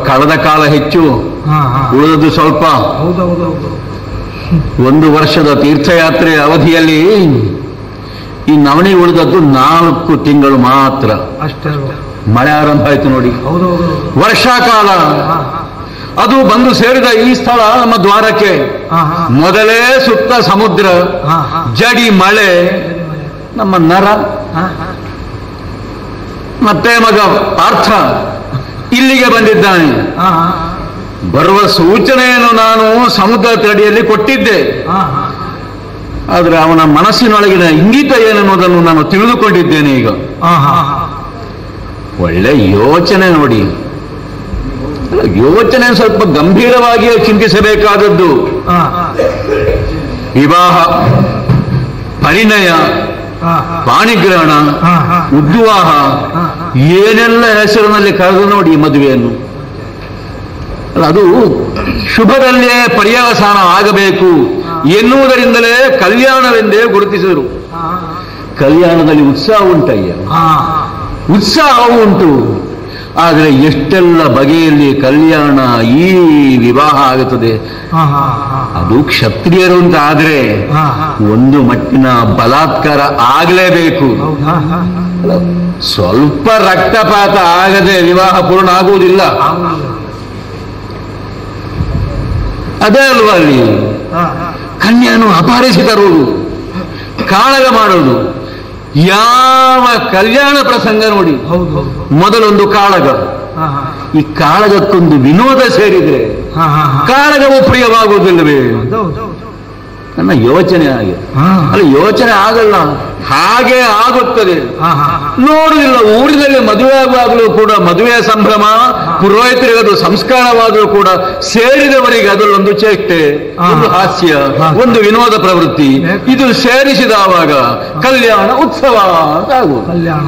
ಕಳೆದ ಕಾಲ ಹೆಚ್ಚು ಹಾ ಹಾ ಉಳಿದದ್ದು ಸ್ವಲ್ಪ ಹೌದೌದೌದು ಒಂದು ವರ್ಷದ ತೀರ್ಥಯಾತ್ರೆ ಅವಧಿಯಲ್ಲಿ ಈ ನವಣಿ ಉಳಿದದ್ದು ನಾಲ್ಕು ತಿಂಗಳು ಮಾತ್ರ ಅಷ್ಟೇ ಮಳೆ ಆರಂಭ ಆಯ್ತು ನೋಡಿ ಹೌದೌದು ವರ್ಷಾಕಾಲ ಹಾ ಅದು ಬಂದು ಸೇರಿದ ಈ ಸ್ಥಳ ನಮ್ಮ ದ್ವಾರಕ್ಕೆ ಹಾ ಹಾ ಮೊದಲೇ ಸುತ್ತ ಸಮುದ್ರ ಹಾ ಹಾ ಜಡಿ ಮಳೆ ನಮ್ಮ ನರ ಹಾ ಹಾ ಮತ್ತೆ ಮಗ ಪಾರ್ಥ ಇಲ್ಲಿಗೆ ಬಂದಿದ್ದಾನೆ ಹಾ ಹಾ ಬರುವ ಸೂಚನೆಯನ್ನು ನಾನು ಸಮುದ್ರ ತಡಿಯಲ್ಲಿ ಕೊಟ್ಟಿದ್ದೆ ಹಾ ಹಾ ಆದರೆ ಅವನ ಮನಸ್ಸಿನೊಳಗಿನ ಇಂಗಿತ ಏನೆನ್ನುವುದನ್ನು ನಾನು ತಿಳಿದುಕೊಂಡಿದ್ದೇನೆ ಈಗ ಹಾ ಹಾ ಒಳ್ಳೆ ಯೋಚನೆ ನೋಡಿ ಅಲ್ಲ, ಯೋಚನೆ ಸ್ವಲ್ಪ ಗಂಭೀರವಾಗಿಯೇ ಚಿಂತಿಸಬೇಕಾದದ್ದು ಹಾ ವಿವಾಹ ಪರಿಣಯ ಹಾ ಹಾ ಪಾಣಿಗ್ರಹಣ ಹಾ ಹಾ ಉದ್ವಾಹ ಹಾ ಏನೆಲ್ಲ ಹೆಸರಿನಲ್ಲಿ ಕರೆದು ನೋಡಿ ಈ ಮದುವೆಯನ್ನು ಅಲ್ಲ ಅದು ಶುಭದಲ್ಲೇ ಪರ್ಯಾವಸಾನ ಆಗಬೇಕು ಎನ್ನುವುದರಿಂದಲೇ ಕಲ್ಯಾಣವೆಂದೇ ಗುರುತಿಸಿದರು ಹಾ ಕಲ್ಯಾಣದಲ್ಲಿ ಉತ್ಸಾಹ ಉಂಟಯ್ಯ ಹಾ ಉತ್ಸಾಹ ಉಂಟು ಆದರೆ ಎಷ್ಟೆಲ್ಲ ಬಗೆಯಲ್ಲಿ ಕಲ್ಯಾಣ ಈ ವಿವಾಹ ಆಗುತ್ತದೆ ಹಾ ಹಾ ಹಾ ಅದು ಕ್ಷತ್ರಿಯರು ಅಂತ ಆದ್ರೆ ಹಾ ಹಾ ಒಂದು ಮಟ್ಟಿನ ಬಲಾತ್ಕಾರ ಆಗಲೇಬೇಕು ಹೌದಾ ಹಾ ಸ್ವಲ್ಪ ರಕ್ತಪಾತ ಆಗದೆ ವಿವಾಹ ಪೂರ್ಣ ಆಗುವುದಿಲ್ಲ ಹೌದು ಅದೇ ಅಲ್ವಾ ಅಲ್ಲಿ ಹಾ ಹಾ ಕನ್ಯೆಯನ್ನು ಅಪಹರಿಸಿ ತರುವುದು ಕಾಳಗ ಮಾಡೋದು ಯಾವ ಕಲ್ಯಾಣ ಪ್ರಸಂಗ ನೋಡಿ ಹೌದು ಹೌದು ಮೊದಲೊಂದು ಕಾಳಗ ಹಾ ಹಾ ಈ ಕಾಳಗಕ್ಕೊಂದು ವಿನೋದ ಸೇರಿದ್ರೆ ಹಾ ಹಾ ಹಾ ಕಾಳಗವು ಪ್ರಿಯವಾಗುವುದಿಲ್ಲವೇ ಹೌದು ನನ್ನ ಯೋಚನೆ ಹಾಗೆ ಹಾ ಅಲ್ಲ ಯೋಚನೆ ಆಗಲ್ಲ ಹಾಗೆ ಆಗುತ್ತದೆ ಹಾ ಹಾ ಹಾ ನೋಡುವುದಿಲ್ಲ ಊರಿನಲ್ಲಿ ಮದುವೆ ಆಗುವಾಗಲೂ ಕೂಡ ಮದುವೆಯ ಸಂಭ್ರಮ ಪುರೋಹಿತರಿಗೆ ಅದು ಸಂಸ್ಕಾರವಾದರೂ ಕೂಡ ಸೇರಿದವರಿಗೆ ಅದರಲ್ಲೊಂದು ಚೇಷ್ಟೆ ಹಾ. ಒಂದು ಹಾಸ್ಯ ಹಾ. ಒಂದು ವಿನೋದ ಪ್ರವೃತ್ತಿ ಇದು ಸೇರಿಸಿದವಾಗ ಕಲ್ಯಾಣ ಉತ್ಸವ ಅಂತ ಆಗುವುದು ಕಲ್ಯಾಣ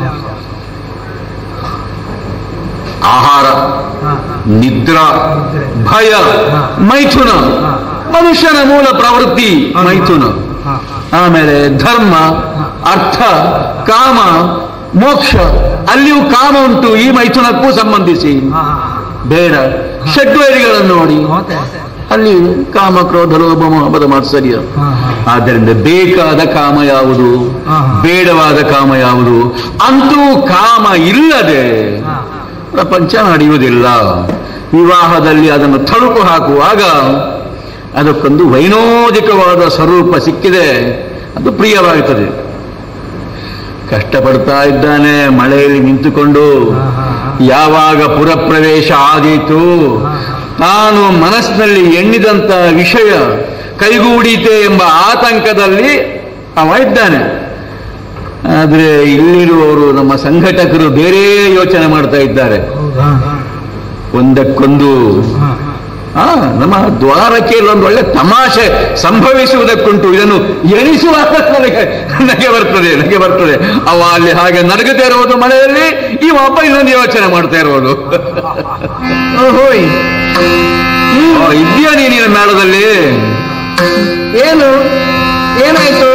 ಆಹಾರ ಹಾ ನಿದ್ರಾ ಭಯ ಹಾ. ಮೈಥುನ ಹಾ. ಮನುಷ್ಯನ ಮೂಲ ಪ್ರವೃತ್ತಿ ಹಾ. ಮೈಥುನ ಹಾ ಆಮೇಲೆ ಧರ್ಮ ಅರ್ಥ ಕಾಮ ಮೋಕ್ಷ ಅಲ್ಲಿಯೂ ಕಾಮ ಉಂಟು ಈ ಮೈಥುನಕ್ಕೂ ಸಂಬಂಧಿಸಿ ಹಾ ಬೇಡ ಷಡ್ವೈರಿಗಳನ್ನು ನೋಡಿ ಮತ್ತೆ ಅಲ್ಲಿ ಕಾಮ ಕ್ರೋಧ ಲೋಭ ಮೊಹಮ್ಮದ ಮಾತ್ಸರ್ಯ ಹಾ ಹಾ ಆದ್ದರಿಂದ ಬೇಕಾದ ಕಾಮ ಯಾವುದು ಹಾ. ಬೇಡವಾದ ಕಾಮ ಯಾವುದು ಅಂತೂ ಕಾಮ ಇಲ್ಲದೆ ಹಾ ಪ್ರಪಂಚ ನಡೆಯುವುದಿಲ್ಲ ವಿವಾಹದಲ್ಲಿ ಅದನ್ನು ತಳುಕು ಹಾಕುವಾಗ ಅದಕ್ಕೊಂದು ವೈನೋದಿಕವಾದ ಸ್ವರೂಪ ಸಿಕ್ಕಿದೆ ಅದು ಪ್ರಿಯವಾಗುತ್ತದೆ ಕಷ್ಟಪಡ್ತಾ ಇದ್ದಾನೆ ಮಳೆಯಲ್ಲಿ ನಿಂತುಕೊಂಡು ಹಾ, ಹಾ, ಹಾ. ಯಾವಾಗ ಪುರಪ್ರವೇಶ ಆದೀತು ಹಾ, ತಾನು ಮನಸ್ಸಿನಲ್ಲಿ ಎಣ್ಣಿದಂತ ವಿಷಯ ಕೈಗೂಡಿತೆ ಎಂಬ ಆತಂಕದಲ್ಲಿ ಅವ ಇದ್ದಾನೆ ಆದರೆ ಇಲ್ಲಿರುವವರು ನಮ್ಮ ಸಂಘಟಕರು ಬೇರೆ ಯೋಚನೆ ಮಾಡ್ತಾ ಇದ್ದಾರೆ ಹೌದಾ ಒಂದಕ್ಕೊಂದು ಹಾ ಆ ನಮ್ಮ ದ್ವಾರಕ್ಕೆ ಇಲ್ಲೊಂದು ಒಳ್ಳೆ ತಮಾಷೆ ಸಂಭವಿಸುವುದಕ್ಕುಂಟು ಇದನ್ನು ಎಣಿಸುವಾಗ ನನಗೆ ನನಗೆ ಬರ್ತದೆ ನನಗೆ ಬರ್ತದೆ ಅವ ಅಲ್ಲಿ ಹಾಗೆ ನಡಗುತ್ತಾ ಇರುವುದು ಮಳೆಯಲ್ಲಿ ಈ ಒಬ್ಬ ಇನ್ನೊಂದು ಯೋಚನೆ ಮಾಡ್ತಾ ಇರುವುದು ಓಹೋಯ್ ಓ, ಇದ್ಯಾ ನೀನಿನ ಮೇಳದಲ್ಲಿ ಏನು ಏನಾಯ್ತು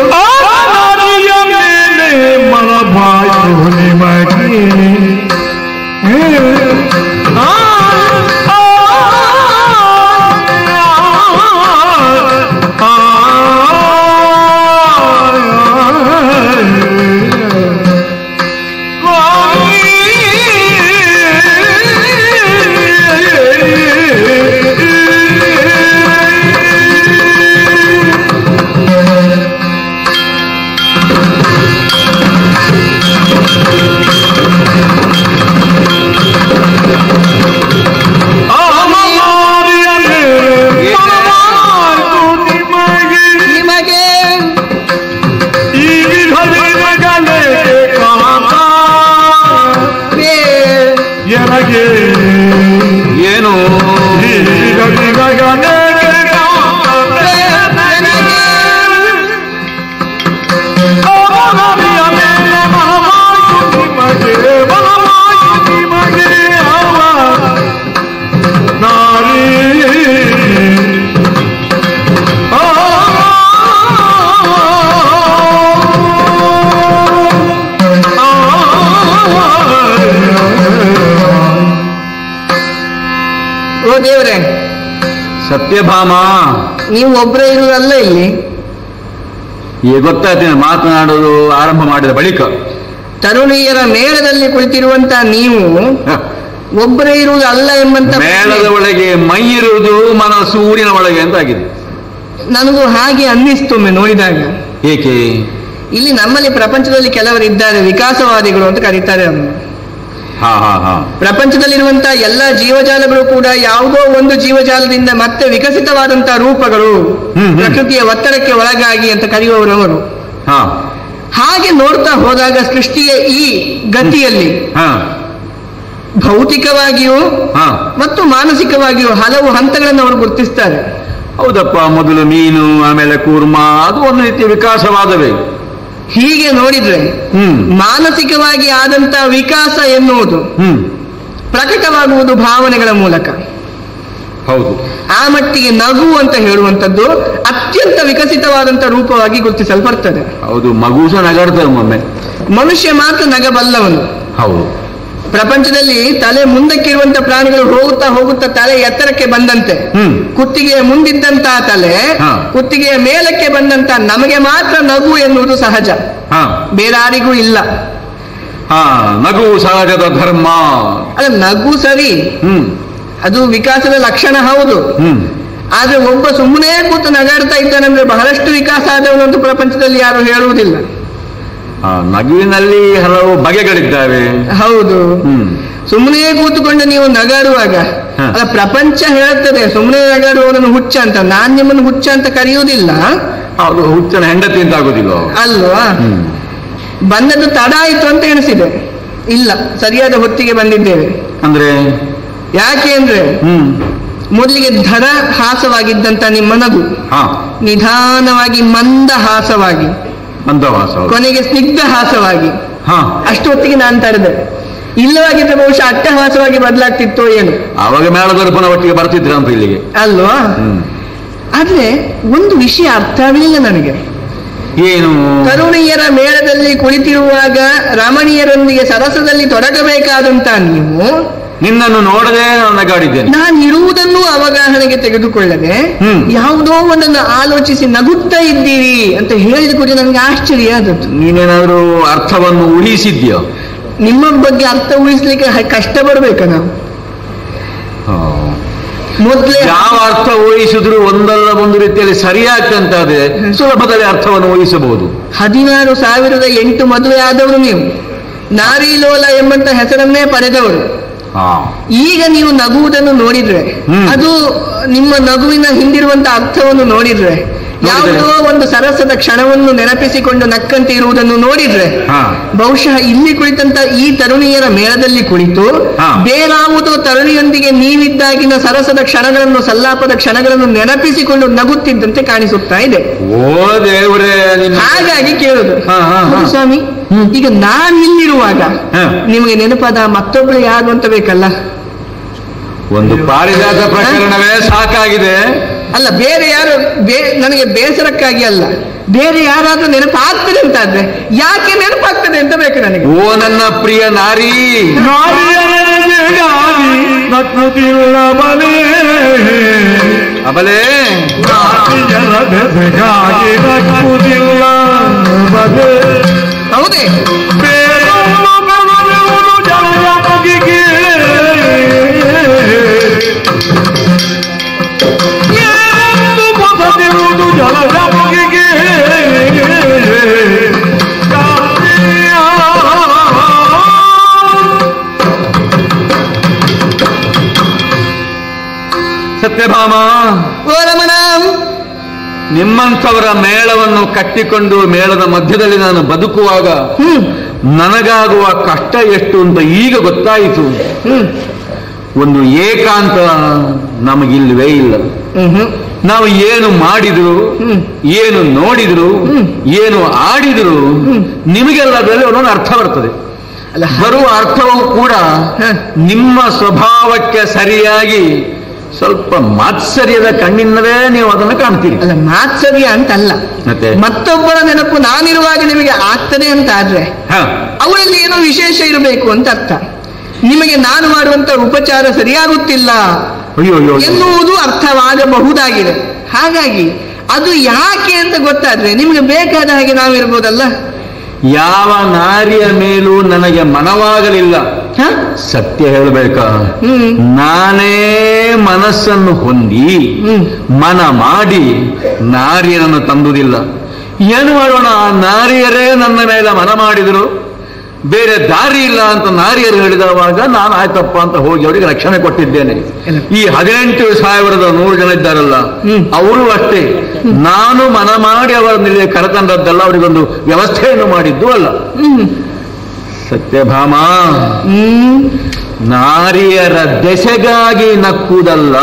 ಮನಬಾಯ್ತು ನಿಮಗೆ ನಿಮಗೆ ಈ ವಿಧವಿನಗಲೇ ಕಾಮ ಬೇ ಎನಗೆ ಏನು ಈ ವಿಧವಿನಗಲೇ ಕಾಮ ನನಗೆ ಅವನವಿಯ ಮೇಲೆ ಮನವಾಯ್ತು ನಿಮಗೆ ಮನವಾಯ್ತು ನಿಮಗೆ ಅವ ನಾರಿ ಆ ದೇವರೇ ಸತ್ಯಭಾಮ ನೀವು ಒಬ್ಬರೇ ಇರುವುದಲ್ಲ ಇಲ್ಲಿ ಈಗ ಗೊತ್ತಾಯ್ತು ಮಾತನಾಡೋದು ಆರಂಭ ಮಾಡಿದ ಬಳಿಕ ತರುಣಿಯರ ಮೇಳದಲ್ಲಿ ಕುಳಿತಿರುವಂತ ನೀವು ಹ. ಒಬ್ಬರೇ ಇರುವುದು ಅಲ್ಲ ಎಂಬಂತ ಮೇಳದ ಒಳಗೆ ಮೈ ಇರುವುದು ಮನಸ್ಸು ಊರಿನ ಒಳಗೆ ಅಂತ ಆಗಿದೆ ನನಗೂ ಹಾಗೆ ಅನ್ನಿಸ್ತೊಮ್ಮೆ ನೋಡಿದಾಗ ಏಕೆ ಇಲ್ಲಿ ನಮ್ಮಲ್ಲಿ ಪ್ರಪಂಚದಲ್ಲಿ ಕೆಲವರು ಇದ್ದಾರೆ ವಿಕಾಸವಾದಿಗಳು ಅಂತ ಕರೀತಾರೆ ಅವ್ರನ್ನ. ಹಾ ಹಾ ಹಾ ಪ್ರಪಂಚದಲ್ಲಿರುವಂತಹ ಎಲ್ಲ ಜೀವಜಾಲಗಳು ಕೂಡ ಯಾವುದೋ ಒಂದು ಜೀವಜಾಲದಿಂದ ಮತ್ತೆ ವಿಕಸಿತವಾದಂತಹ ರೂಪಗಳು ಹ್ಮ್, ಹ್ಮ್. ಪ್ರಕೃತಿಯ ಒತ್ತಡಕ್ಕೆ ಒಳಗಾಗಿ ಅಂತ ಕರೆಯುವವರು ಅವರು ಹಾ ಹಾಗೆ ನೋಡ್ತಾ ಹೋದಾಗ ಸೃಷ್ಟಿಯ ಈ ಗತಿಯಲ್ಲಿ ಹಾ ಭೌತಿಕವಾಗಿಯೂ ಹಾ ಮತ್ತು ಮಾನಸಿಕವಾಗಿಯೂ ಹಲವು ಹಂತಗಳನ್ನು ಅವರು ಗುರುತಿಸ್ತಾರೆ ಹೌದಪ್ಪ ಮೊದಲು ಮೀನು ಆಮೇಲೆ ಕೂರ್ಮ ಅದು ಒಂದು ರೀತಿಯ ವಿಕಾಸವಾದವೇ ಹೀಗೆ ನೋಡಿದ್ರೆ ಹ್ಮ್ ಮಾನಸಿಕವಾಗಿ ಆದಂತ ವಿಕಾಸ ಎನ್ನುವುದು ಹ್ಮ್ ಪ್ರಕಟವಾಗುವುದು ಭಾವನೆಗಳ ಮೂಲಕ ಹೌದು ಆ ಮಟ್ಟಿಗೆ ನಗು ಅಂತ ಹೇಳುವಂಥದ್ದು ಅತ್ಯಂತ ವಿಕಸಿತವಾದಂತ ರೂಪವಾಗಿ ಗುರುತಿಸಲ್ಪಡ್ತದೆ ಹೌದು ಮಗು ಸಹ ನಗಾಡ್ತದೆ ಒಮ್ಮೊಮ್ಮೆ ಮನುಷ್ಯ ಮಾತ್ರ ನಗಬಲ್ಲವನು ಹೌದು ಪ್ರಪಂಚದಲ್ಲಿ ತಲೆ ಮುಂದಕ್ಕಿರುವಂತ ಪ್ರಾಣಿಗಳು ಹೋಗುತ್ತಾ ಹೋಗುತ್ತಾ ತಲೆ ಎತ್ತರಕ್ಕೆ ಬಂದಂತೆ ಹ್ಮ್ ಕುತ್ತಿಗೆಯ ಮುಂದಿದ್ದಂತಹ ತಲೆ ಹಾ. ಕುತ್ತಿಗೆಯ ಮೇಲಕ್ಕೆ ಬಂದಂತ ನಮಗೆ ಮಾತ್ರ ನಗು ಎನ್ನುವುದು ಸಹಜ ಹಾ ಬೇರಾರಿಗೂ ಇಲ್ಲ ಹಾ ನಗು ಸಹಜದ ಧರ್ಮ ಅಲ್ಲ ನಗು ಸರಿ ಹ್ಮ್ ಅದು ವಿಕಾಸದ ಲಕ್ಷಣ ಹೌದು ಹ್ಮ್ ಆದ್ರೆ ಒಬ್ಬ ಸುಮ್ಮನೆ ಕೂತು ನಗಾಡ್ತಾ ಇದ್ದಾನಂದ್ರೆ ಬಹಳಷ್ಟು ವಿಕಾಸ ಆದವನಂತೂ ಪ್ರಪಂಚದಲ್ಲಿ ಯಾರು ಹೇಳುವುದಿಲ್ಲ ಆ, ನಗುವಿನಲ್ಲಿ ಹಲವು ಬಗೆಗಳಿದ್ದಾವೆ ಹೌದು ಹ್ಮ್ ಸುಮ್ಮನೆ ಕೂತುಕೊಂಡು ನೀವು ನಗಾಡುವಾಗ ಹ. ಅಲ್ಲ ಪ್ರಪಂಚ ಹೇಳುತ್ತದೆ ಸುಮ್ಮನೆ ನಗಾಡುವವನನ್ನು ಹುಚ್ಚ ಅಂತ ನಾನ್ ನಿಮ್ಮನ್ನು ಹುಚ್ಚ ಅಂತ ಕರೆಯುವುದಿಲ್ಲ ಹೌದು ಹುಚ್ಚನ ಹೆಂಡತಿ ಅಂತ ಆಗುದಿಲ್ಲ ಅಲ್ವಾ ಹ್ಮ್ ಬಂದದ್ದು ತಡ ಆಯ್ತು ಅಂತ ಎಣಿಸಿದೆ ಇಲ್ಲ ಸರಿಯಾದ ಹೊತ್ತಿಗೆ ಬಂದಿದ್ದೇವೆ ಅಂದ್ರೆ ಯಾಕೆ ಅಂದ್ರೆ ಹ್ಮ್ ಮೊದಲಿಗೆ ಧರ ಹಾಸವಾಗಿದ್ದಂತ ನಿಮ್ಮ ನಗು ಹಾ ನಿಧಾನವಾಗಿ ಮಂದ ಹಾಸವಾಗಿ ಮಂದವಾಸ ಹೌದು. ಕೊನೆಗೆ ಸ್ನಿಗ್ಧ ಹಾಸವಾಗಿ ಹಾ ಅಷ್ಟು ಹೊತ್ತಿಗೆ ನಾನು ತಡೆದೆ ಇಲ್ಲವಾಗಿದ್ರೆ ಬಹುಶಃ ಅಟ್ಟಹಾಸವಾಗಿ ಬದಲಾಗ್ತಿತ್ತೋ ಏನು ಆವಾಗ ಮೇಳದವರು ಪುನಃ ಒಟ್ಟಿಗೆ ಬರ್ತಿದ್ರ ಅಂತ ಇಲ್ಲಿಗೆ ಅಲ್ವಾ ಹ್ಮ್ ಆದ್ರೆ ಒಂದು ವಿಷಯ ಅರ್ಥವಿಲ್ಲ ನನಗೆ ಏನು ತರುಣಿಯರ ಮೇಳದಲ್ಲಿ ಕುಳಿತಿರುವಾಗ ರಮಣೀಯರೊಂದಿಗೆ ಸರಸದಲ್ಲಿ ತೊಡಗಬೇಕಾದಂತ ನೀವು ನಿನ್ನನ್ನು ನೋಡದೆ ನಾನು ನಗಾಡಿದ್ದೇನೆ ನಾನು ಇರುವುದನ್ನು ಅವಗಾಹನೆಗೆ ತೆಗೆದುಕೊಳ್ಳದೆ ಹ್ಮ್. ಯಾವುದೋ ಒಂದನ್ನು ಆಲೋಚಿಸಿ ನಗುತ್ತಾ ಇದ್ದೀರಿ ಅಂತ ಹೇಳಿದ ಕೂಡಲೇ ನನಗೆ ಆಶ್ಚರ್ಯ ಆದದ್ದು ನೀನೇನಾದ್ರೂ ಅರ್ಥವನ್ನು ಉಳಿಸಿದ್ಯೋ ನಿಮ್ಮ ಬಗ್ಗೆ ಅರ್ಥ ಉಳಿಸ್ಲಿಕ್ಕೆ ಹ- ಕಷ್ಟ ಪಡ್ಬೇಕ ನಾವು ಮೊದ್ಲೇ ಯಾವ ಅರ್ಥ ಊಹಿಸಿದ್ರು ಒಂದಲ್ಲ ಒಂದು ರೀತಿಯಲ್ಲಿ ಸರಿಯಾಗ್ತಂತಾದ್ರೆ ಸುಲಭದಲ್ಲಿ ಅರ್ಥವನ್ನು ಊಹಿಸಬಹುದು ಹದಿನಾರು ಸಾವಿರದ ಎಂಟು ಮದುವೆ ಆದವರು ನೀವು ನಾರಿಲೋಲ ಎಂಬಂತ ಹೆಸರನ್ನೇ ಪಡೆದವರು ಹಾ ಈಗ ನೀವು ನಗುವುದನ್ನು ನೋಡಿದ್ರೆ ಹ್ಮ್. ಅದು ನಿಮ್ಮ ನಗುವಿನ ಹಿಂದಿರುವಂತ ಅರ್ಥವನ್ನು ನೋಡಿದ್ರೆ ಯಾವುದೋ ಒಂದು ಸರಸದ ಕ್ಷಣವನ್ನು ನೆನಪಿಸಿಕೊಂಡು ನಕ್ಕಂತೆ ಇರುವುದನ್ನು ನೋಡಿದ್ರೆ ಹಾ ಬಹುಶಃ ಇಲ್ಲಿ ಕುಳಿತಂತ ಈ ತರುಣಿಯರ ಮೇಳದಲ್ಲಿ ಕುಳಿತು ಹಾ. ಬೇರಾವುದೋ ತರುಣಿಯೊಂದಿಗೆ ನೀವಿದ್ದಾಗಿನ ಸರಸದ ಕ್ಷಣಗಳನ್ನು ಸಲ್ಲಾಪದ ಕ್ಷಣಗಳನ್ನು ನೆನಪಿಸಿಕೊಂಡು ನಗುತ್ತಿದ್ದಂತೆ ಕಾಣಿಸುತ್ತಾ ಇದೆ ಓ ದೇವ್ರೇ ನಿನ್ನ ಹಾಗಾಗಿ ಕೇಳುದು ಹಾ, ಹಾ, ಹಾ. ಹೌದು ಸ್ವಾಮಿ ಈಗ ನಾನು ಇಲ್ಲಿರುವಾಗ ಹಾ. ನಿಮಗೆ ನೆನಪಾದ ಮತ್ತೊಬ್ಬಳು ಯಾರು ಅಂತ ಬೇಕಲ್ಲ ಒಂದು ಪಾರಿಜಾತ ಪ್ರಕರಣವೇ ಸಾಕಾಗಿದೆ ಅಲ್ಲ ಬೇರೆ ಯಾರು ಬೇ- ನನಗೆ ಬೇಸರಕ್ಕಾಗಿ ಅಲ್ಲ ಬೇರೆ ಯಾರಾದ್ರೂ ನೆನಪಾಗ್ತದೆ ಅಂತ ಆದ್ರೆ ಯಾಕೆ ನೆನಪಾಗ್ತದೆ ಅಂತ ಬೇಕು ನನಗೆ ಓ ನನ್ನ ಪ್ರಿಯ ನಾರಿ ನಕ್ಕುತ್ತಿಲ್ಲ ಬಲೆ ಅಬಲೇ ನಾಟಿಯರ ಬೆಸಗಾಗಿ ನಕ್ಕುತ್ತಿಲ್ಲ ಬಲೆ ಹೌದೇ ಬೇರೊಂದು ಬೆಳೆಯುವುದು ಜಲದ ಬಗೆಗೆ ಏನೆಂದು ಗೊತ್ತದಿರುವುದು ಜಲದ ಬಗೆಗೆ ಸತ್ಯಭಾಮ ಓ ರಮಣ ನಿಮ್ಮಂಥವರ ಮೇಳವನ್ನು ಕಟ್ಟಿಕೊಂಡು ಮೇಳದ ಮಧ್ಯದಲ್ಲಿ ನಾನು ಬದುಕುವಾಗ ಹ್ಮ್ ನನಗಾಗುವ ಕಷ್ಟ ಎಷ್ಟು ಅಂತ ಈಗ ಗೊತ್ತಾಯಿತು ಹ್ಮ್ ಒಂದು ಏಕಾಂತ ನಮಗಿಲ್ವೇ ಇಲ್ಲ ಹ್ಮ್ ಹ್ಮ್ ನಾವು ಏನು ಮಾಡಿದ್ರು ಹ್ಮ್. ಏನು ನೋಡಿದ್ರು ಹ್ಮ್. ಏನು ಆಡಿದ್ರು ನಿಮಗೆಲ್ಲ ಅದರಲ್ಲಿ ಒಂದೊಂದು ಅರ್ಥ ಬರ್ತದೆ ಅಲ್ಲ ಬರುವ ಅರ್ಥವೂ ಕೂಡ ಹ. ನಿಮ್ಮ ಸ್ವಭಾವಕ್ಕೆ ಸರಿಯಾಗಿ ಸ್ವಲ್ಪ ಮಾತ್ಸರ್ಯದ ಕಣ್ಣಿನವೇ ನೀವು ಅದನ್ನು ಕಾಣ್ತೀರಿ ಅಲ್ಲ ಮಾತ್ಸರ್ಯ ಅಂತಲ್ಲ ಮತ್ತೆ? ಮತ್ತೊಬ್ಬರ ನೆನಪು ನಾನಿರುವಾಗ ನಿಮಗೆ ಆಗ್ತದೆ ಅಂತ ಆದ್ರೆ ಹ. ಅವರಲ್ಲಿ ಏನೋ ವಿಶೇಷ ಇರಬೇಕು ಅಂತ ಅರ್ಥ ನಿಮಗೆ ನಾನು ಮಾಡುವಂತ ಉಪಚಾರ ಸರಿಯಾಗುತ್ತಿಲ್ಲ ಅಯ್ಯೋ ಅಯ್ಯೋ ಅಯ್ಯೋ. ಎನ್ನುವುದು ಅರ್ಥವಾಗಬಹುದಾಗಿದೆ ಹಾಗಾಗಿ ಅದು ಯಾಕೆ ಅಂತ ಗೊತ್ತಾದ್ರೆ ನಿಮ್ಗೆ ಬೇಕಾದ ಹಾಗೆ ನಾವಿರ್ಬೋದಲ್ಲ ಯಾವ ನಾರಿಯ ಮೇಲೂ ನನಗೆ ಮನವಾಗಲಿಲ್ಲ ಹ? ಸತ್ಯ ಹೇಳಬೇಕಾ ಹ್ಮ್ ನಾನೇ ಮನಸ್ಸನ್ನು ಹೊಂದಿ ಹ್ಮ್ ಮನ ಮಾಡಿ ನಾರಿಯರನ್ನು ತಂದುದಿಲ್ಲ ಏನು ಮಾಡೋಣ ಆ ನಾರಿಯರೇ ನನ್ನ ಮೇಲೆ ಮನ ಮಾಡಿದರು ಬೇರೆ ದಾರಿ ಇಲ್ಲ ಅಂತ ನಾರಿಯರು ಹೇಳಿದವಾಗ ನಾನು ಆಯ್ತಪ್ಪ ಅಂತ ಹೋಗಿ ಅವರಿಗೆ ರಕ್ಷಣೆ ಕೊಟ್ಟಿದ್ದೇನೆ ಈ ಹದಿನೆಂಟು ಸಾವಿರದ ನೂರು ಜನ ಇದ್ದಾರಲ್ಲ ಹ್ಮ್. ಅವರು ಅಷ್ಟೇ ನಾನು ಮನ ಮಾಡಿ ಅವರನ್ನಿಲ್ಲಿ ಕರೆತಂದದ್ದಲ್ಲ ಅವರಿಗೊಂದು ವ್ಯವಸ್ಥೆಯನ್ನು ಮಾಡಿದ್ದು ಅಲ್ಲ ಹ್ಮ್ ಸತ್ಯಭಾಮ ಹ್ಮ್ ನಾರಿಯರ ದೆಸೆಗಾಗಿ ನಕ್ಕುವುದಲ್ಲ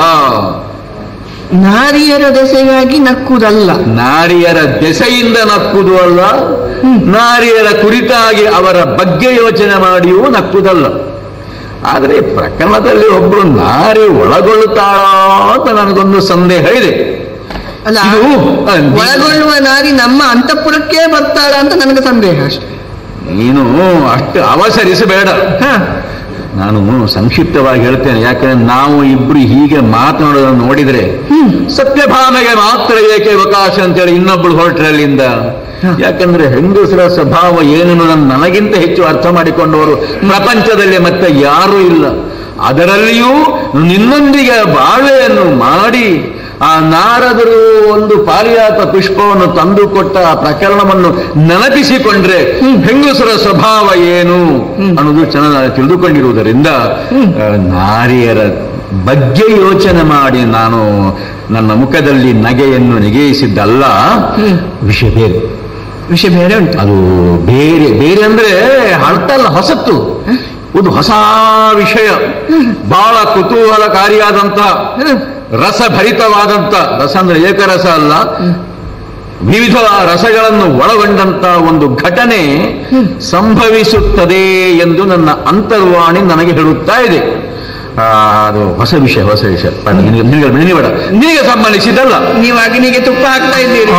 ನಾರಿಯರ ದೆಸೆಗಾಗಿ ನಕ್ಕುವುದಲ್ಲ ನಾರಿಯರ ದೆಸೆಯಿಂದ ನಕ್ಕುವುದು ಅಲ್ಲ ನಾರಿಯರ ಕುರಿತಾಗಿ ಅವರ ಬಗ್ಗೆ ಯೋಚನೆ ಮಾಡಿಯೂ ನಕ್ಕುವುದಲ್ಲ ಆದರೆ ಈ ಪ್ರಕರಣದಲ್ಲಿ ಒಬ್ಬರು ನಾರಿ ಒಳಗೊಳ್ಳುತ್ತಾಳೋ ಅಂತ ನನಗೊಂದು ಸಂದೇಹ ಇದೆ ಅಲ್ಲ ಇದು, ಆ, ನೀ- ಒಳಗೊಳ್ಳುವ ನಾರಿ ನಮ್ಮ ಅಂತಃಪುರಕ್ಕೆ ಬರ್ತಾಳ ಅಂತ ನನಗೆ ಸಂದೇಹ ಅಷ್ಟೇ ನೀನು ಅಷ್ಟು ಅವಸರಿಸಬೇಡ ಹ ನಾನು ಸಂಕ್ಷಿಪ್ತವಾಗಿ ಹೇಳ್ತೇನೆ ಯಾಕಂದ್ರೆ ನಾವು ಇಬ್ರು ಹೀಗೆ ಮಾತನಾಡೋದನ್ನು ನೋಡಿದ್ರೆ ಹ್ಮ್ ಸತ್ಯಭಾಮೆಗೆ ಮಾತ್ರ ಏಕೆ ಅವಕಾಶ ಅಂತೇಳಿ ಇನ್ನೊಬ್ಬಳು ಹೊರಟ್ರೆ ಅಲ್ಲಿಂದ ಹ. ಯಾಕಂದ್ರೆ ಹೆಂಗಸರ ಸ್ವಭಾವ ಏನೇನು ನನಗಿಂತ ಹೆಚ್ಚು ಅರ್ಥ ಮಾಡಿಕೊಂಡವರು ಪ್ರಪಂಚದಲ್ಲಿ ಮತ್ತೆ ಯಾರೂ ಇಲ್ಲ ಅದರಲ್ಲಿಯೂ ನಿನ್ನೊಂದಿಗೆ ಬಾಳೆಯನ್ನು ಮಾಡಿ ಆ ನಾರದರು ಒಂದು ಪಾರಿಯಾತ ಪುಷ್ಪವನ್ನು ತಂದು ಕೊಟ್ಟ ಆ ಪ್ರಕರಣವನ್ನು ನೆನಪಿಸಿಕೊಂಡ್ರೆ ಹೆಂಗಸರ ಸ್ವಭಾವ ಏನು ಅನ್ನೋದು ಚೆನ್ನಾಗಿ ತಿಳಿದುಕೊಂಡಿರುವುದರಿಂದ ಆ, ನಾರಿಯರ ಬಗ್ಗೆ ಯೋಚನೆ ಮಾಡಿ ನಾನು ನನ್ನ ಮುಖದಲ್ಲಿ ನಗೆಯನ್ನು ನೆಗೆಯಿಸಿದ್ದಲ್ಲ ವಿಷಯ ಬೇರೆ ವಿಷಯ ಬೇರೆ ಉಂಟು ಅದು ಬೇರೆ ಬೇರೆ ಅಂದ್ರೆ ಅರ್ಥಲ್ಲ ಹೊಸತ್ತು ಒಂದು ಹೊಸ ವಿಷಯ ಬಹಳ ಕುತೂಹಲಕಾರಿಯಾದಂತ ಹ್ಮ್. ರಸಭರಿತವಾದಂತ ರಸ ಅಂದ್ರೆ ಏಕರಸ ಅಲ್ಲ ವಿವಿಧ ರಸಗಳನ್ನು ಒಳಗೊಂಡಂತ ಒಂದು ಘಟನೆ ಸಂಭವಿಸುತ್ತದೆ ಎಂದು ನನ್ನ ಅಂತರ್ವಾಣಿ ನನಗೆ ಹೇಳುತ್ತಾ ಇದೆ ಆ, ಅದು ಹೊಸ ವಿಷಯ ಹೊಸ ವಿಷಯ ಬೇಡ, ನಿನಗೆ ನಿನಗೆ ನಿನಗೆ ಬೇಡ ನಿನಗೆ ಸಂಬಂಧಿಸಿದಲ್ಲ ನೀವು ಅಗ್ನಿಗೆ ತುಪ್ಪ ಹಾಕ್ತಾ ಇದ್ದೀರಿ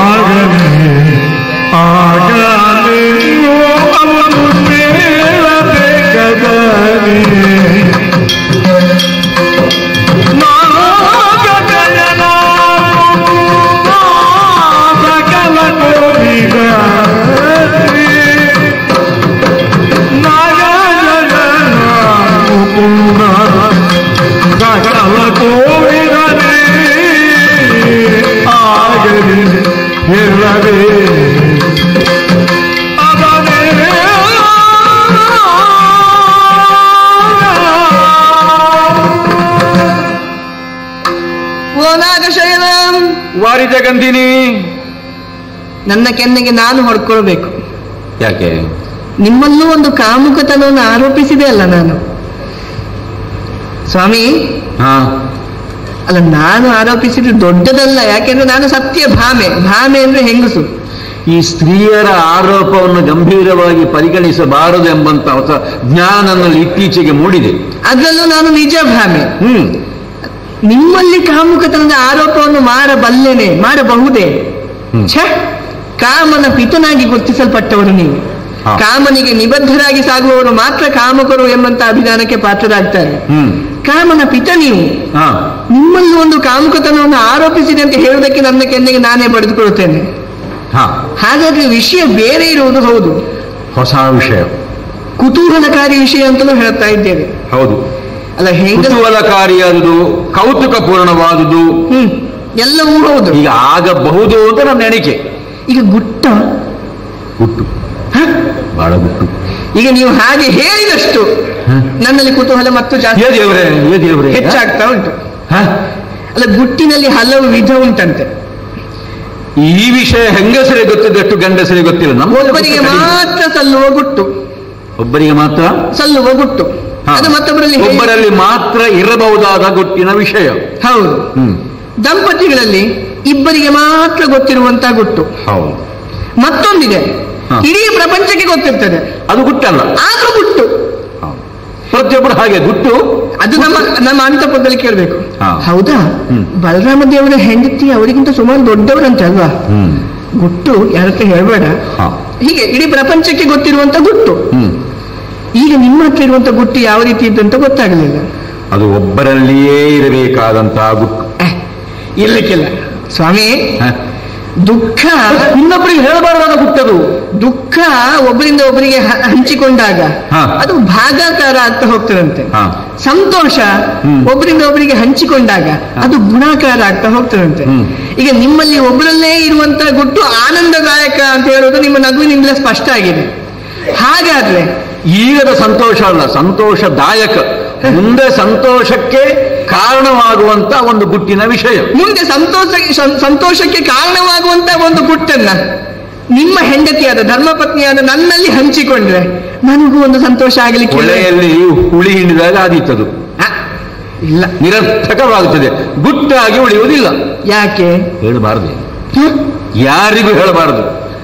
ಆಗಲೇ ಆಗಲೇ ಅವನು ಬೇಡಬೇಕಾದರೆ ನಾಗಗಯನ ಸಕಲ ಕೋರಿಗ ನಾಗಗಯನ ಮುಕುಂದ ಸಕಲ ಕೋರಿಗನೇ ಆಗಲಿ ಹೇಳದೆ ಅದನೇ ಓ ನಾಗಶಯನ ವಾರಿಜ ಗಂಧಿನಿ ನನ್ನ ಕೆನ್ನೆಗೆ ನಾನು ಹೊಡ್ಕೊಳ್ಬೇಕು ಯಾಕೆ ನಿಮ್ಮಲ್ಲೂ ಒಂದು ಕಾಮುಕತನವನ್ನು ಆರೋಪಿಸಿದೆ ಅಲ್ಲ ನಾನು ಸ್ವಾಮಿ ಹಾ ಅಲ್ಲ ನಾನು ಆರೋಪಿಸಿದ್ದು ದೊಡ್ಡದಲ್ಲ ಯಾಕೆಂದ್ರೆ ನಾನು ಸತ್ಯ ಭಾಮೆ ಭಾಮೆ ಅಂದ್ರೆ ಹೆಂಗಸು ಈ ಸ್ತ್ರೀಯರ ಆರೋಪವನ್ನು ಗಂಭೀರವಾಗಿ ಪರಿಗಣಿಸಬಾರದು ಎಂಬಂತ ಹೊಸ ಜ್ಞಾನ ನನ್ನಲ್ಲಿ ಇತ್ತೀಚೆಗೆ ಮೂಡಿದೆ ಅದರಲ್ಲೂ ನಾನು ನಿಜ ಭಾಮೆ ಹ್ಮ್ ನಿಮ್ಮಲ್ಲಿ ಕಾಮುಕತನದ ಆರೋಪವನ್ನು ಮಾಡಬಲ್ಲೆನೆ ಮಾಡಬಹುದೇ ಹ್ಮ್. ಛ ಕಾಮನ ಪಿತನಾಗಿ ಗುರುತಿಸಲ್ಪಟ್ಟವರು ನೀವು ಹಾ. ಕಾಮನಿಗೆ ನಿಬದ್ಧರಾಗಿ ಸಾಗುವವರು ಮಾತ್ರ ಕಾಮಕರು ಎಂಬಂತ ಅಭಿಧಾನಕ್ಕೆ ಪಾತ್ರರಾಗ್ತಾರೆ ಹ್ಮ್ ಕಾಮನ ಪಿತ ನೀವು ಹಾ ನಿಮ್ಮಲ್ಲಿ ಒಂದು ಕಾಮುಕತನವನ್ನು ಆರೋಪಿಸಿದೆ ಅಂತ ಹೇಳುವುದಕ್ಕೆ ನನ್ನ ಕೆನ್ನೆಗೆ ನಾನೇ ಬರೆದುಕೊಳ್ತೇನೆ ಹಾ ಹಾಗಾದ್ರೆ ವಿಷಯ ಬೇರೆ ಇರುವುದು ಹೌದು ಹೊಸ ವಿಷಯ ಕುತೂಹಲಕಾರಿ ವಿಷಯ ಅಂತಲೂ ಹೇಳ್ತಾ ಇದ್ದೇವೆ ಹೌದು ಅಲ್ಲ ಹೆಂಗ ಕುತೂಹಲಕಾರಿಯಾದುದು ಕೌತುಕಪೂರ್ಣವಾದುದು ಹ್ಮ್ ಎಲ್ಲವೂ ಹೌದು ಈಗ ಆಗಬಹುದು ಅಂತ ನನ್ನ ಎಣಿಕೆ ಈಗ ಗುಟ್ಟ ಗುಟ್ಟು ಹ? ಬಹಳ ಗುಟ್ಟು ಈಗ ನೀವು ಹಾಗೆ ಹೇಳಿದಷ್ಟು ನನ್ನಲ್ಲಿ ಕುತೂಹಲ ಮತ್ತು ಜಾಸ್ತಿ ಏ ದೇವ್ರೆ ಏ ದೇವ್ರೆ ಹೆಚ್ಚಾಗ್ತಾ ಉಂಟು ಹಾ? ಅಲ್ಲ ಗುಟ್ಟಿನಲ್ಲಿ ಹಲವು ವಿಧ ಉಂಟಂತೆ ಈ ವಿಷಯ ಹೆಂಗಸರಿಗೆ ಗೊತ್ತಿದ್ದಷ್ಟು ಗಂಡಸರಿಗೆ ಗೊತ್ತಿಲ್ಲ ನಮ್ಮ ಒಬ್ಬರಿಗೆ ಮಾತ್ರ ಸಲ್ಲುವ ಗುಟ್ಟು ಒಬ್ಬರಿಗೆ ಮಾತ್ರ ಸಲ್ಲುವ ಗುಟ್ಟು ಹಾ. ಅದು ಮತ್ತೊಬ್ಬರಲ್ಲಿ ಹೇಗೆ- ಒಬ್ಬರಲ್ಲಿ ಮಾತ್ರ ಇರಬಹುದಾದ ಗುಟ್ಟಿನ ವಿಷಯ ಹೌದು ಹ್ಮ್ ದಂಪತಿಗಳಲ್ಲಿ ಇಬ್ಬರಿಗೆ ಮಾತ್ರ ಗೊತ್ತಿರುವಂತ ಗುಟ್ಟು ಹೌದು ಮತ್ತೊಂದಿದೆ ಹಾ. ಇಡೀ ಪ್ರಪಂಚಕ್ಕೆ ಗೊತ್ತಿರ್ತದೆ ಅದು ಗುಟ್ಟಲ್ಲ ಆದ್ರೂ ಗುಟ್ಟು ಹೌದು. ಪ್ರತಿಯೊಬ್ಬರು ಹಾಗೆ ಗುಟ್ಟು ಅದು ನಮ್ಮ ನಮ್ಮ ಅಂತಪುರದಲ್ಲಿ ಕೇಳಬೇಕು ಹಾ. ಹೌದಾ ಹ್ಮ್. ಬಲರಾಮ ದೇವರ ಹೆಂಡತಿ ಅವರಿಗಿಂತ ಸುಮಾರು ದೊಡ್ಡವರಂತೆ ಅಲ್ವಾ ಹ್ಮ್ ಗುಟ್ಟು ಯಾರತ್ರ ಹೇಳ್ಬೇಡ ಹಾ. ಹೀಗೆ ಇಡೀ ಪ್ರಪಂಚಕ್ಕೆ ಗೊತ್ತಿರುವಂತ ಗುಟ್ಟು ಹ್ಮ್ ಈಗ ನಿಮ್ಮ ಹತ್ರ ಇರುವಂತ ಗುಟ್ಟು ಯಾವ ರೀತಿ ಇದ್ದು ಅಂತ ಗೊತ್ತಾಗಲಿಲ್ಲ ಅದು ಒಬ್ಬರಲ್ಲಿಯೇ ಇರಬೇಕಾದಂತಹ ಗುಟ್ಟು ಇರ್ಲಿಕ್ಕಿಲ್ಲ ಸ್ವಾಮಿ ಹ? ದುಃಖ ಇನ್ನೊಬ್ಬರಿಗೆ ಹೇಳಬಾರದಾದ ಗುಟ್ಟದು ದುಃಖ ಒಬ್ಬರಿಂದ ಒಬ್ಬರಿಗೆ ಹ- ಹಂಚಿಕೊಂಡಾಗ ಹಾ. ಅದು ಭಾಗಾಕಾರ ಆಗ್ತಾ ಹೋಗ್ತದಂತೆ ಹಾ. ಸಂತೋಷ ಹ್ಮ್. ಒಬ್ಬರಿಂದ ಒಬ್ಬರಿಗೆ ಹಂಚಿಕೊಂಡಾಗ ಅದು ಗುಣಾಕಾರ ಆಗ್ತಾ ಹೋಗ್ತದಂತೆ ಹ್ಮ್. ಈಗ ನಿಮ್ಮಲ್ಲಿ ಒಬ್ಬರಲ್ಲೇ ಇರುವಂತ ಗುಟ್ಟು ಆನಂದದಾಯಕ ಅಂತ ಹೇಳೋದು ನಿಮ್ಮ ನಗುವಿನಿಂದಲೇ ಸ್ಪಷ್ಟ ಆಗಿದೆ ಹಾಗಾದ್ರೆ ಈಗದ ಸಂತೋಷ ಅಲ್ಲ ಸಂತೋಷದಾಯಕ ಮುಂದೆ ಸಂತೋಷಕ್ಕೆ ಕಾರಣವಾಗುವಂತ ಒಂದು ಗುಟ್ಟಿನ ವಿಷಯ ಮುಂದೆ ಸಂತೋಷ ಸಂ- ಸಂತೋಷಕ್ಕೆ ಕಾರಣವಾಗುವಂತ ಒಂದು ಗುಟ್ಟನ್ನ ನಿಮ್ಮ ಹೆಂಡತಿಯಾದ ಧರ್ಮಪತ್ನಿಯಾದ ನನ್ನಲ್ಲಿ ಹಂಚಿಕೊಂಡ್ರೆ ನನಗೂ ಒಂದು ಸಂತೋಷ ಆಗಲಿಕ್ಕೆ ಹೊಳೆಯಲ್ಲಿ ಹುಳಿ ಹಿಂಡಿದಾಗ ಆದೀತದು ಇಲ್ಲ ನಿರರ್ಥಕವಾಗುತ್ತದೆ ಗುಟ್ಟಾಗಿ ಉಳಿಯುವುದಿಲ್ಲ ಯಾಕೆ ಹೇಳಬಾರದು ಯಾರಿಗೂ ಹೇಳಬಾರದು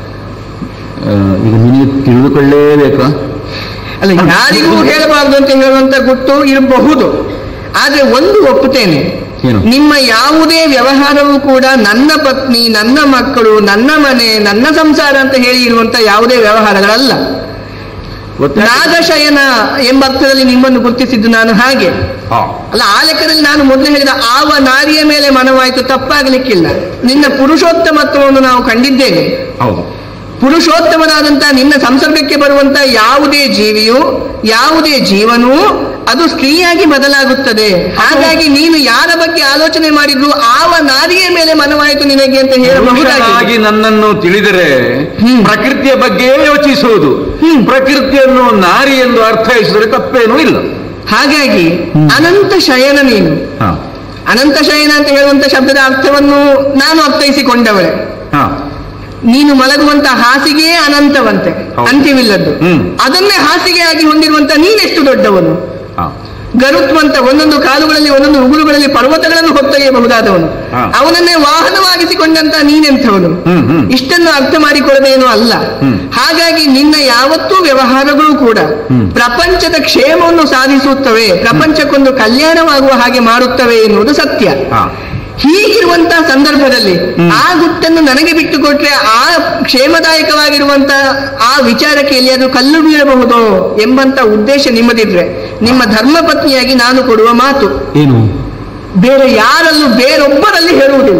ಆ, ಈಗ ನಿನಗೆ ತಿಳಿದುಕೊಳ್ಳೇಬೇಕಾ ಅಲ್ಲ ಯಾರಿಗೂ ಹೇಳಬಾರ್ದು ಅಂತ ಹೇಳುವಂತ ಗುಟ್ಟು ಇರಬಹುದು ಆದ್ರೆ ಒಂದು ಒಪ್ಪುತ್ತೇನೆ ಏನು? ನಿಮ್ಮ ಯಾವುದೇ ವ್ಯವಹಾರವೂ ಕೂಡ ನನ್ನ ಪತ್ನಿ ನನ್ನ ಮಕ್ಕಳು ನನ್ನ ಮನೆ ನನ್ನ ಸಂಸಾರ ಅಂತ ಹೇಳಿ ಇರುವಂತ ಯಾವುದೇ ವ್ಯವಹಾರಗಳಲ್ಲ ಗೊತ್ತಾ? ನಾಗಶಯನ ಎಂಬ ಅರ್ಥದಲ್ಲಿ ನಿಮ್ಮನ್ನು ಗುರುತಿಸಿದ್ದು ನಾನು ಹಾಗೆ ಹಾ. ಅಲ್ಲ ಆ ಲೆಕ್ಕದಲ್ಲಿ ನಾನು ಮೊದಲು ಹೇಳಿದ ಆವ ನಾರಿಯ ಮೇಲೆ ಮನವಾಯಿತು ತಪ್ಪಾಗಲಿಕ್ಕಿಲ್ಲ ನಿನ್ನ ಪುರುಷೋತ್ತಮತ್ವವನ್ನು ನಾವು ಕಂಡಿದ್ದೇವೆ ಹೌದು ಪುರುಷೋತ್ತಮನಾದಂತ ನಿನ್ನ ಸಂಸರ್ಗಕ್ಕೆ ಬರುವಂತ ಯಾವುದೇ ಜೀವಿಯು ಯಾವುದೇ ಜೀವನೂ ಅದು ಸ್ತ್ರೀಯಾಗಿ ಬದಲಾಗುತ್ತದೆ ಹಾಗಾಗಿ ನೀನು ಯಾರ ಬಗ್ಗೆ ಆಲೋಚನೆ ಮಾಡಿದ್ರು ಆವ ನಾರಿಯ ಮೇಲೆ ಮನವಾಯಿತು ನಿನಗೆ ಅಂತ ಹೇಳಬಹುದಾಗಿದೆ ಪುರುಷನಾಗಿ ನನ್ನನ್ನು ತಿಳಿದರೆ ಹ್ಮ್. ಪ್ರಕೃತಿಯ ಬಗ್ಗೆ ಯೋಚಿಸುವುದು ಹ್ಮ್. ಪ್ರಕೃತಿಯನ್ನು ನಾರಿ ಎಂದು ಅರ್ಥೈಸಿದರೆ ತಪ್ಪೇನೂ ಇಲ್ಲ ಹಾಗಾಗಿ ಅನಂತ ಶಯನ ನೀನು ಹಾ. ಅನಂತ ಶಯನ ಅಂತ ಹೇಳುವಂತ ಶಬ್ದದ ಅರ್ಥವನ್ನು ನಾನು ಅರ್ಥೈಸಿಕೊಂಡವಳೆ ಹಾ. ನೀನು ಮಲಗುವಂತ ಹಾಸಿಗೆಯೇ ಅನಂತವಂತೆ ಹೌದು. ಅಂತ್ಯವಿಲ್ಲದ್ದು ಹ್ಮ್. ಅದನ್ನೇ ಹಾಸಿಗೆಯಾಗಿ ಹೊಂದಿರುವಂತ ನೀನೆಷ್ಟು ದೊಡ್ಡವನು ಹಾ. ಗರುತ್ವಂತ ಒಂದೊಂದು ಕಾಲುಗಳಲ್ಲಿ ಒಂದೊಂದು ಉಗುರುಗಳಲ್ಲಿ ಪರ್ವತಗಳನ್ನು ಹೊತ್ತೊಯ್ಯಬಹುದಾದವನು ಹಾ. ಅವನನ್ನೇ ವಾಹನವಾಗಿಸಿಕೊಂಡಂತ ನೀನೆಂಥವನು ಹ್ಮ್, ಹ್ಮ್. ಇಷ್ಟನ್ನು ಅರ್ಥ ಮಾಡಿಕೊಳ್ಳದೇನೂ ಅಲ್ಲ ಹ್ಮ್. ಹಾಗಾಗಿ ನಿನ್ನ ಯಾವತ್ತೂ ವ್ಯವಹಾರಗಳು ಕೂಡ ಹ್ಮ್. ಪ್ರಪಂಚದ ಕ್ಷೇಮವನ್ನು ಸಾಧಿಸುತ್ತವೆ ಪ್ರಪಂಚಕ್ಕೊಂದು ಕಲ್ಯಾಣವಾಗುವ ಹಾಗೆ ಮಾಡುತ್ತವೆ ಎನ್ನುವುದು ಸತ್ಯ ಹಾ. ಹೀಗಿರುವಂತಹ ಸಂದರ್ಭದಲ್ಲಿ ಹ್ಮ್. ಆ ಗುಟ್ಟನ್ನು ನನಗೆ ಬಿಟ್ಟು ಕೊಟ್ರೆ ಆ ಕ್ಷೇಮದಾಯಕವಾಗಿರುವಂತ ಆ ವಿಚಾರಕ್ಕೆ ಎಲ್ಲಿಯಾದ್ರೂ ಕಲ್ಲು ಬೀಳಬಹುದೋ ಎಂಬಂತ ಉದ್ದೇಶ ನಿಮ್ಮದಿದ್ರೆ ನಿಮ್ಮ ಧರ್ಮಪತ್ನಿಯಾಗಿ ನಾನು ಕೊಡುವ ಮಾತು ಏನು ಬೇರೆ ಯಾರಲ್ಲೂ ಬೇರೊಬ್ಬರಲ್ಲಿ ಹೇಳುವುದಿಲ್ಲ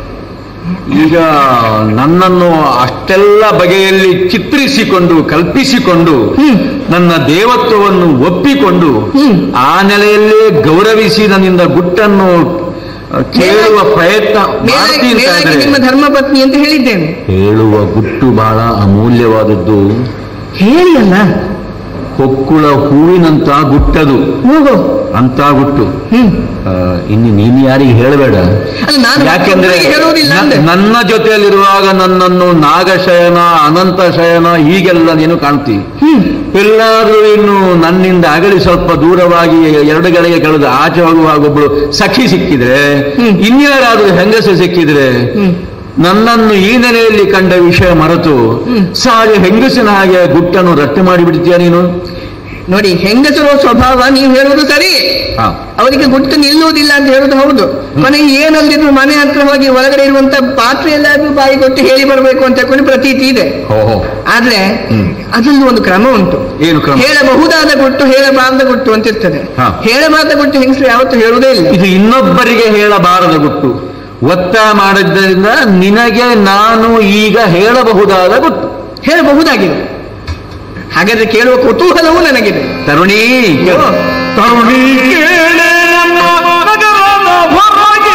ಈಗ ನನ್ನನ್ನು ಅಷ್ಟೆಲ್ಲ ಬಗೆಯಲ್ಲಿ ಚಿತ್ರಿಸಿಕೊಂಡು ಕಲ್ಪಿಸಿಕೊಂಡು ಹ್ಮ್. ನನ್ನ ದೇವತ್ವವನ್ನು ಒಪ್ಪಿಕೊಂಡು ಹ್ಮ್. ಆ ನೆಲೆಯಲ್ಲೇ ಗೌರವಿಸಿ ನನ್ನಿಂದ ಗುಟ್ಟನ್ನು ಅ, ಕೇಳುವ ಪ್ರಯತ್ನ ಮೇಲಾಗಿ ಮಾಡ್ತೀನಿ ಮೇಲಾಗಿ ಅಂತಾದ್ರೆ ನಿಮ್ಮ ಧರ್ಮಪತ್ನಿ ಅಂತ ಹೇಳಿದ್ದೇನೆ ಹೇಳುವ ಗುಟ್ಟು ಬಹಳ ಅಮೂಲ್ಯವಾದದ್ದು ಹೇಳಿ ಅಲ್ಲ ಕೊಕ್ಕುಳ ಹೂವಿನಂತ ಗುಟ್ಟದು ಹೋಗೋ ಅಂತ ಗುಟ್ಟು ಹ್ಮ್ ಆ, ಇನ್ನು ನೀನು ಯಾರಿಗೆ ಹೇಳಬೇಡ ಅಲ್ಲ ನಾನು ಯಾಕೆಂದ್ರೆ ಮತ್ತೊಬ್ಬರಿಗೆ ಹೇಳುವುದಿಲ್ಲ ನ- ಅಂದೆ ನನ್ನ ಜೊತೆಯಲ್ಲಿರುವಾಗ ನನ್ನನ್ನು ನಾಗಶಯನ ಅನಂತ ಶಯನ ಹೀಗೆಲ್ಲ ನೀನು ಕಾಣ್ತಿ ಹ್ಮ್ ಎಲ್ಲಾದ್ರೂ ಇನ್ನು ನನ್ನಿಂದ ಅಗಲಿ ಸ್ವಲ್ಪ ದೂರವಾಗಿ ಎರಡು ಗಳಿಗೆ ಕಳೆದು ಆಚೆ ಹೋಗುವಾಗ ಒಬ್ಳು ಸಖಿ ಸಿಕ್ಕಿದ್ರೆ ಹ್ಮ್. ಇನ್ಯಾರಾದ್ರೂ ಹೆಂಗಸು ಸಿಕ್ಕಿದ್ರೆ ಹ್ಮ್ ನನ್ನನ್ನು ಈ ನೆಲೆಯಲ್ಲಿ ಕಂಡ ವಿಷಯ ಮರೆತು ಹ್ಮ್. ಸಹಜ ಹೆಂಗಸಿನ ಹಾಗೆ ಗುಟ್ಟನ್ನು ರಟ್ಟು ಮಾಡಿಬಿಡ್ತೀಯ ನೀನು ನೋಡಿ ಹೆಂಗಸರು ಸ್ವಭಾವ ನೀವು ಹೇಳುವುದು ಸರಿ ಹಾ. ಅವರಿಗೆ ಗುಟ್ಟು ನಿಲ್ಲುವುದಿಲ್ಲ ಅಂತ ಹೇಳುದು ಹೌದು ಕೊನೆಗೆ ಏನಂದಿದ್ರು ಮನೆ ಹತ್ರ ಹೋಗಿ ಒಳಗಡೆ ಇರುವಂತ ಪಾತ್ರೆ ಎಲ್ಲಾದ್ರೂ ಬಾಯಿ ಕೊಟ್ಟು ಹೇಳಿ ಬರಬೇಕು ಅಂತ ಕೊಂಡು ಪ್ರತೀತಿ ಇದೆ ಹೋ ಹೋ ಆದ್ರೆ ಹ್ಮ್. ಅದರಲ್ಲಿ ಒಂದು ಕ್ರಮ ಉಂಟು ಏನು ಕ್ರಮ ಹೇಳಬಹುದಾದ ಗುಟ್ಟು ಹೇಳಬಾರದ ಗುಟ್ಟು ಅಂತ ಇರ್ತದೆ ಹಾ. ಹೇಳಬಾರದ ಗುಟ್ಟು ಹೆಂಗಸರು ಯಾವತ್ತೂ ಹೇಳುವುದೇ ಇಲ್ಲ ಇದು ಇನ್ನೊಬ್ಬರಿಗೆ ಹೇಳಬಾರದ ಗುಟ್ಟು ಒತ್ತಾಯ ಮಾಡಿದ್ದರಿಂದ ನಿನಗೆ ನಾನು ಈಗ ಹೇಳಬಹುದಾದ ಗುಟ್ಟು ಹೇಳಬಹುದಾಗಿದೆ ಹಾಗಾದ್ರೆ ಕೇಳುವ ಕುತೂಹಲವೂ ನನಗಿದೆ ತರುಣಿ ಓ, ತರುಣಿ ಕೇಳೆ ನಮ್ಮ ನಗರದ ಹೊರಗೆ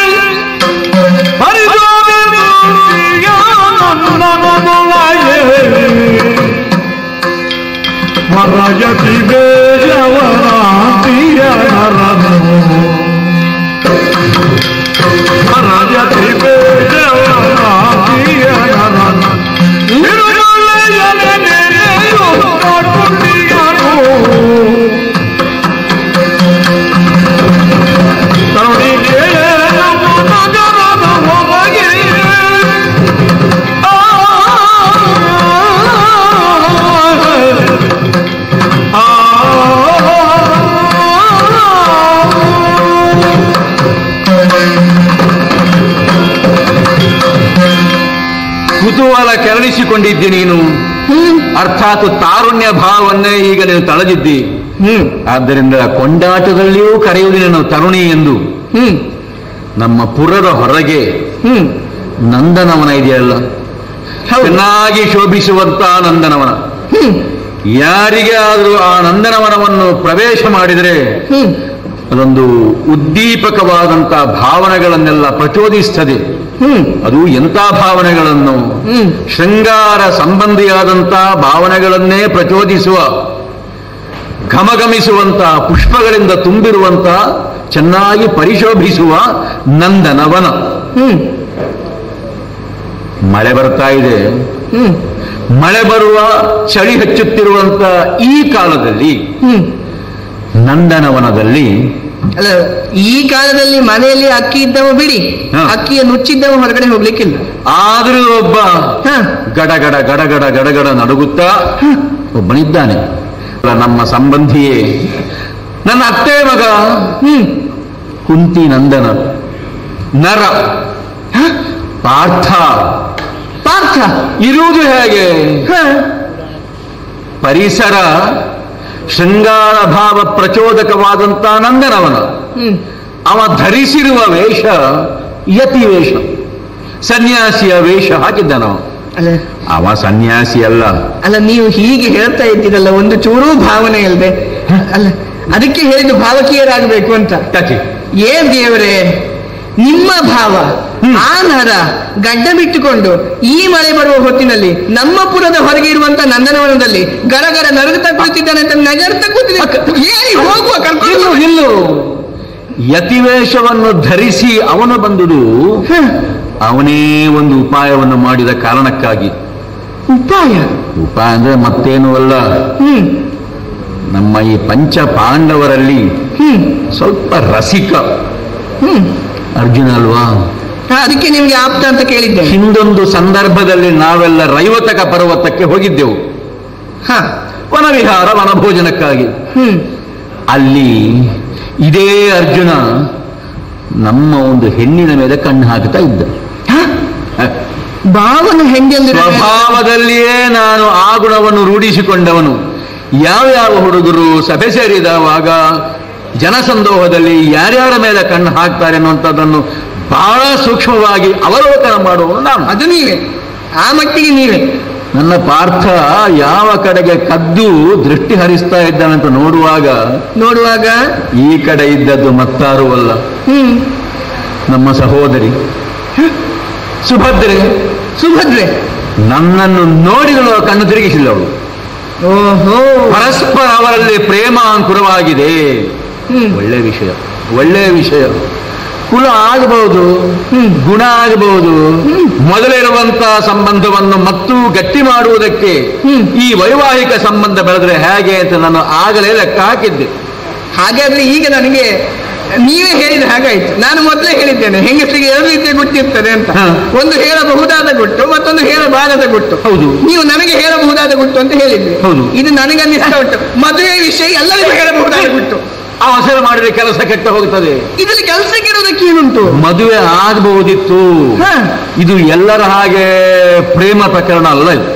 ಹರಿದೋರೆ ನುಡಿಯ ನನ್ನನೊಳಗೆ. ಮರಯತಿ ಬೇಜವರಾಂತಿಯ ನರನು ಮರಯತಿ ಬೇಜವರಾಂತಿಯ ನರನು ಇರುಗಳೆಯಲೆ ನೆನೆಯುತ್ತ ಕುಂಡಿಗನು. ತರುಣಿಗೆ ನಮ್ಮ ನಗರದ ಹೊರಗೆ ಆ, ಆ, ಕುತೂಹಲ ಕೆರಳಿಸಿಕೊಂಡಿದ್ದಿ ನೀನು ಹ್ಮ್ ಅರ್ಥಾತ್ ತಾರುಣ್ಯ ಭಾವವನ್ನೇ ಈಗ ನೀನು ತಳೆದಿದ್ದಿ ಹ್ಮ್ ಆದ್ದರಿಂದ ಕೊಂಡಾಟದಲ್ಲಿಯೂ ಕರೆಯುವುದಿಲ್ಲ ನಾವು ತರುಣಿ ಎಂದು ಹ್ಮ್ ನಮ್ಮ ಪುರದ ಹೊರಗೆ ಹ್ಮ್ ನಂದನವನ ಇದೆಯಲ್ಲ ಹೌದು ಚೆನ್ನಾಗಿ ಶೋಭಿಸುವಂತ ನಂದನವನ ಹ್ಮ್ ಯಾರಿಗೆ ಆದರೂ ಆ ನಂದನವನವನ್ನು ಪ್ರವೇಶ ಮಾಡಿದರೆ ಹ್ಮ್ ಅದೊಂದು ಉದ್ದೀಪಕವಾದಂತ ಭಾವನೆಗಳನ್ನೆಲ್ಲ ಪ್ರಚೋದಿಸ್ತದೆ ಹ್ಮ್ ಅದು ಎಂಥ ಭಾವನೆಗಳನ್ನು ಹ್ಮ್ ಶೃಂಗಾರ ಸಂಬಂಧಿಯಾದಂಥ ಭಾವನೆಗಳನ್ನೇ ಪ್ರಚೋದಿಸುವ ಘಮಘಮಿಸುವಂತ ಪುಷ್ಪಗಳಿಂದ ತುಂಬಿರುವಂತ ಚೆನ್ನಾಗಿ ಪರಿಶೋಭಿಸುವ ನಂದನವನ ಹ್ಮ್ ಮಳೆ ಬರ್ತಾ ಇದೆ ಹ್ಮ್ ಮಳೆ ಬರುವ ಚಳಿ ಹೆಚ್ಚುತ್ತಿರುವಂತ ಈ ಕಾಲದಲ್ಲಿ ಹ್ಮ್ ನಂದನವನದಲ್ಲಿ ಅಲ್ಲ ಈ ಕಾಲದಲ್ಲಿ ಮನೆಯಲ್ಲಿ ಅಕ್ಕಿ ಇದ್ದವ ಬಿಡಿ ಹಾ. ಅಕ್ಕಿಯ ನುಚ್ಚಿದ್ದವ ಹೊರಗಡೆ ಹೋಗ್ಲಿಕ್ಕಿಲ್ಲ ಆದರೂ ಒಬ್ಬ ಹ ಗಡಗಡ ಗಡಗಡ ಗಡಗಡ ನಡುಗುತ್ತಾ ಒಬ್ಬನಿದ್ದಾನೆ ನಮ್ಮ ಸಂಬಂಧಿಯೇ ನನ್ನ ಅತ್ತೆ ಮಗ ಹ್ಮ್ ಕುಂತಿ ನಂದನ ನರ ಪಾರ್ಥ ಪಾರ್ಥ ಇರುವುದು ಹೇಗೆ ಹ ಪರಿಸರ ಶೃಂಗಾರ ಭಾವ ಪ್ರಚೋದಕವಾದಂತ ನಂದನವನ ಹ್ಮ್ ಅವ ಧರಿಸಿರುವ ವೇಷ ಯತಿ ವೇಷ ಸನ್ಯಾಸಿಯ ವೇಷ ಹಾಕಿದ್ದನವ ಅಲ್ಲ ಅವ ಸನ್ಯಾಸಿ ಅಲ್ಲ ಅಲ್ಲ ನೀವು ಹೀಗೆ ಹೇಳ್ತಾ ಇದ್ದೀರಲ್ಲ ಒಂದು ಚೂರೂ ಭಾವನೆ ಇಲ್ಲದೆ ಅಲ್ಲ ಅದಕ್ಕೆ ಹೇಳಿದ್ದು ಭಾವಕೀಯರಾಗಬೇಕು ಅಂತ ಯಾಕೆ ಏನ್ ದೇವರೇ ನಿಮ್ಮ ಭಾವ ಆ ನರ ಗಡ್ಡ ಬಿಟ್ಟುಕೊಂಡು ಈ ಮಳೆ ಬರುವ ಹೊತ್ತಿನಲ್ಲಿ ನಮ್ಮ ಪುರದ ಹೊರಗೆ ಇರುವಂತ ನಂದನವನದಲ್ಲಿ ಗರಗರ ನರಗುತ್ತಾ ಕೂತಿದ್ದಾನೆ ಅಂತ ನಗರ್ತಾ ಕೂತಿದ್ದಾನೆ ಏನಿ ಹೋಗುವ ಕರ್ಕೊಂಡು ನಿಲ್ಲು ನಿಲ್ಲು ಯತಿವೇಷವನ್ನು ಧರಿಸಿ ಅವನು ಬಂದುದು ಹ, ಅವನೇ ಒಂದು ಉಪಾಯವನ್ನು ಮಾಡಿದ ಕಾರಣಕ್ಕಾಗಿ ಉಪಾಯ ಉಪಾಯ ಅಂದ್ರೆ ಮತ್ತೇನು ಅಲ್ಲ ಹ್ಮ್ ನಮ್ಮ ಈ ಪಂಚ ಪಾಂಡವರಲ್ಲಿ ಹ್ಮ್ ಸ್ವಲ್ಪ ರಸಿಕ ಹ್ಮ್ ಅರ್ಜುನ ಅಲ್ವಾ ಹಾ, ಅದಕ್ಕೆ ನಿಮ್ಗೆ ಆಪ್ತ ಅಂತ ಕೇಳಿದ್ದೆ ಹಿಂದೊಂದು ಸಂದರ್ಭದಲ್ಲಿ ನಾವೆಲ್ಲ ರೈವತಕ ಪರ್ವತಕ್ಕೆ ಹೋಗಿದ್ದೆವು ಹ ವನವಿಹಾರ ವನಭೋಜನಕ್ಕಾಗಿ ಹ್ಮ್ ಅಲ್ಲಿ ಇದೇ ಅರ್ಜುನ ನಮ್ಮ ಒಂದು ಹೆಣ್ಣಿನ ಮೇಲೆ ಕಣ್ಣು ಹಾಕ್ತಾ ಇದ್ದ ಹ? ಭಾವನ ಹೆಂಗೆಂದ್ರೆ ಸ್ವಭಾವದಲ್ಲಿಯೇ ನಾನು ಆ ಗುಣವನ್ನು ರೂಢಿಸಿಕೊಂಡವನು ಯಾವ್ಯಾವ ಹುಡುಗರು ಸಭೆ ಸೇರಿದವಾಗ ಜನಸಂದೋಹದಲ್ಲಿ ಯಾರ್ಯಾರ ಮೇಲೆ ಕಣ್ಣು ಹಾಕ್ತಾರೆ ಅನ್ನುವಂಥದ್ದನ್ನು ಬಹಳ ಸೂಕ್ಷ್ಮವಾಗಿ ಅವಲೋಕನ ಮಾಡುವವನು ನಾನು ಅದು ನೀವೇ ಆ ಮಟ್ಟಿಗೆ ನೀವೇ ನನ್ನ ಪಾರ್ಥ ಯಾವ ಕಡೆಗೆ ಕದ್ದು ದೃಷ್ಟಿ ಹರಿಸ್ತಾ ಇದ್ದಾನಂತ ನೋಡುವಾಗ ನೋಡುವಾಗ ಈ ಕಡೆ ಇದ್ದದ್ದು ಮತ್ತಾರೂ ಅಲ್ಲ ಹ್ಮ್ ನಮ್ಮ ಸಹೋದರಿ ಸುಭದ್ರೆ ಸುಭದ್ರೆ ನನ್ನನ್ನು ನೋಡಿದಳು ಕಣ್ಣು ತಿರುಗಿಸಿಲ್ಲ ಅವಳು ಓಹೋ ಪರಸ್ಪರ ಅವರಲ್ಲಿ ಪ್ರೇಮ ಅಂಕುರವಾಗಿದೆ ಹ್ಮ್ ಒಳ್ಳೆ ವಿಷಯ ಒಳ್ಳೆಯ ವಿಷಯ ಕುಲ ಆಗಬಹುದು ಹ್ಮ್. ಗುಣ ಆಗಬಹುದು ಹ್ಮ್. ಮೊದಲಿರುವಂತ ಸಂಬಂಧವನ್ನು ಮತ್ತು ಗಟ್ಟಿ ಮಾಡುವುದಕ್ಕೆ ಹ್ಮ್. ಈ ವೈವಾಹಿಕ ಸಂಬಂಧ ಬೆಳೆದ್ರೆ ಹೇಗೆ ಅಂತ ನಾನು ಆಗಲೇ ಲೆಕ್ಕ ಹಾಕಿದ್ದೆ ಹಾಗಾದ್ರೆ ಈಗ ನನಗೆ ನೀವೇ ಹೇಳಿದ ಹಾಗಾಯ್ತು ನಾನು ಮೊದಲೇ ಹೇಳಿದ್ದೇನೆ ಹೆಂಗಸರಿಗೆ ಎರಡು ರೀತಿಯ ಗುಟ್ಟಿರ್ತದೆ ಅಂತ ಹ. ಒಂದು ಹೇಳಬಹುದಾದ ಗುಟ್ಟು ಮತ್ತೊಂದು ಹೇಳಬಾರದ ಗುಟ್ಟು ಹೌದು ನೀವು ನನಗೆ ಹೇಳಬಹುದಾದ ಗುಟ್ಟು ಅಂತ ಹೇಳಿದ್ರಿ ಹೌದು. ಇದು ನನಗೆ ಅನ್ನಿಸ್ತಾ ಉಂಟು ಮದುವೆ ವಿಷಯ ಎಲ್ಲರಿಗೂ ಹೇಳಬಹುದಾದ ಗುಟ್ಟು ಅವಸರ ಮಾಡಿದ್ರೆ ಕೆಲಸ ಕೆಟ್ಟ ಹೋಗ್ತದೆ ಇದರಲ್ಲಿ ಕೆಲಸಕ್ಕೆ ಇರೋದಕ್ಕೆ ಏನುಂಟು ಮದುವೆ ಆಗಬಹುದಿತ್ತು ಹ. ಇದು ಎಲ್ಲರ ಹಾಗೆ ಪ್ರೇಮ ಪ್ರಕರಣ ಅಲ್ಲ ಇದು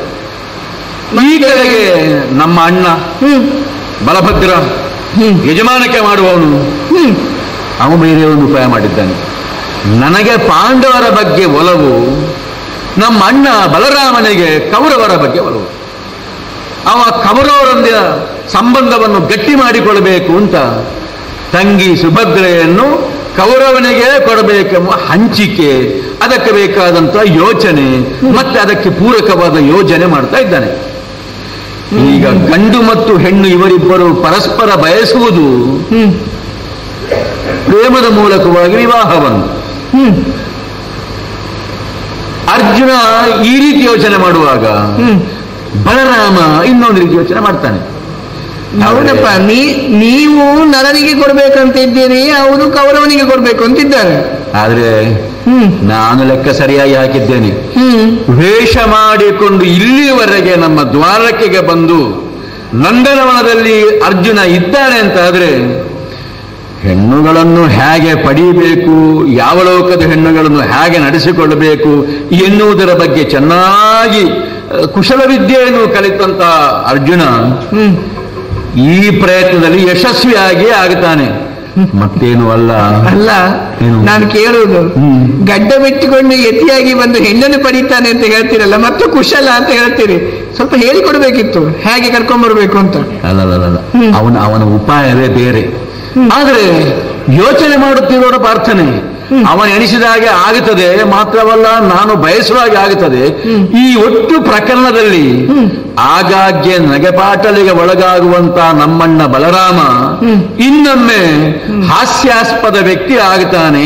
ಈ ಕಡೆಗೆ ನಮ್ಮ ಅಣ್ಣ ಹ್ಮ್ ಬಲಭದ್ರ ಹ್ಮ್ ಯಜಮಾನಕ್ಕೆ ಮಾಡುವವನು ಹ್ಮ್ ಅವನು ಬೇರೆ ಒಂದು ಉಪಾಯ ಮಾಡಿದ್ದಾನೆ ನನಗೆ ಪಾಂಡವರ ಬಗ್ಗೆ ಒಲವು ನಮ್ಮ ಅಣ್ಣ ಬಲರಾಮನಿಗೆ ಕೌರವರ ಬಗ್ಗೆ ಒಲವು ಅವ ಕೌರವರೊಂದಿನ ಸಂಬಂಧವನ್ನು ಗಟ್ಟಿ ಮಾಡಿಕೊಳ್ಳಬೇಕು ಅಂತ ತಂಗಿ ಸುಭದ್ರೆಯನ್ನು ಕೌರವನಿಗೆ ಕೊಡಬೇಕೆಂಬ ಹಂಚಿಕೆ ಅದಕ್ಕೆ ಬೇಕಾದಂತ ಯೋಚನೆ ಮತ್ತೆ ಅದಕ್ಕೆ ಪೂರಕವಾದ ಯೋಜನೆ ಮಾಡ್ತಾ ಇದ್ದಾನೆ ಈಗ ಗಂಡು ಮತ್ತು ಹೆಣ್ಣು ಇವರಿಬ್ಬರು ಪರಸ್ಪರ ಬಯಸುವುದು ಹ್ಮ್ ಪ್ರೇಮದ ಮೂಲಕವಾಗಿ ವಿವಾಹವನ್ನು ಹ್ಮ್ ಅರ್ಜುನ ಈ ರೀತಿ ಯೋಚನೆ ಮಾಡುವಾಗ ಹ್ಮ್ ಬಲರಾಮ ಇನ್ನೊಂದು ರೀತಿ ಯೋಚನೆ ಮಾಡ್ತಾನೆ ಹೌದಪ್ಪ ನೀ ನೀವು ನರನಿಗೆ ಕೊಡ್ಬೇಕಂತ ಇದ್ದೀರಿ ಅವರು ಕೌರವನಿಗೆ ಕೊಡ್ಬೇಕು ಅಂತಿದ್ದಾರೆ ಆದ್ರೆ ಹ್ಮ್ ನಾನು ಲೆಕ್ಕ ಸರಿಯಾಗಿ ಹಾಕಿದ್ದೇನೆ ಹ್ಮ್ ವೇಷ ಮಾಡಿಕೊಂಡು ಇಲ್ಲಿವರೆಗೆ ನಮ್ಮ ದ್ವಾರಕೆಗೆ ಬಂದು ನಂದನವನದಲ್ಲಿ ಅರ್ಜುನ ಇದ್ದಾನೆ ಅಂತ ಆದ್ರೆ ಹೆಣ್ಣುಗಳನ್ನು ಹೇಗೆ ಪಡೀಬೇಕು ಯಾವ ಲೋಕದ ಹೆಣ್ಣುಗಳನ್ನು ಹೇಗೆ ನಡೆಸಿಕೊಳ್ಳಬೇಕು ಎನ್ನುವುದರ ಬಗ್ಗೆ ಚೆನ್ನಾಗಿ ಅಹ್, ಕುಶಲವಿದ್ಯೆಯನ್ನು ಕಲಿತಂತ ಅರ್ಜುನ ಹ್ಮ್ ಈ ಪ್ರಯತ್ನದಲ್ಲಿ ಯಶಸ್ವಿಯಾಗಿ ಆಗುತ್ತಾನೆ ಮತ್ತೇನು ಅಲ್ಲ ಅಲ್ಲ ಏನು? ನಾನು ಕೇಳುವುದು ಹ್ಮ್. ಗಡ್ಡ ಬಿಟ್ಟುಕೊಂಡು ಯತಿಯಾಗಿ ಬಂದು ಹೆಣ್ಣನ್ನು ಪಡೀತಾನೆ ಅಂತ ಹೇಳ್ತೀರಲ್ಲ ಮತ್ತು ಕುಶಲ ಅಂತ ಹೇಳ್ತೀರಿ ಸ್ವಲ್ಪ ಹೇಳಿಕೊಡ್ಬೇಕಿತ್ತು ಹೇಗೆ ಕರ್ಕೊಂಡ್ ಬರ್ಬೇಕು ಅಂತ ಅಲ್ಲಲ್ಲ ಹ್ಮ್. ಅವನ ಅವನ ಉಪಾಯವೇ ಬೇರೆ ಆದರೆ ಯೋಚನೆ ಮಾಡುತ್ತಿರೋರ ಪ್ರಾರ್ಥನೆ ಅವನ ಎಣಿಸಿದ ಹಾಗೆ ಆಗುತ್ತದೆ ಮಾತ್ರವಲ್ಲ ನಾನು ಬಯಸುವ ಹಾಗೆ ಆಗುತ್ತದೆ ಹ್ಮ್. ಈ ಒಟ್ಟು ಪ್ರಕರಣದಲ್ಲಿ ಹ್ಮ್. ಆಗಾಗ್ಗೆ ನಗೆಪಾಟಲಿಗೆ ಒಳಗಾಗುವಂತ ನಮ್ಮಣ್ಣ ಬಲರಾಮ ಹ್ಮ್. ಇನ್ನೊಮ್ಮೆ ಹಾಸ್ಯಾಸ್ಪದ ವ್ಯಕ್ತಿ ಆಗುತ್ತಾನೆ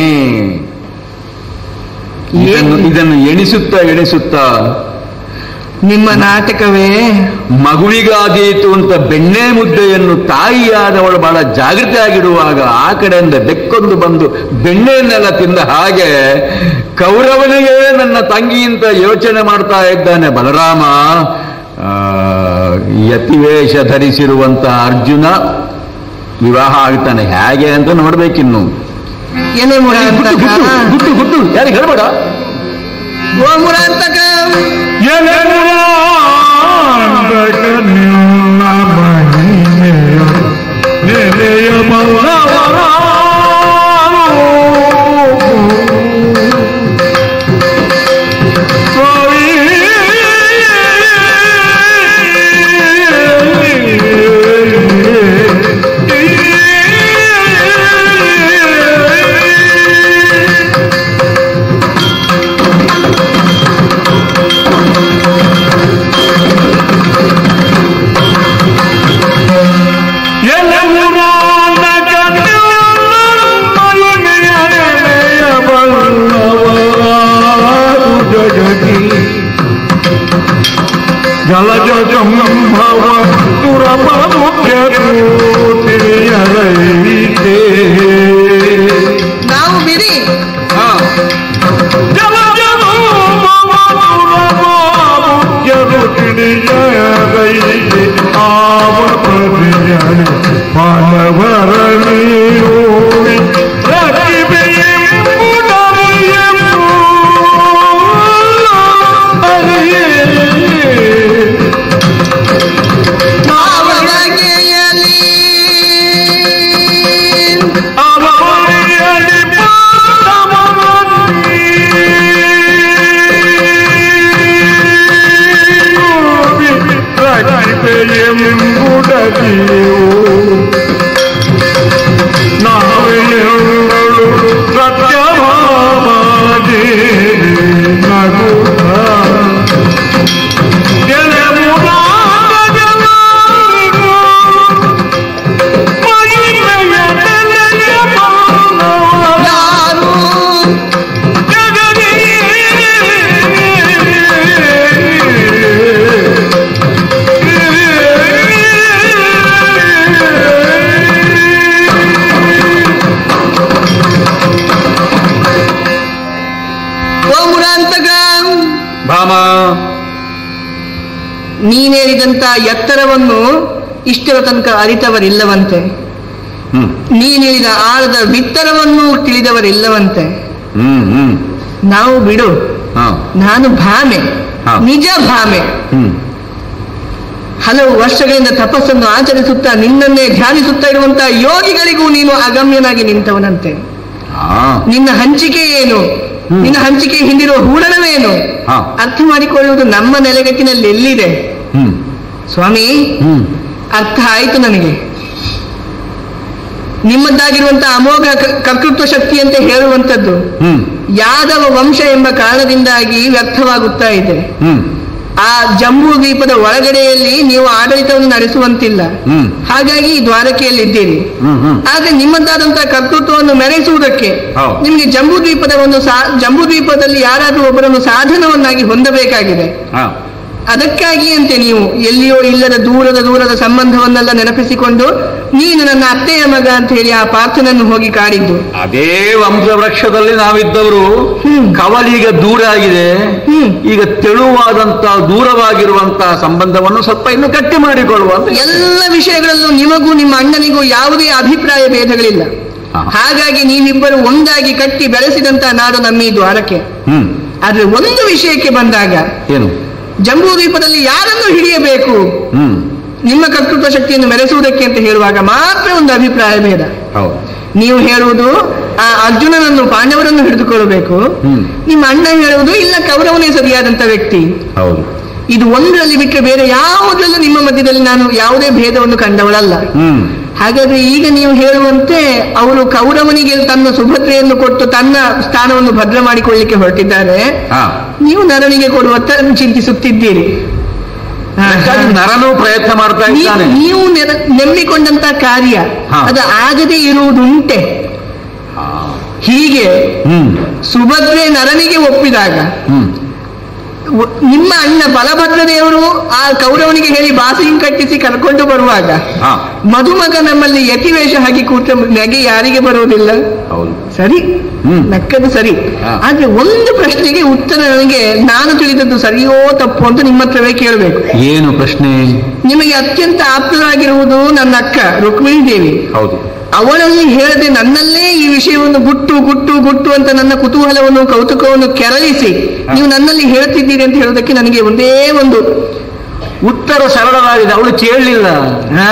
ಇದನ್ನು ಇದನ್ನು ಎಣಿಸುತ್ತಾ ಎಣಿಸುತ್ತಾ ನಿಮ್ಮ ನಾಟಕವೇ ಮಗುವಿಗಾದೀತು ಅಂತ ಬೆಣ್ಣೆ ಮುದ್ದೆಯನ್ನು ತಾಯಿಯಾದವಳು ಬಹಳ ಜಾಗೃತಿ ಆಗಿರುವಾಗ ಆ ಕಡೆಯಿಂದ ಬೆಕ್ಕೊಂದು ಬಂದು ಬೆಣ್ಣೆಯನ್ನೆಲ್ಲ ತಿಂದ ಹಾಗೆ ಕೌರವನಿಗೆ ನನ್ನ ತಂಗಿ ಅಂತ ಯೋಚನೆ ಮಾಡ್ತಾ ಇದ್ದಾನೆ ಬಲರಾಮ ಆ, ಯತಿವೇಷ ಧರಿಸಿರುವಂತ ಅರ್ಜುನ ವಿವಾಹ ಆಗ್ತಾನೆ ಹೇಗೆ ಅಂತ ನೋಡ್ಬೇಕಿನ್ನು ಏನೇ ಮುರಾಂತಕ ಗುಟ್ಟು ಗುಟ್ಟು ಯಾರಿಗೆ ಹೇಳ್ಬೇಡ ಓ ಮುರಾಂತಕ ಜಲಜ ಸಂಭವ ದುರಪ ಮುಖ್ಯ ತಿಳಿಯಲೈತೆ ನಾವು ಬಿಡಿ ಹಾ ಜಲಜ ಸಂಭವ ದುರಪ ಮುಖ್ಯರು ತಿಳಿಯಲೈತೆ ಆವ ಪ್ರತಿಯನೆ ಮಾನವರ ನೀರೋಡಿ ಅವನಗೆಯಲಿ ನಾವೆಲ್ಲರೂ ಸತ್ಯಭಾಮಾಜಿ ನಗುತ್ತ ಯಾರು ಓ ಮುರಾಂತಕ ಭಾಮ ನೀನೇರಿದಂತ ಎತ್ತರವನ್ನು ಇಷ್ಟರ ತನಕ ಅರಿತವರಿಲ್ಲವಂತೆ ಹ್ಮ್ ನೀನಿಳಿದ ಆಳದ ಬಿತ್ತರವನ್ನು ತಿಳಿದವರಿಲ್ಲವಂತೆ ಹ್ಮ್ ಹ್ಮ್ ನಾವು ಬಿಡು ಹಾ ನಾನು ಭಾಮೆ ಹಾ. ನಿಜ ಭಾಮೆ ಹ್ಮ್ ಹಲವು ವರ್ಷಗಳಿಂದ ತಪಸ್ಸನ್ನು ಆಚರಿಸುತ್ತಾ ನಿನ್ನನ್ನೇ ಧ್ಯಾನಿಸುತ್ತಾ ಇರುವಂತಹ ಯೋಗಿಗಳಿಗೂ ನೀನು ಅಗಮ್ಯನಾಗಿ ನಿಂತವನಂತೆ ಹಾ ನಿನ್ನ ಹಂಚಿಕೆ ಏನು ಹ್ಮ್. ನಿನ್ನ ಹಂಚಿಕೆ ಹಿಂದಿರುವ ಹೂಡಣವೇನು ಹಾ. ಅರ್ಥ ಮಾಡಿಕೊಳ್ಳುವುದು ನಮ್ಮ ನೆಲೆಗಟ್ಟಿನಲ್ಲಿ ಎಲ್ಲಿದೆ ಹ್ಮ್ ಸ್ವಾಮಿ ಹ್ಮ್ ಅರ್ಥ ಆಯಿತು ನನಗೆ ನಿಮ್ಮದ್ದಾಗಿರುವಂತಹ ಅಮೋಘ ಕ- ಕರ್ತೃತ್ವ ಶಕ್ತಿ ಅಂತ ಹೇಳುವಂಥದ್ದು ಹ್ಮ್ ಯಾದವ ವಂಶ ಎಂಬ ಕಾರಣದಿಂದಾಗಿ ವ್ಯರ್ಥವಾಗುತ್ತಾ ಇದೆ ಹ್ಮ್ ಆ ಜಂಬೂ ದ್ವೀಪದ ಒಳಗಡೆಯಲ್ಲಿ ನೀವು ಆಡಳಿತವನ್ನು ನಡೆಸುವಂತಿಲ್ಲ ಹ್ಮ್ ಹಾಗಾಗಿ ಈ ದ್ವಾರಕೆಯಲ್ಲಿದ್ದೀರಿ ಹ್ಮ್ ಹ್ಮ್ ಆದ್ರೆ ನಿಮ್ಮದಾದಂತಹ ಕರ್ತೃತ್ವವನ್ನು ಮೆರೆಸುವುದಕ್ಕೆ ಹೌದು. ನಿಮಗೆ ಜಂಬೂ ದ್ವೀಪದ ಒಂದು ಸಾ ಜಂಬೂ ದ್ವೀಪದಲ್ಲಿ ಯಾರಾದ್ರೂ ಒಬ್ಬರನ್ನು ಸಾಧನವನ್ನಾಗಿ ಹೊಂದಬೇಕಾಗಿದೆ ಹಾ ಅದಕ್ಕಾಗಿ ಅಂತೆ ನೀವು ಎಲ್ಲಿಯೋ ಇಲ್ಲದ ದೂರದ ದೂರದ ಸಂಬಂಧವನ್ನೆಲ್ಲ ನೆನಪಿಸಿಕೊಂಡು ನೀನು ನನ್ನ ಅತ್ತೆಯ ಮಗ ಅಂತ ಹೇಳಿ ಆ ಪಾರ್ಥನನ್ನು ಹೋಗಿ ಕಾಡಿದ್ದು ಅದೇ ವಂಶವೃಕ್ಷದಲ್ಲಿ ನಾವಿದ್ದವರು ಹ್ಮ್. ಕವಲೀಗ ದೂರ ಆಗಿದೆ ಹ್ಮ್. ಈಗ ತೆಳುವಾದಂತಹ ದೂರವಾಗಿರುವಂತಹ ಸಂಬಂಧವನ್ನು ಸ್ವಲ್ಪ ಇನ್ನು ಗಟ್ಟಿ ಮಾಡಿಕೊಳ್ಳುವ ಅಂತ ಎಲ್ಲ ವಿಷಯಗಳಲ್ಲೂ ನಿಮಗೂ ನಿಮ್ಮ ಅಣ್ಣನಿಗೂ ಯಾವುದೇ ಅಭಿಪ್ರಾಯ ಭೇದಗಳಿಲ್ಲ ಹಾ. ಹಾಗಾಗಿ ನೀವಿಬ್ಬರು ಒಂದಾಗಿ ಕಟ್ಟಿ ಬೆಳೆಸಿದಂತ ನಾಡು ನಮ್ಮ ಈ ದ್ವಾರಕೆ ಹ್ಮ್ ಆದ್ರೆ ಒಂದು ವಿಷಯಕ್ಕೆ ಬಂದಾಗ ಏನು ಜಂಬೂ ದ್ವೀಪದಲ್ಲಿ ಯಾರನ್ನು ಹಿಡಿಯಬೇಕು ಹ್ಮ್ ನಿಮ್ಮ ಕರ್ತೃತ್ವ ಶಕ್ತಿಯನ್ನು ಮೆರೆಸುವುದಕ್ಕೆ ಅಂತ ಹೇಳುವಾಗ ಮಾತ್ರ ಒಂದು ಅಭಿಪ್ರಾಯ ಭೇದ ಹೌದು ನೀವು ಹೇಳುವುದು ಆ ಅರ್ಜುನನನ್ನು ಪಾಂಡವರನ್ನು ಹಿಡಿದುಕೊಳ್ಳಬೇಕು ಹ್ಮ್. ನಿಮ್ಮ ಅಣ್ಣ ಹೇಳುವುದು ಇಲ್ಲ ಕೌರವನೇ ಸರಿಯಾದಂತ ವ್ಯಕ್ತಿ ಹೌದು ಇದು ಒಂದರಲ್ಲಿ ಬಿಟ್ಟರೆ ಬೇರೆ ಯಾವುದರಲ್ಲೂ ನಿಮ್ಮ ಮಧ್ಯದಲ್ಲಿ ನಾನು ಯಾವುದೇ ಭೇದವನ್ನು ಕಂಡವಳಲ್ಲ ಹ್ಮ್ ಹಾಗಾದ್ರೆ ಈಗ ನೀವು ಹೇಳುವಂತೆ ಅವರು ಕೌರವನಿಗೆ ತನ್ನ ಸುಭದ್ರೆಯನ್ನು ಕೊಟ್ಟು ತನ್ನ ಸ್ಥಾನವನ್ನು ಭದ್ರ ಮಾಡಿಕೊಳ್ಳಿಕ್ಕೆ ಹೊರಟಿದ್ದಾರೆ ಹಾ ನೀವು ನರನಿಗೆ ಕೊಡುವತ್ತ ಚಿಂತಿಸುತ್ತಿದ್ದೀರಿ ಹಾ, ಅದಕ್ಕಾಗಿ ನರನು ಪ್ರಯತ್ನ ಮಾಡ್ತಾ ನೀವು- ಇದ್ದಾನೆ ನೀವು ನೆನ- ನಂಬಿಕೊಂಡಂತ ಕಾರ್ಯ ಹಾ. ಅದು ಆಗದೆ ಇರುವುದುಂಟೆ ಹೀಗೆ ಹ್ಮ್ ಸುಭದ್ರೆ ನರನಿಗೆ ಒಪ್ಪಿದಾಗ ಹ್ಮ್ ವ- ನಿಮ್ಮ ಅಣ್ಣ ಬಲಭದ್ರ ದೇವರು ಆ ಕೌರವನಿಗೆ ಹೇಳಿ ಬಾಸಿಂಗ್ ಕಟ್ಟಿಸಿ ಕರ್ಕೊಂಡು ಬರುವಾಗ ಹಾ ಮಧುಮಗ ನಮ್ಮಲ್ಲಿ ಯತಿವೇಷ ಹಾಕಿ ಕೂತ ನಗೆ ಯಾರಿಗೆ ಬರುವುದಿಲ್ಲ ಹೌದು ಸರಿ ಹ್ಮ್. ನಕ್ಕದು ಸರಿ ಹಾ. ಆದ್ರೆ ಒಂದು ಪ್ರಶ್ನೆಗೆ ಉತ್ತರ ನನಗೆ ನಾನು ತಿಳಿದದ್ದು ಸರಿಯೋ ತಪ್ಪು ಅಂತ ನಿಮ್ಮ ಹತ್ರವೇ ಕೇಳಬೇಕು ಏನು ಪ್ರಶ್ನೆ ನಿಮಗೆ ಅತ್ಯಂತ ಆಪ್ತರಾಗಿರುವುದು ನನ್ನ ಅಕ್ಕ ರುಕ್ಮಿಣಿ ದೇವಿ ಹೌದು ಅವಳಲ್ಲಿ ಹೇಳದೆ ನನ್ನಲ್ಲೇ ಈ ವಿಷಯವನ್ನು ಗುಟ್ಟು ಗುಟ್ಟು ಗುಟ್ಟು ಅಂತ ನನ್ನ ಕುತೂಹಲವನ್ನು ಕೌತುಕವನ್ನು ಕೆರಳಿಸಿ ನೀವು ನನ್ನಲ್ಲಿ ಹೇಳ್ತಿದ್ದೀರಿ ಅಂತ ಹೇಳೋದಕ್ಕೆ ನನಗೆ ಒಂದೇ ಒಂದು ಉತ್ತರ ಸರಳವಾಗಿದೆ ಅವಳು ಕೇಳಲಿಲ್ಲ ಆ,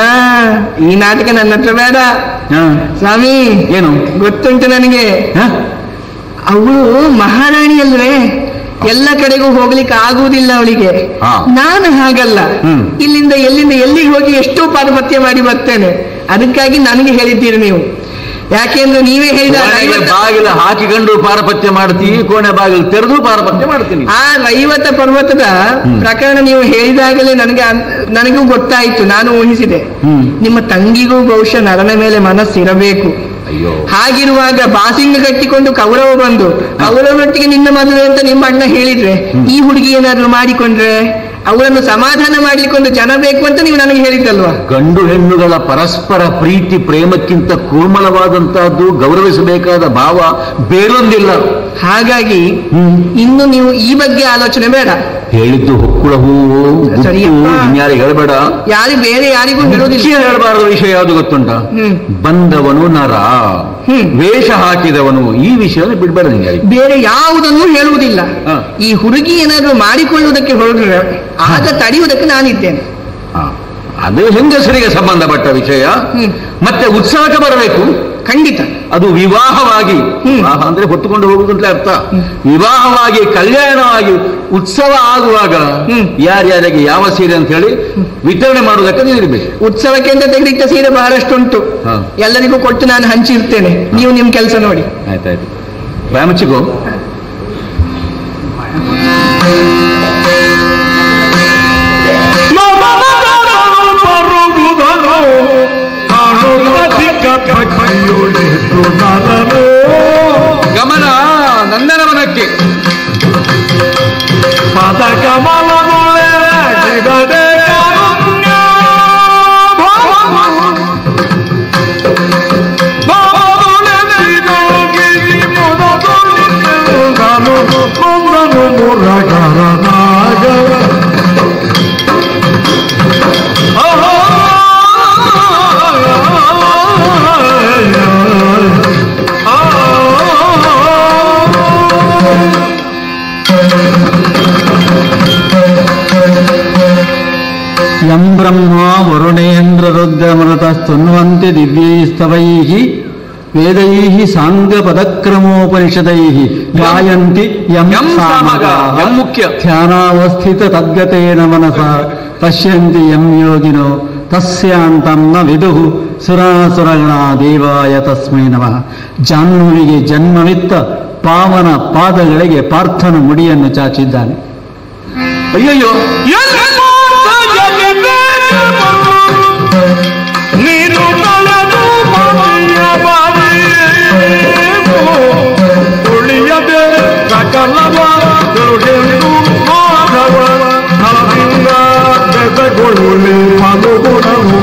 ಈ ನಾಟಕ ನನ್ನ ಹತ್ರ ಬೇಡ ಸ್ವಾಮಿ ಏನು ಗೊತ್ತುಂಟು ನನಗೆ ಹ? ಅವಳು ಮಹಾರಾಣಿ ಅಲ್ವೇ ಎಲ್ಲ ಕಡೆಗೂ ಹೋಗ್ಲಿಕ್ಕೆ ಆಗುವುದಿಲ್ಲ ಅವಳಿಗೆ ಹಾ. ನಾನು ಹಾಗಲ್ಲ ಹ್ಮ್. ಇಲ್ಲಿಂದ ಎಲ್ಲಿಂದ ಎಲ್ಲಿಗೆ ಹೋಗಿ ಎಷ್ಟೋ ಪಾದಪತ್ಯ ಮಾಡಿ ಬರ್ತೇನೆ ಅದಕ್ಕಾಗಿ ನನಗೆ ಹೇಳಿದ್ದೀರಿ ನೀವು ಯಾಕೆಂದ್ರೆ ನೀವೇ ಹೇಳಿದ ಕೋಣೆಗೆ ಐವತ್ತ- ಬಾಗಿಲು ಹಾಕಿಕೊಂಡು ಪಾರಪತ್ಯ ಮಾಡ್ತೀವಿ ಕೋಣೆ ಬಾಗಿಲು ತೆರೆದು ಪಾರಪತ್ಯ ಮಾಡ್ತೀನಿ ಆ ರೈವತ ಪರ್ವತದ ಪ್ರಕರಣ ನೀವು ಹೇಳಿದಾಗಲೇ ನನಗೆ ಅನ್- ನನಗೂ ಗೊತ್ತಾಯಿತು ನಾನು ಊಹಿಸಿದೆ ಹ್ಮ್. ನಿಮ್ಮ ತಂಗಿಗೂ ಬಹುಶಃ ನರನ ಮೇಲೆ ಮನಸ್ಸಿರಬೇಕು ಅಯ್ಯೋ ಹಾಗಿರುವಾಗ ಬಾಸಿಂಗ ಕಟ್ಟಿಕೊಂಡು ಕೌರವ ಬಂದು ಕೌರವನೊಟ್ಟಿಗೆ ನಿನ್ನ ಮದುವೆ ಅಂತ ನಿಮ್ಮ ಅಣ್ಣ ಹೇಳಿದ್ರೆ ಈ ಹುಡುಗಿ ಏನಾದ್ರು ಮಾಡಿಕೊಂಡ್ರೆ ಅವರನ್ನು ಸಮಾಧಾನ ಮಾಡ್ಲಿಕ್ಕೊಂದು ಜನ ಬೇಕು ಅಂತ ನೀವು ನನಗೆ ಹೇಳಿದ್ದಲ್ವಾ ಗಂಡು ಹೆಣ್ಣುಗಳ ಪರಸ್ಪರ ಪ್ರೀತಿ ಪ್ರೇಮಕ್ಕಿಂತ ಕೋಮಲವಾದಂತಹದ್ದು ಗೌರವಿಸಬೇಕಾದ ಭಾವ ಬೇರೊಂದಿಲ್ಲ ಹಾಗಾಗಿ ಇನ್ನು ನೀವು ಈ ಬಗ್ಗೆ ಆಲೋಚನೆ ಬೇಡ ಹೇಳಿದ್ದು ಹೊಕ್ಕುಳ ಹೂವು ಗುಟ್ಟು, ಸರಿಯಪ್ಪ. ಇನ್ಯಾರಿಗೆ ಹೇಳಬೇಡ ಯಾರು ಬೇರೆ ಯಾರಿಗೂ ಹೇಳೋದಿಲ್ಲ ಮುಖ್ಯ ಹೇಳಬಾರದು ವಿಷಯ ಯಾವುದು ಗೊತ್ತುಂಟ ಹ್ಮ್ ಬಂದವನು ನರ ಹ್ಮ್. ವೇಷ ಹಾಕಿದವನು ಈ ವಿಷಯ ಬಿಡ್ಬೇಡ ನಿಂಗೆ ಯಾರಿಗೆ. ಬೇರೆ ಯಾವುದನ್ನು ಹೇಳುವುದಿಲ್ಲ ಹ. ಈ ಹುಡುಗಿ ಏನಾದ್ರೂ ಮಾಡಿಕೊಳ್ಳುವುದಕ್ಕೆ ಹೊರಟ್ರೆ ಆಗ ತಡೆಯುವುದಕ್ಕೆ ನಾನಿದ್ದೇನೆ ಹಾ. ಅದು ಹೆಂಗಸರಿಗೆ ಸಂಬಂಧಪಟ್ಟ ವಿಷಯ ಹ್ಮ್. ಮತ್ತೆ ಉತ್ಸಾಹಕ್ಕೆ ಬರಬೇಕು ಖಂಡಿತ ಅದು ವಿವಾಹವಾಗಿ ಹ್ಮ್. ವಿವಾಹ ಅಂದ್ರೆ ಹೊತ್ತುಕೊಂಡು ಹೋಗುದಂತಲೇ ಅರ್ಥ ವಿವಾಹವಾಗಿ ಕಲ್ಯಾಣವಾಗಿ ಉತ್ಸವ ಆಗುವಾಗ ಹ್ಮ್. ಯಾರ್ಯಾರಿಗೆ ಯಾವ ಸೀರೆ ಅಂತ ಹೇಳಿ ವಿತರಣೆ ಮಾಡುವುದಕ್ಕೆ ನೀಡಿರ್ಬೇಕು ಉತ್ಸವಕ್ಕೆ ಅಂತ ತೆಗೆದಿಟ್ಟ ಸೀರೆ ಬಹಳಷ್ಟುಂಟು ಹ. ಎಲ್ಲರಿಗೂ ಕೊಟ್ಟು ನಾನು ಹಂಚಿರ್ತೇನೆ ನೀವು ನಿಮ್ ಕೆಲಸ ನೋಡಿ ಆಯ್ತಾಯ್ತು ರಾಮಚಿಗೋ ಗಮನ ನಂದನವನಕ್ಕೆ ಯಂ ಬ್ರಹ್ಮ ವರುಣೇಂದ್ರ ರುದ್ರಮೃತಸ್ತುನ್ವಂತಿ ದಿವ್ಯೈಸ್ತವೈಃ ವೇದೈಃ ಸಾಂಗಪದಕ್ರಮೋಪನಿಷದೈಃ ಗಾಯಂತಿ ಯಂ ಯಂ ಸಾಮಗ, ಸಾಮಗಾಃ ಯಂ ಮುಖ್ಯ. ಧ್ಯಾನಾವಸ್ಥಿತ ತದ್ಗತೇನ ಮನಸ ಪಶ್ಯಂತಿ ಯಂ ಯೋಗಿನೋ ತಸ್ಯಾಂತಂ ನ ವಿದುಃ ಸುರಾಸುರಗಣ ದೇವಾಯ ತಸ್ಮೈ ನಮಃ ಜಾಹ್ನವಿಗೆ ಜನ್ಮವಿತ್ತ ಪಾವನ ಪಾದಗಳಿಗೆ ಪಾರ್ಥನ ಮುಡಿಯನ್ನು ಚಾಚಿದ್ದಾನೆ ಅಯ್ಯಯ್ಯೋ ನೀನು ಕಳೆದು ಮನೆಯ ಬಾರಿಯೇನು ಉಳಿಯದೆ ಸಕಲವ ದುರ್ಗೆಂದು ಮಾಧವ ನರಸಿಂಗ ಬೆಸಗೊಳ್ಳಿ ಮನುಗುಣವು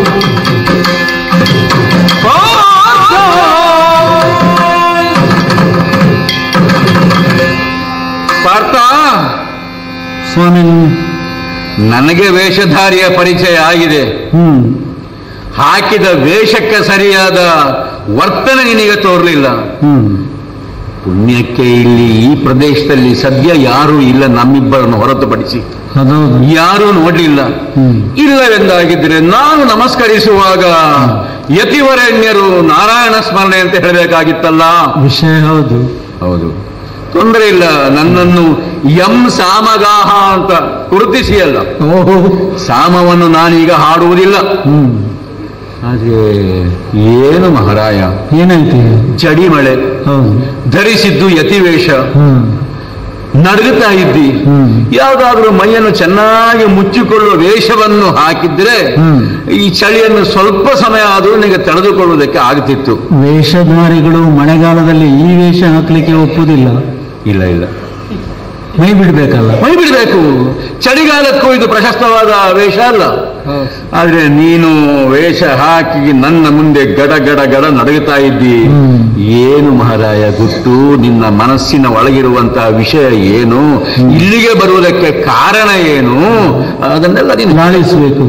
ಪಾರ್ಥ ಸ್ವಾಮಿ ನನಗೆ ವೇಷಧಾರಿಯ ಪರಿಚಯ ಆಗಿದೆ ಹ್ಮ್ ಹಾಕಿದ ವೇಷಕ್ಕೆ ಸರಿಯಾದ ವರ್ತನೆ ನಿನಗೆ ತೋರಲಿಲ್ಲ ಹ್ಮ್ ಪುಣ್ಯಕ್ಕೆ ಇಲ್ಲಿ ಈ ಪ್ರದೇಶದಲ್ಲಿ ಸದ್ಯ ಯಾರೂ ಇಲ್ಲ ನಮ್ಮಿಬ್ಬರನ್ನು ಹೊರತುಪಡಿಸಿ ಅದೌದು ಯಾರೂ ನೋಡ್ಲಿಲ್ಲ ಹ್ಮ್ ಇಲ್ಲವೆಂದಾಗಿದ್ರೆ ನಾನು ನಮಸ್ಕರಿಸುವಾಗ ಯತಿವರೆಣ್ಯರು ನಾರಾಯಣ ಸ್ಮರಣೆ ಅಂತ ಹೇಳಬೇಕಾಗಿತ್ತಲ್ಲ ವಿಷಯ ಹೌದು ಹೌದು ತೊಂದರೆ ಇಲ್ಲ ನನ್ನನ್ನು ಎಂ ಸಾಮಗಾಹ ಅಂತ ಗುರುತಿಸಿ ಅಲ್ಲ ಓಹೋ ಸಾಮವನ್ನು ನಾನೀಗ ಹಾಡುವುದಿಲ್ಲ ಹ್ಮ್ ಆದ್ರೆ ಏನು ಮಹಾರಾಯ ಏನಾಯ್ತು ಈಗ? ಚಡಿ ಮಳೆ ಹೌದು ಧರಿಸಿದ್ದು ಯತಿವೇಷ ಹ್ಮ್ ನಡುಗುತ್ತಾ ಇದ್ದಿ ಹ್ಮ್. ಯಾವುದಾದ್ರೂ ಮೈಯನ್ನು ಚೆನ್ನಾಗಿ ಮುಚ್ಚಿಕೊಳ್ಳುವ ವೇಷವನ್ನು ಹಾಕಿದ್ರೆ ಹ್ಮ್. ಈ ಚಳಿಯನ್ನು ಸ್ವಲ್ಪ ಸಮಯ ಆದರೂ ನಿನಗೆ ತಡೆದುಕೊಳ್ಳುವುದಕ್ಕೆ ಆಗ್ತಿತ್ತು ವೇಷಧಾರಿಗಳು ಮಳೆಗಾಲದಲ್ಲಿ ಈ ವೇಷ ಹಾಕ್ಲಿಕ್ಕೆ ಒಪ್ಪುದಿಲ್ಲ ಇಲ್ಲ ಇಲ್ಲ ಮೈ ಬಿಡ್ಬೇಕಲ್ಲ ಮೈ ಬಿಡಬೇಕು ಚಳಿಗಾಲಕ್ಕೂ ಇದು ಪ್ರಶಸ್ತವಾದ ವೇಷ ಅಲ್ಲ ಆದ್ರೆ ನೀನು ವೇಷ ಹಾಕಿ ನನ್ನ ಮುಂದೆ ಗಡ ಗಡ ಗಡ ನಡುಗುತ್ತಾ ಇದ್ದಿ ಹ್ಮ್. ಏನು ಮಹಾರಾಯ ಗುಟ್ಟು ನಿನ್ನ ಮನಸ್ಸಿನ ಒಳಗಿರುವಂತಹ ವಿಷಯ ಏನು ಇಲ್ಲಿಗೆ ಬರುವುದಕ್ಕೆ ಕಾರಣ ಏನು ಅದನ್ನೆಲ್ಲ ನೀನು ಲಾಳಿಸ್ಬೇಕು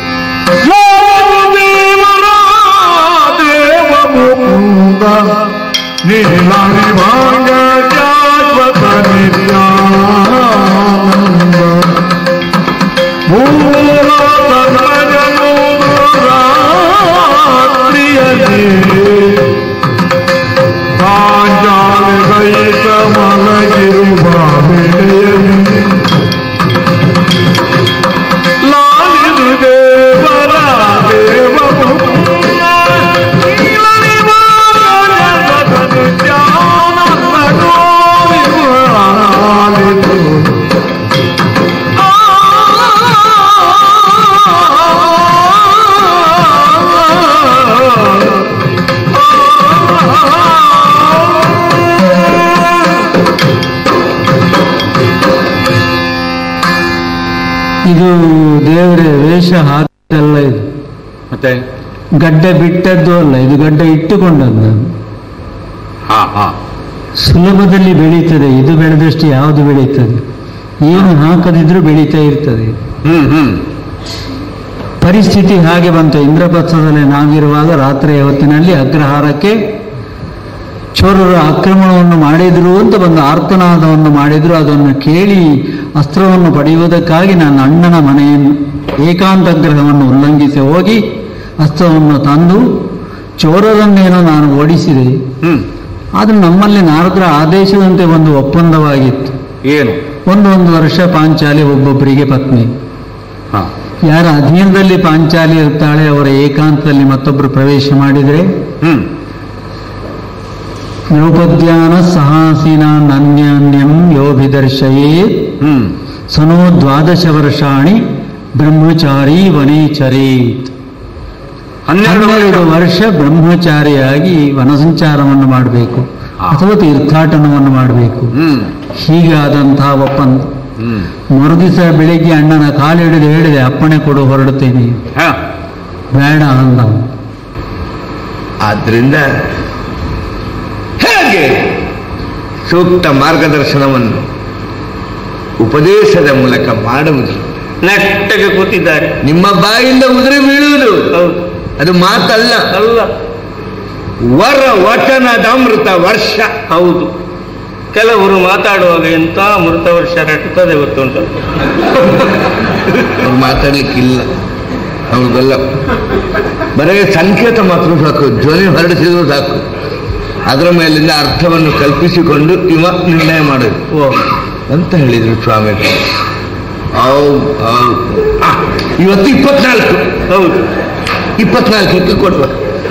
ದೇವರ ದೇವ ಮುಕುಂದ ನೀಲಾನಿ ಭಾಗ ಶಾಶ್ವತ ನಿತ್ಯಾನಂದ ಮೂಲ ತನ್ಮಯನು ರಾತ್ರಿಯಲ್ಲಿ ಪಾಂಚಾಲ ಸಹಿತ ಮಲಗಿರುವ ವೇಳೆಯಲ್ಲಿ ಲಾಲಿದು ದೇವರ ದೇವ ಇದು ದೇವರೇ ವೇಷ ಹಾಕಲ್ಲ ಇದು ಮತ್ತೆ ಗಡ್ಡೆ ಬಿಟ್ಟದ್ದು ಅಲ್ಲ ಇದು ಗಡ್ಡೆ ಇಟ್ಟುಕೊಂಡದ್ದು ಹಾ ಹಾ ಸುಲಭದಲ್ಲಿ ಬೆಳೀತದೆ ಇದು ಬೆಳೆದಷ್ಟು ಯಾವುದು ಬೆಳೀತದೆ ಏನು ಹಾಕದಿದ್ರೂ ಬೆಳೀತಾ ಇರ್ತದೆ ಹ್ಮ್ ಹ್ಮ್ ಪರಿಸ್ಥಿತಿ ಹಾಗೆ ಬಂತು ಇಂದ್ರಪಥದಲ್ಲಿ ನಾವಿರುವಾಗ ರಾತ್ರಿಯ ಹೊತ್ತಿನಲ್ಲಿ ಅಗ್ರಹಾರಕ್ಕೆ ಚೋರರು ಆಕ್ರಮಣವನ್ನು ಮಾಡಿದ್ರು ಅಂತ ಒಂದು ಆರ್ತನಾದವನ್ನು ಮಾಡಿದ್ರು ಅದನ್ನು ಕೇಳಿ ಅಸ್ತ್ರವನ್ನು ಪಡೆಯುವುದಕ್ಕಾಗಿ ನನ್ನ ಅಣ್ಣನ ಮನೆಯನ್ನು ಏಕಾಂತಗ್ರಹವನ್ನು ಉಲ್ಲಂಘಿಸಿ ಹೋಗಿ ಅಸ್ತ್ರವನ್ನು ತಂದು ಚೋರರನ್ನೇನೋ ನಾನು ಓಡಿಸಿದೆ ಹ್ಮ್ ಆದರೆ ನಮ್ಮಲ್ಲಿ ನಾರದರ ಆದೇಶದಂತೆ ಒಂದು ಒಪ್ಪಂದವಾಗಿತ್ತು ಏನು ಒಂದು ಒಂದು ವರ್ಷ ಪಾಂಚಾಲಿ ಒಬ್ಬೊಬ್ಬರಿಗೆ ಪತ್ನಿ ಹಾ ಯಾರ ಅಧೀನದಲ್ಲಿ ಪಾಂಚಾಲಿ ಇರ್ತಾಳೆ ಅವರ ಏಕಾಂತದಲ್ಲಿ ಮತ್ತೊಬ್ಬರು ಪ್ರವೇಶ ಮಾಡಿದರೆ ಹ್ಮ್ ನೌಪದ್ಯಾನ ಸಹಾಸಿನ ನನ್ಯಾನ್ಯಂ ಯೋಭಿದರ್ಶಯೇ ಹ್ಮ್ ಸನೋ ದ್ವಾದಶ ವರ್ಷಾಣಿ ಬ್ರಹ್ಮಚಾರಿ ವನೇಚರೇತ್ ಹನ್ನೆರಡು ಹನ್ನೆರಡು ವರ್ಷ ವರ್ಷ ಬ್ರಹ್ಮಚಾರಿಯಾಗಿ ವನಸಂಚಾರವನ್ನು ಮಾಡಬೇಕು ಹಾ. ಅಥವಾ ತೀರ್ಥಾಟನವನ್ನು ಮಾಡಬೇಕು ಹ್ಮ್ ಹೀಗಾದಂತಹ ಒಪ್ಪಂದ ಹ್ಮ್ ಮರುದಿವಸ ಬೆಳಿಗ್ಗೆ ಅಣ್ಣನ ಕಾಲು ಹಿಡಿದು ಹೇಳಿದೆ ಅಪ್ಪಣೆ ಕೊಡು ಹೊರಡುತ್ತೇನೆ ಹಾ ಬೇಡ ಅಂದ ಆದ್ರಿಂದ ಹೇಗೆ ಸೂಕ್ತ ಮಾರ್ಗದರ್ಶನವನ್ನು ಉಪದೇಶದ ಮೂಲಕ ಮಾಡುವುದು ನೆಟ್ಟಗೆ ಕೂತಿದ್ದಾರೆ ನಿಮ್ಮ ಬಾಯಿಂದ ಉದುರಿ ಬೀಳುವುದು ಹೌದು ಅದು ಮಾತಲ್ಲ ಅಲ್ಲ ವರ ವಚನದ ಅಮೃತ ವರ್ಷ ಹೌದು ಕೆಲವರು ಮಾತಾಡುವಾಗ ಎಂತ ಅಮೃತ ವರ್ಷ ರಟ್ಟುತ್ತದೆ ಗೊತ್ತುಂಟು ಅವ್ರು ಮಾತಾಡ್ಲಿಕ್ಕಿಲ್ಲ ಹೌದಲ್ಲ ಬರೀ ಸಂಕೇತ ಮಾತ್ರ ಸಾಕು ಧ್ವನಿ ಹೊರಡಿಸಿದ್ರು ಸಾಕು ಅದರ ಮೇಲಿಂದ ಅರ್ಥವನ್ನು ಕಲ್ಪಿಸಿಕೊಂಡು ಇವ ನಿರ್ಣಯ ಮಾಡೋದು ಓ ಅಂತ ಹೇಳಿದ್ರು ಸ್ವಾಮಿಗಳು ಹೌದು ಹೌದು ಆ, ಇವತ್ತು ಇಪ್ಪತ್ನಾಲ್ಕು ಹೌದು ಇಪ್ಪತ್ನಾಲ್ಕಕ್ಕೆ ಕೊಡುವ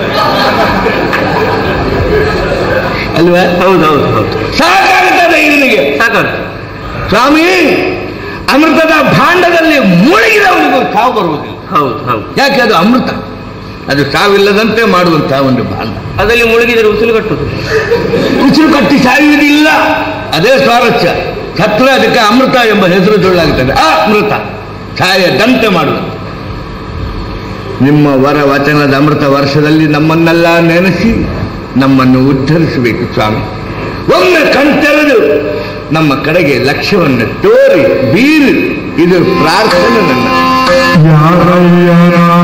ಅಲ್ವಾ ಹೌದು ಹೌದು ಹೌದು ಸಾಕಾಗುತ್ತದೆ ಇವನಿಗೆ ಸಾಕಾಗ್ತದೆ ಸ್ವಾಮಿ ಅಮೃತದ ಭಾಂಡದಲ್ಲಿ ಮುಳುಗಿದವನಿಗೂ ಸಾವು ಬರುವುದಿಲ್ಲ ಹೌದು ಹೌದು ಯಾಕೆ ಅದು ಅಮೃತ ಅದು ಸಾವಿಲ್ಲದಂತೆ ಮಾಡುವಂತಹ ಒಂದು ಭಾಂಡ ಅದರಲ್ಲಿ ಮುಳುಗಿದರೆ ಉಸಿರು ಕಟ್ಟುದು ಉಸಿರು ಕಟ್ಟಿ ಸಾಯುವುದಿಲ್ಲ ಅದೇ ಸ್ವಾರಸ್ಯ ಸತ್ರ ಅದಕ್ಕೆ ಅಮೃತ ಎಂಬ ಹೆಸರು ಸುಳ್ಳಾಗುತ್ತದೆ ಆ ಅಮೃತ ಸಾಯದಂತೆ ಮಾಡುವುದು ನಿಮ್ಮ ವರ ವಚನದ ಅಮೃತ ವರ್ಷದಲ್ಲಿ ನಮ್ಮನ್ನೆಲ್ಲ ನೆನೆಸಿ ನಮ್ಮನ್ನು ಉದ್ಧರಿಸಬೇಕು ಸ್ವಾಮಿ ಒಮ್ಮೆ ಕಣ್ತೆರೆದು ನಮ್ಮ ಕಡೆಗೆ ಲಕ್ಷ್ಯವನ್ನು ತೋರಿ ಬೀರು ಇದು ಪ್ರಾರ್ಥನೆ ನನ್ನ ಯಾರಯ್ಯ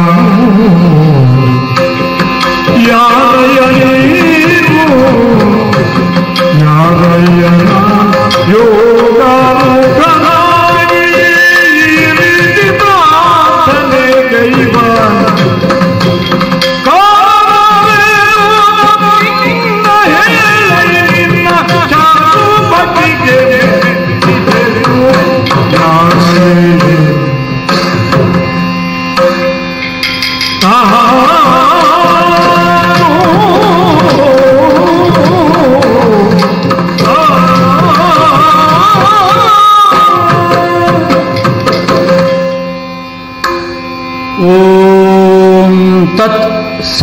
ಯಾರಯ್ಯ ನೀನು ಯಾರಯ್ಯ ಯೋಗ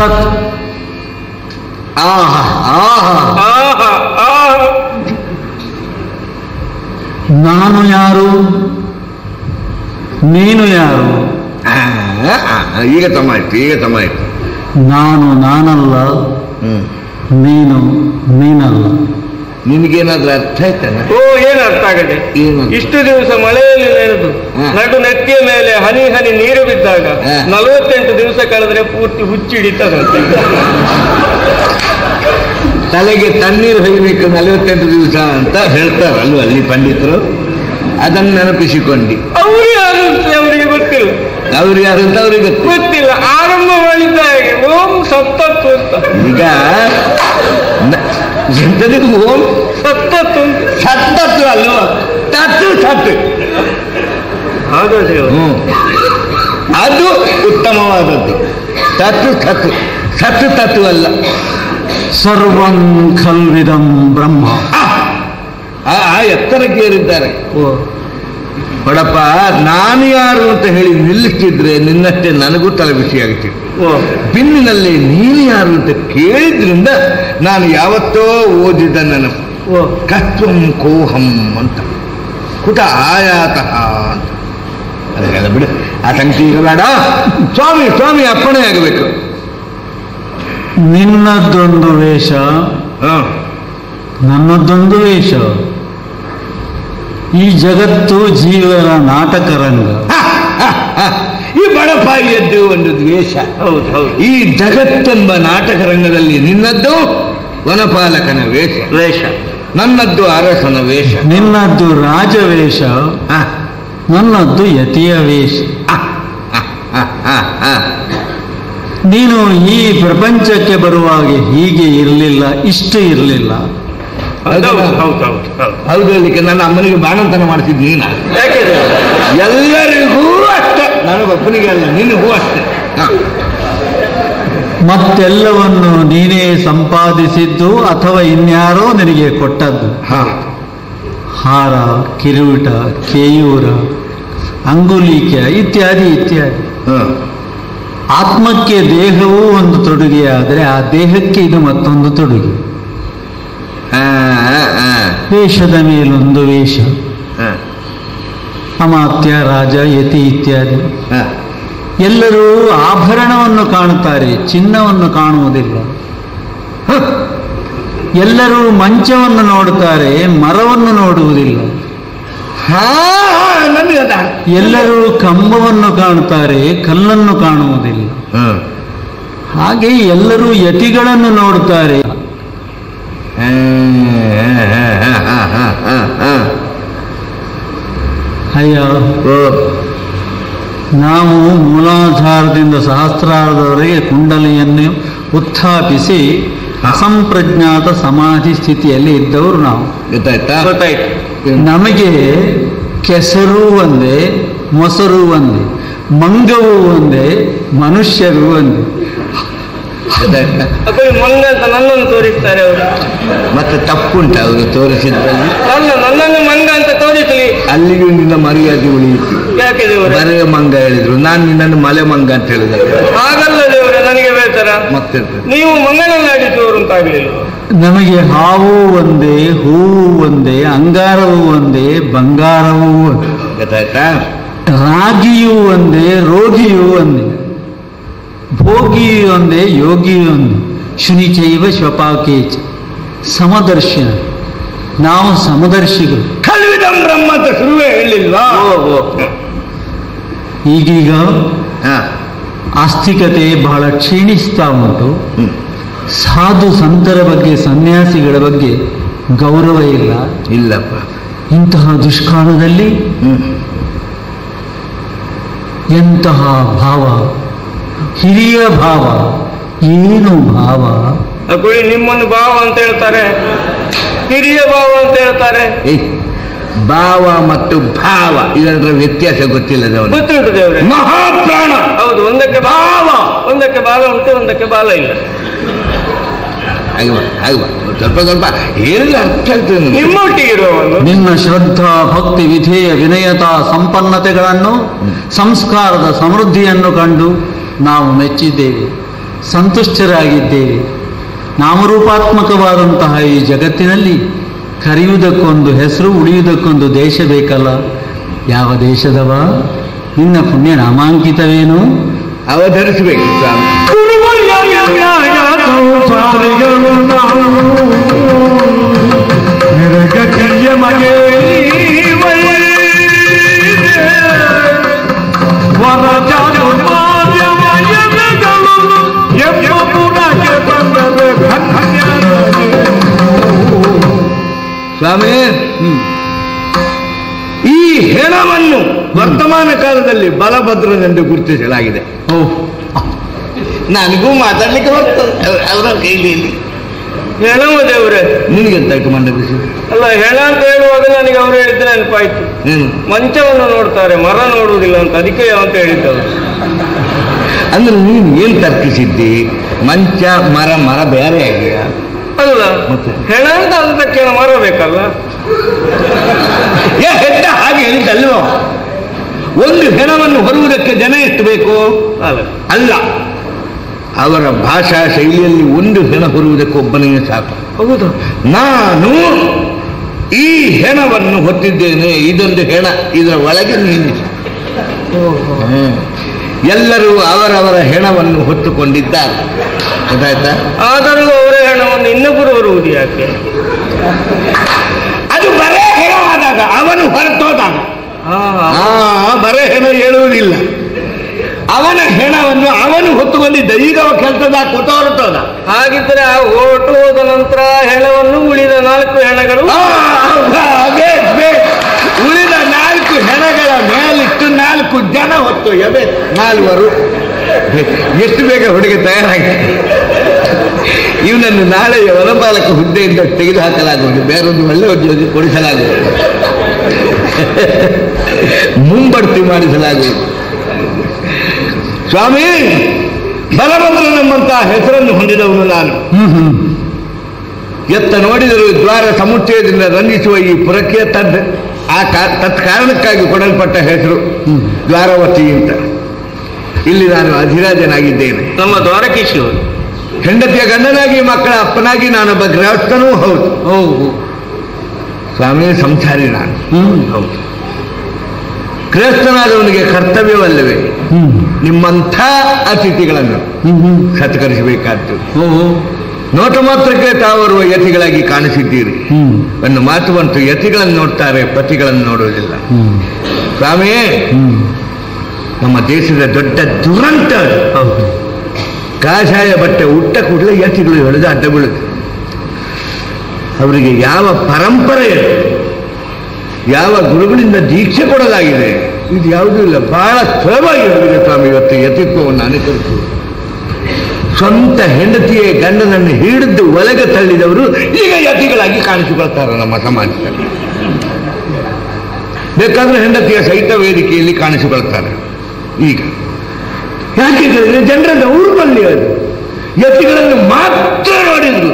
ಸತ್ ಆಹಾ ಆಹಾ ಆಹಾ ಆಹಾ ನಾನು ಯಾರು ನೀನು ಯಾರು ಆ, ಆ, ಈಗ ತಮಾಯ್ತು ಈಗ ತಮಾಯ್ತು ನಾನು ನಾನಲ್ಲ ಹ್ಮ್ ನೀನು ನೀನಲ್ಲ ನಿನಗೇನಾದ್ರೂ ಅರ್ಥ ಆಯ್ತಾನ ಓ ಏನ್ ಅರ್ಥ ಆಗದೆ ಏನು? ಇಷ್ಟು ದಿವಸ ಮಳೆಯಲ್ಲಿ ನೆನೆದು ಹ. ನಡು ನೆತ್ತಿಯ ಮೇಲೆ ಹನಿ ಹನಿ ನೀರು ಬಿದ್ದಾಗ ಹ. ನಲವತ್ತೆಂಟು ದಿವಸ ಕಳೆದ್ರೆ ಪೂರ್ತಿ ಹುಚ್ಚಿಡಿತದಂತೆ ತಲೆಗೆ ತಣ್ಣೀರು ಹೊಯ್ಬೇಕು ನಲವತ್ತೆಂಟು ದಿವಸ ಅಂತ ಹೇಳ್ತಾರಲ್ವ ಅಲ್ಲಿ ಪಂಡಿತರು ಅದನ್ನು ನೆನಪಿಸಿಕೊಂಡಿ ಅವ್ರು ಯಾರು ಅಂತ ಅವರಿಗೆ ಗೊತ್ತಿಲ್ಲ ಅವ್ರು ಯಾರು ಅಂತ ಅವ್ರಿಗೆ ಗೊತ್ತು ಗೊತ್ತಿಲ್ಲ ಆರಂಭ ಮಾಡಿದ್ದ ಹಾಗೆ ಓಂ ಸತ್ತತ್ತು ಅಂತ ಈಗ ನ- ಎಂತದು ಓಂ ಸತ್ತತ್ತು ಅಂತ ಸತ್ತತ್ತು ಅಲ್ವ ತತ್ತು ಸತ್ತು ಹಾಗಾದ್ರೆ ಹ್ಮ್ ಅದು ಉತ್ತಮವಾದದ್ದು ತತ್ತು ತತ್ತು ಸತ್ತು ತತ್ತು ಅಲ್ಲ ಸರ್ವಂ ಖಲ್ವಿದಂ ಬ್ರಹ್ಮ ಆ ಆ ಎತ್ತರಕ್ಕೆ ಏರಿದ್ದಾರೆ ಓ ನೋಡಪ್ಪ ನಾನು ಯಾರು ಅಂತ ಹೇಳಿ ನಿಲ್ಲಿಸ್ತಿದ್ರೆ ನಿನ್ನಷ್ಟೇ ನನಗೂ ತಲೆ ಬಿಸಿ ಆಗ್ತಿತ್ತು ಓ ಬಿನ್ನಿನಲ್ಲಿ ನೀನು ಯಾರು ಅಂತ ಕೇಳಿದ್ರಿಂದ ನಾನು ಯಾವತ್ತೋ ಓದಿದ ನೆನಪು ಓ ಕತ್ವಂ ಕೋಹಂ ಅಂತ ಕುಟ ಆಯಾತಃ ಅಂತ ಅದಕ್ಕೆಲ್ಲ ಬಿಡು ಆ ಸಂಗತಿ ಇರಬೇಡ ಸ್ವಾಮಿ ಸ್ವಾಮಿ ಅಪ್ಪಣೆ ಆಗಬೇಕು ನಿನ್ನದೊಂದು ವೇಷ ಹ. ನನ್ನದೊಂದು ವೇಷ ಈ ಜಗತ್ತು ಜೀವನ ನಾಟಕ ರಂಗ ಹ, ಹ, ಹ. ಈ ಬಡಪಾಯಿಯದ್ದು ಒಂದು ದ್ವೇಷ ಹೌದು ಹೌದು ಈ ಜಗತ್ತೆಂಬ ನಾಟಕ ರಂಗದಲ್ಲಿ ನಿನ್ನದ್ದು ವನಪಾಲಕನ ವೇಷ ವೇಷ ನನ್ನದ್ದು ಅರಸನ ವೇಷ ನಿನ್ನದ್ದು ರಾಜವೇಷ ಹ, ನನ್ನದ್ದು ಯತಿಯ ವೇಷ ಹ, ಹ, ಹ, ಹ, ಹ. ನೀನು ಈ ಪ್ರಪಂಚಕ್ಕೆ ಬರುವಾಗ ಹೀಗೆ ಇರಲಿಲ್ಲ ಇಷ್ಟು ಇರಲಿಲ್ಲ ಹೌದು ಹೌದು ಹೌದು ಹೌದು ಹೌದು ಹೇಳಲಿಕ್ಕೆ ನನ್ನ ಅಮ್ಮನಿಗೆ ಬಾಣಂತನ ಮಾಡ್ತಿದ್ದು ನೀನ ಯಾಕೆ ಎಲ್ಲರಿಗೂ ಅಷ್ಟೇ ನನಗೊಬ್ಬನಿಗೆ ಅಲ್ಲ ನಿನಗೂ ಅಷ್ಟೇ ಹ. ಮತ್ತೆಲ್ಲವನ್ನು ನೀನೇ ಸಂಪಾದಿಸಿದ್ದು ಅಥವಾ ಇನ್ಯಾರೋ ನಿನಗೆ ಕೊಟ್ಟದ್ದು ಹ. ಹಾರ ಕಿರೀಟ ಕೇಯೂರ ಅಂಗುಲಿಕೆ ಇತ್ಯಾದಿ ಇತ್ಯಾದಿ ಹ. ಆತ್ಮಕ್ಕೆ ದೇಹವೂ ಒಂದು ತೊಡುಗೆಯಾದರೆ ಆ ದೇಹಕ್ಕೆ ಇದು ಮತ್ತೊಂದು ತೊಡುಗೆ ಹ, ಹ, ಹ. ವೇಷದ ಮೇಲೊಂದು ವೇಷ ಹ. ಅಮಾತ್ಯ ರಾಜ ಯತಿ ಇತ್ಯಾದಿ ಹ. ಎಲ್ಲರೂ ಆಭರಣವನ್ನು ಕಾಣುತ್ತಾರೆ ಚಿನ್ನವನ್ನು ಕಾಣುವುದಿಲ್ಲ ಹ. ಎಲ್ಲರೂ ಮಂಚವನ್ನು ನೋಡುತ್ತಾರೆ ಮರವನ್ನು ನೋಡುವುದಿಲ್ಲ ಹಾ, ನನಗೆ ಅದ ಎಲ್ಲರೂ ಕಂಬವನ್ನು ಕಾಣುತ್ತಾರೆ ಕಲ್ಲನ್ನು ಕಾಣುವುದಿಲ್ಲ ಹ. ಹಾಗೆ ಎಲ್ಲರೂ ಯತಿಗಳನ್ನು ನೋಡುತ್ತಾರೆ ಹ, ಹ, ಹ, ಹ, ಹ, ಹ, ಹ. ಅಯ್ಯ ಓ. ನಾವು ಮೂಲಾಧಾರದಿಂದ ಸಹಸ್ರಾರದವರೆಗೆ ಕುಂಡಲಿಯನ್ನು ಉತ್ಥಾಪಿಸಿ ಅಸಂಪ್ರಜ್ಞಾತ ಸಮಾಧಿ ಸ್ಥಿತಿಯಲ್ಲಿ ಇದ್ದವರು ನಾವು ಗೊತ್ತಾಯ್ತಾ ಗೊತ್ತಾಯ್ತು ನಮಗೆ ಕೆಸರು ಒಂದೇ ಮೊಸರು ಒಂದೇ ಮಂಗವು ಒಂದೇ ಮನುಷ್ಯರು ಒಂದೇ ಗೊತ್ತಾಯ್ತಾ ಅದೇ ಮಂಗ ಅಂತ ನನ್ನನ್ನು ತೋರಿಸ್ತಾರೆ ಅವರು ಮತ್ತೆ ತಪ್ಪುಂಟ ಅವರು ತೋರಿಸಿದ್ರಲ್ಲಿ ನನ್ನ ನನ್ನನ್ನು ಮಂಗ ಅಂತ ತೋರಿಸಲಿ ಅಲ್ಲಿಗೂ ನಿನ್ನ ಮರ್ಯಾದೆ ಉಳಿಯಿತು ಯಾಕೆ ದೇವರೇ ಬರೆಯ ಮಂಗ ಹೇಳಿದ್ರು ನಾನು ನಿನ್ನನ್ನು ಮಲೆ ಮಂಗ ಅಂತ ಹೇಳಿದೆ ಹಾಗಲ್ಲ ದೇವರೇ ನನಗೆ ಬೇಸರ ಮತ್ತೆ ನೀವು ಮಂಗನನ್ನಾಡಿಸುವವರು ಅಂತಾಗಲಿಲ್ಲ ನಮಗೆ ಹಾವು ಒಂದೇ ಹೂವು ಒಂದೇ ಅಂಗಾರವೂ ಒಂದೇ ಬಂಗಾರವೂ ಒಂದೇ ಗೊತ್ತಾಯ್ತಾ ರಾಗಿಯೂ ಒಂದೇ ರೋಗಿಯೂ ಒಂದೇ ಭೋಗಿಯೂ ಒಂದೇ ಯೋಗಿಯೂ ಒಂದೇ ಶುನಿಚೈವ ಶ್ವಪಾಕೇಚ ಸಮದರ್ಶನ ನಾವು ಸಮದರ್ಶಿಗಳು ಕಲ್ವಿದಂ ಬ್ರಹ್ಮ ಅಂತ ಶುರುವೇ ಹೇಳಿಲ್ವಾ ಈಗೀಗ ಹಾ. ಆಸ್ತಿಕತೆ ಬಹಳ ಕ್ಷೀಣಿಸ್ತಾ ಉಂಟು ಹ್ಮ್. ಸಾಧು ಸಂತರ ಬಗ್ಗೆ ಸನ್ಯಾಸಿಗಳ ಬಗ್ಗೆ ಗೌರವ ಇಲ್ಲ ಇಲ್ಲಪ್ಪ ಇಂತಹ ದುಷ್ಕಾಲದಲ್ಲಿ ಹ್ಮ್. ಎಂತಹ ಭಾವ ಹಿರಿಯ ಭಾವ ಏನು ಭಾವ ಅಕೊಳ್ಳಿ ನಿಮ್ಮನ್ನು ಭಾವ ಅಂತ ಹೇಳ್ತಾರೆ ಹಿರಿಯ ಭಾವ ಅಂತ ಹೇಳ್ತಾರೆ ಏಯ್, ಭಾವ ಮತ್ತು ಭಾವ ಇದರ ವ್ಯತ್ಯಾಸ ಗೊತ್ತಿಲ್ಲದವನು ಗೊತ್ತುಂಟು ದೇವ್ರೆ ಮಹಾಪ್ರಾಣ ಹೌದು ಒಂದಕ್ಕೆ ಭಾವ ಒಂದಕ್ಕೆ ಬಾಲ ಉಂಟು ಒಂದಕ್ಕೆ ಬಾಲ ಇಲ್ಲ ಹಾಗೆ ಬಾ, ಹಾಗೆ ಬಾ. ಸ್ವಲ್ಪ ಸ್ವಲ್ಪ ಹೇಳಿದ್ರೆ ಅರ್ಥ ಆಗ್ತದೆ ನನಗೆ. ನಿಮ್ಮೊಟ್ಟಿಗೆ ಇರುವವನು ನಿನ್ನ ಶ್ರದ್ಧಾ ಭಕ್ತಿ ವಿಧೇಯ ವಿನಯತಾ ಸಂಪನ್ನತೆಗಳನ್ನು ಸಂಸ್ಕಾರದ ಸಮೃದ್ಧಿಯನ್ನು ಕಂಡು ನಾವು ಮೆಚ್ಚಿದ್ದೇವೆ ಸಂತುಷ್ಟರಾಗಿದ್ದೇವೆ ನಾಮರೂಪಾತ್ಮಕವಾದಂತಹ ಈ ಜಗತ್ತಿನಲ್ಲಿ ಕರೆಯುವುದಕ್ಕೊಂದು ಹೆಸರು ಉಳಿಯುವುದಕ್ಕೊಂದು ದೇಶ ಬೇಕಲ್ಲ ಯಾವ ದೇಶದವ ನಿನ್ನ ಪುಣ್ಯ ನಾಮಾಂಕಿತವೇನು ಅವಧರಿಸಬೇಕು ಸ್ವಾಮಿ ಸಂಸಾರಿಗಳು ನಾವು ನಿರಗತಿಯ ಮಗೆ ವರಜಾನು ಮಾರ್ಯವಯಗಳು ಎಮ್ಮ ಪುರಕ್ಕೆ ಬಂದರೆ ಧನ್ಯರೇ. ಸ್ವಾಮಿ ಈ ಹೆಣವನ್ನು ವರ್ತಮಾನ ಕಾಲದಲ್ಲಿ ಬಲಭದ್ರನೆಂದು ಗುರುತಿಸಲಾಗಿದೆ ಓಹ್ ನನಗೂ ಮಾತಾಡ್ಲಿಕ್ಕೆ ಬರ್ತದೆ ಅವರ ಕೈಲಿ ಹೆಣವ ದೇವ್ರೆ ನಿನಗೆಂತ ಮಂಡ ಬಿಸಿ ಅಲ್ಲ ಹೆಣ ಅಂತ ಹೇಳುವಾಗ ನನಗೆ ಅವರು ಹೇಳಿದ್ರೆ ನೆನಪಾಯ್ತು ಏನು ಮಂಚವನ್ನು ನೋಡ್ತಾರೆ ಮರ ನೋಡುವುದಿಲ್ಲ ಅಂತ ಅದಕ್ಕೆ ಅಂತ ಹೇಳಿದ್ದವರು ಅಂದ್ರೆ ನೀನು ಏನ್ ತರ್ಕಿಸಿದ್ದಿ ಮಂಚ ಮರ ಮರ ಬೇರೆ ಆಗಿಯ ಅಲ್ಲ ಮತ್ತೆ? ಹೆಣ ಅಂತ ಅದಕ್ಕೆ ಮರ ಬೇಕಲ್ಲ ಏ ಹೆಡ್ಡ ಹಾಗೆ ಹೇಳಿದ್ದಲ್ವೋ ಒಂದು ಹೆಣವನ್ನು ಹೊರುವುದಕ್ಕೆ ಜನ ಎಷ್ಟು ಬೇಕು ಅಲ್ಲ ಅಲ್ಲ ಅವರ ಭಾಷಾ ಶೈಲಿಯಲ್ಲಿ ಒಂದು ಹೆಣ ಹೊರುವುದಕ್ಕೆ ಒಬ್ಬನೇ ಸಾಕು ಹೌದು ನಾನು ಈ ಹೆಣವನ್ನು ಹೊತ್ತಿದ್ದೇನೆ ಇದೊಂದು ಹೆಣ ಇದರ ಒಳಗೆ ನೀನು ಹ್ಮ್. ಎಲ್ಲರೂ ಅವರವರ ಹೆಣವನ್ನು ಹೊತ್ತುಕೊಂಡಿದ್ದಾರೆ ಗೊತ್ತಾಯ್ತಾ ಆದರೂ ಅವರ ಹೆಣವನ್ನು ಇನ್ನೊಬ್ಬರು ಬರುವುದು ಯಾಕೆ ಅದು ಬರೇ ಹೆಣವಾದಾಗ ಅವನು ಹೊರಟೋದಾಗ ಆ, ಆ ಬರೇ ಹೆಣ ಹೇಳುವುದಿಲ್ಲ ಅವನ ಹೆಣವನ್ನು ಅವನು ಹೊತ್ತುಕೊಂಡಿದ್ದ ಈಗ ಅವ ಕೆಲಸದ ಕೊಟ್ಟ ಹೊರಟೋದ ಹಾಗಿದ್ರೆ ಆ ಓಟು ಹೋದ ನಂತರ ಹೆಣವನ್ನು ಉಳಿದ ನಾಲ್ಕು ಹೆಣಗಳು ಆ, ಅದೇ, ಅದೇ. ಉಳಿದ ನಾಲ್ಕು ಹೆಣಗಳ ಮೇಲಿಟ್ಟು ನಾಲ್ಕು ಜನ ಹೊತ್ತು ಎಬೆ ನಾಲ್ವರು ಎಷ್ಟು ಬೇಗ ಹುಡುಗಿ ತಯಾರಾಗಿ ಇವನನ್ನು ನಾಳೆ ವನಪಾಲಕ ಹುದ್ದೆಯಿಂದ ತೆಗೆದುಹಾಕಲಾಗುವುದು ಬೇರೊಂದು ಒಳ್ಳೆ ಉದ್ಯೋಗ ಕೊಡಿಸಲಾಗುವುದು ಮುಂಬಡ್ತಿ ಮಾಡಿಸಲಾಗುವುದು ಸ್ವಾಮಿ ಬಲಭದ್ರನೆಂಬಂತಹ ಹೆಸರನ್ನು ಹೊಂದಿದವನು ನಾನು ಹ್ಮ್ ಹ್ಮ್ ಎತ್ತ ನೋಡಿದರೂ ದ್ವಾರ ಸಮುಚ್ಚಯದಿಂದ ರಂಜಿಸುವ ಈ ಪುರಕ್ಕೆ ತದ್ ಆ ಕಾ- ತತ್ಕಾರಣಕ್ಕಾಗಿ ಕೊಡಲ್ಪಟ್ಟ ಹೆಸರು ದ್ವಾರವತಿ ಅಂತ ಇಲ್ಲಿ ನಾನು ಅಧಿರಾಜನಾಗಿದ್ದೇನೆ ನಮ್ಮ ದ್ವಾರಕೀಶವರು ಹೆಂಡತಿಯ ಗಂಡನಾಗಿ ಮಕ್ಕಳ ಅಪ್ಪನಾಗಿ ನಾನೊಬ್ಬ ಗೃಹಸ್ಥನೂ ಹೌದು ಓಹ್ ಸ್ವಾಮಿ ಸಂಸಾರಿ ನಾನು ಹ್ಮ್ ಹೌದು ಗೃಹಸ್ಥನಾದವನಿಗೆ ಕರ್ತವ್ಯವಲ್ಲವೇ ಹ್ಮ್ ನಿಮ್ಮಂಥ ಅತಿಥಿಗಳನ್ನು ಹ್ಮ್ ಹ್ಮ್ ಸತ್ಕರಿಸಬೇಕಾದ್ದು ಓಹ್ ನೋಟ ಮಾತ್ರಕ್ಕೆ ತಾವರುವ ಯತಿಗಳಾಗಿ ಕಾಣಿಸಿದ್ದೀರಿ ಹ್ಮ್ ಒಂದು ಮಾತು ಬಂತು ಯತಿಗಳನ್ನು ನೋಡ್ತಾರೆ ಪತಿಗಳನ್ನು ನೋಡುವುದಿಲ್ಲ ಹ್ಮ್ ಸ್ವಾಮಿ ಹ್ಮ್ ನಮ್ಮ ದೇಶದ ದೊಡ್ಡ ದುರಂತ ಅದು. ಕಾಷಾಯ ಬಟ್ಟೆ ಉಟ್ಟ ಕೂಡಲೇ ಯತಿಗಳು ಎಳೆದು ಅಡ್ಡ ಬೀಳುತ್ತೆ ಅವರಿಗೆ ಯಾವ ಪರಂಪರೆ ಇದೆ? ಯಾವ ಗುರುಗಳಿಂದ ದೀಕ್ಷೆ ಕೊಡಲಾಗಿದೆ ಇದು ಯಾವುದೂ ಇಲ್ಲ ಬಹಳ ಸುಲಭವಾಗಿ ಹೇಳಿದೆ ಸ್ವಾಮಿ ಇವತ್ತು ಯತಿತ್ವವನ್ನು ಅನುಸರಿಸಿ ಸ್ವಂತ ಹೆಂಡತಿಯೇ ಗಂಡನನ್ನು ಹಿಡಿದು ಒಳಗೆ ತಳ್ಳಿದವರು ಈಗ ಯತಿಗಳಾಗಿ ಕಾಣಿಸಿಕೊಳ್ತಾರೆ ನಮ್ಮ ಸಮಾಜದಲ್ಲಿ ಬೇಕಾದ್ರೆ ಹೆಂಡತಿಯ ಸಹಿತ ವೇದಿಕೆಯಲ್ಲಿ ಕಾಣಿಸಿಕೊಳ್ತಾರೆ ಈಗ ಯಾಕೆ ಹೇಳಿದ್ರೆ ಜನರನ್ನು ಊರುಬಲ್ಲಿ ಅದು ಯತಿಗಳನ್ನು ಮಾತ್ರ ನೋಡಿದ್ರು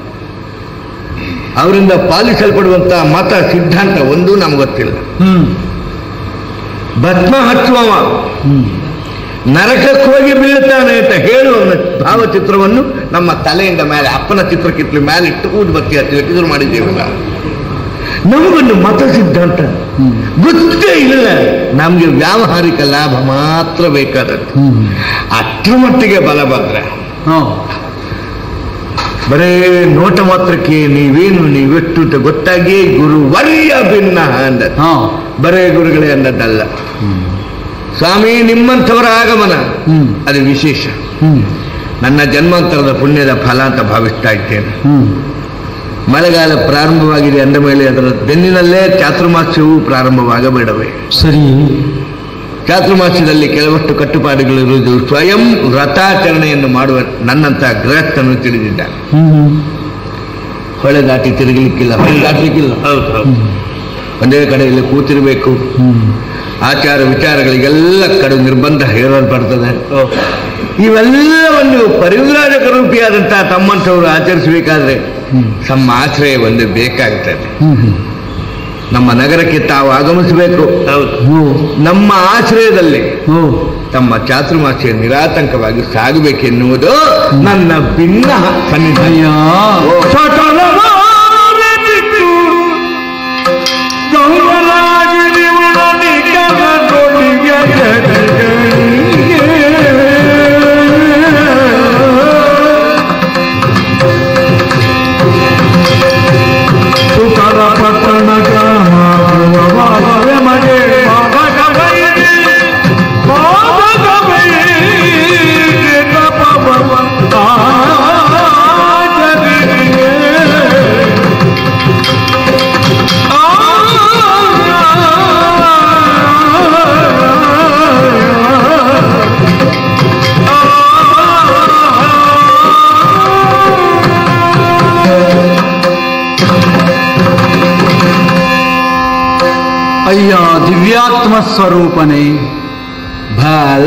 ಅವರಿಂದ ಪಾಲಿಸಲ್ಪಡುವಂತಹ ಮತ ಸಿದ್ಧಾಂತ ಒಂದೂ ನಮ್ಗೆ ಗೊತ್ತಿಲ್ಲ ಹ್ಮ್ ಭಸ್ಮ ಹಚ್ಚುವವ ಹ್ಮ್ ನರಕಕ್ಕೆ ಹೋಗಿ ಬೀಳ್ತಾನೆ ಅಂತ ಹೇಳುವ ಭಾವಚಿತ್ರವನ್ನು ನಮ್ಮ ತಲೆಯಿಂದ ಮೇಲೆ ಅಪ್ಪನ ಚಿತ್ರಕ್ಕಿತ್ಲು ಮೇಲೆ ಇಟ್ಟು ಊದುಬತ್ತಿ ಹಚ್ಚಲಿಕ್ಕೆ ಶುರು ಮಾಡಿದ್ದೇವಲ್ಲ ನಮಗೊಂದು ಮತ ಸಿದ್ಧಾಂತ ಹ್ಮ್. ಗೊತ್ತೇ ಇಲ್ಲ ನಮಗೆ ವ್ಯಾವಹಾರಿಕ ಲಾಭ ಮಾತ್ರ ಬೇಕಾದದ್ದು ಹ್ಮ್ ಅಷ್ಟರ ಮಟ್ಟಿಗೆ ಬಲಭದ್ರ ಹೋ ಬರೇ ನೋಟ ಮಾತ್ರಕ್ಕೆ ನೀವೇನು ನೀವೆಟ್ಟು ಅಂತ ಗೊತ್ತಾಗಿ ಗುರು ವರ್ಯ ಭಿನ್ನ ಅಂದ ಹಾ ಬರೇ ಗುರುಗಳೇ ಅನ್ನದಲ್ಲ ಸ್ವಾಮಿ ನಿಮ್ಮಂಥವರ ಆಗಮನ ಹ್ಮ್ ಅದು ವಿಶೇಷ ಹ್ಮ್ ನನ್ನ ಜನ್ಮಾಂತರದ ಪುಣ್ಯದ ಫಲ ಅಂತ ಭಾವಿಸ್ತಾ ಇದ್ದೇನೆ ಹ್ಮ್ ಮಳೆಗಾಲ ಪ್ರಾರಂಭವಾಗಿದೆ ಅಂದ ಮೇಲೆ ಅದರ ಬೆನ್ನಿನಲ್ಲೇ ಚಾತುರ್ಮಾಸ್ಯವು ಪ್ರಾರಂಭವಾಗಬೇಡವೇ ಸರಿ ಚಾತುರ್ಮಾಸ್ಯದಲ್ಲಿ ಕೆಲವಷ್ಟು ಕಟ್ಟುಪಾಡುಗಳಿರುವುದು ಸ್ವಯಂ ವ್ರತಾಚರಣೆಯನ್ನು ಮಾಡುವ ನನ್ನಂತ ಗೃಹಸ್ಥನು ತಿಳಿದಿದ್ದಾನೆ ಹ್ಮ್ ಹೊಳೆ ದಾಟಿ ತಿರುಗಲಿಕ್ಕಿಲ್ಲ ಹೊಳೆ ದಾಟಲಿಕ್ಕಿಲ್ಲ ಹೌದು ಹೌದು ಒಂದೇ ಕಡೆಯಲ್ಲಿ ಕೂತಿರಬೇಕು ಹ್ಮ್ ಆಚಾರ ವಿಚಾರಗಳಿಗೆಲ್ಲ ಕಡು ನಿರ್ಬಂಧ ಹೇರಲ್ಪಡ್ತದೆ ಓ, ಇವೆಲ್ಲವನ್ನು ಪರಿವ್ರಾಜಕ ರೂಪಿಯಾದಂತಹ ತಮ್ಮಂಥವರು ಆಚರಿಸಬೇಕಾದ್ರೆ ಹ್ಮ್ ನಮ್ಮ ಆಶ್ರಯ ಒಂದು ಬೇಕಾಗ್ತದೆ ಹ್ಮ್ ಹ್ಮ್ ನಮ್ಮ ನಗರಕ್ಕೆ ತಾವು ಆಗಮಿಸಬೇಕು ಹೌದು ಹೋ ನಮ್ಮ ಆಶ್ರಯದಲ್ಲಿ ಹೋ ತಮ್ಮ ಚಾತುರ್ಮಾಸ್ಯ ನಿರಾತಂಕವಾಗಿ ಸಾಗಬೇಕೆನ್ನುವುದು ನನ್ನ ಭಿನ್ನ ಸನ್ನಿಧಾನ ಅಯ್ಯ ಸಕಲವಾರಿತು ಗೌರವಾಗಿ ನಿಗಮದೊಳಗೆ ಸುಖದ ಪಟ್ಟಣ ಗ್ರಾಮ ಮಗೆ ಬಾಬಗವೈರಿ ಬಾಬಗವೈರಿ ತಪವಂತ ಅಯ್ಯ ದಿವ್ಯಾತ್ಮ ಸ್ವರೂಪನೇ ಬಾಲ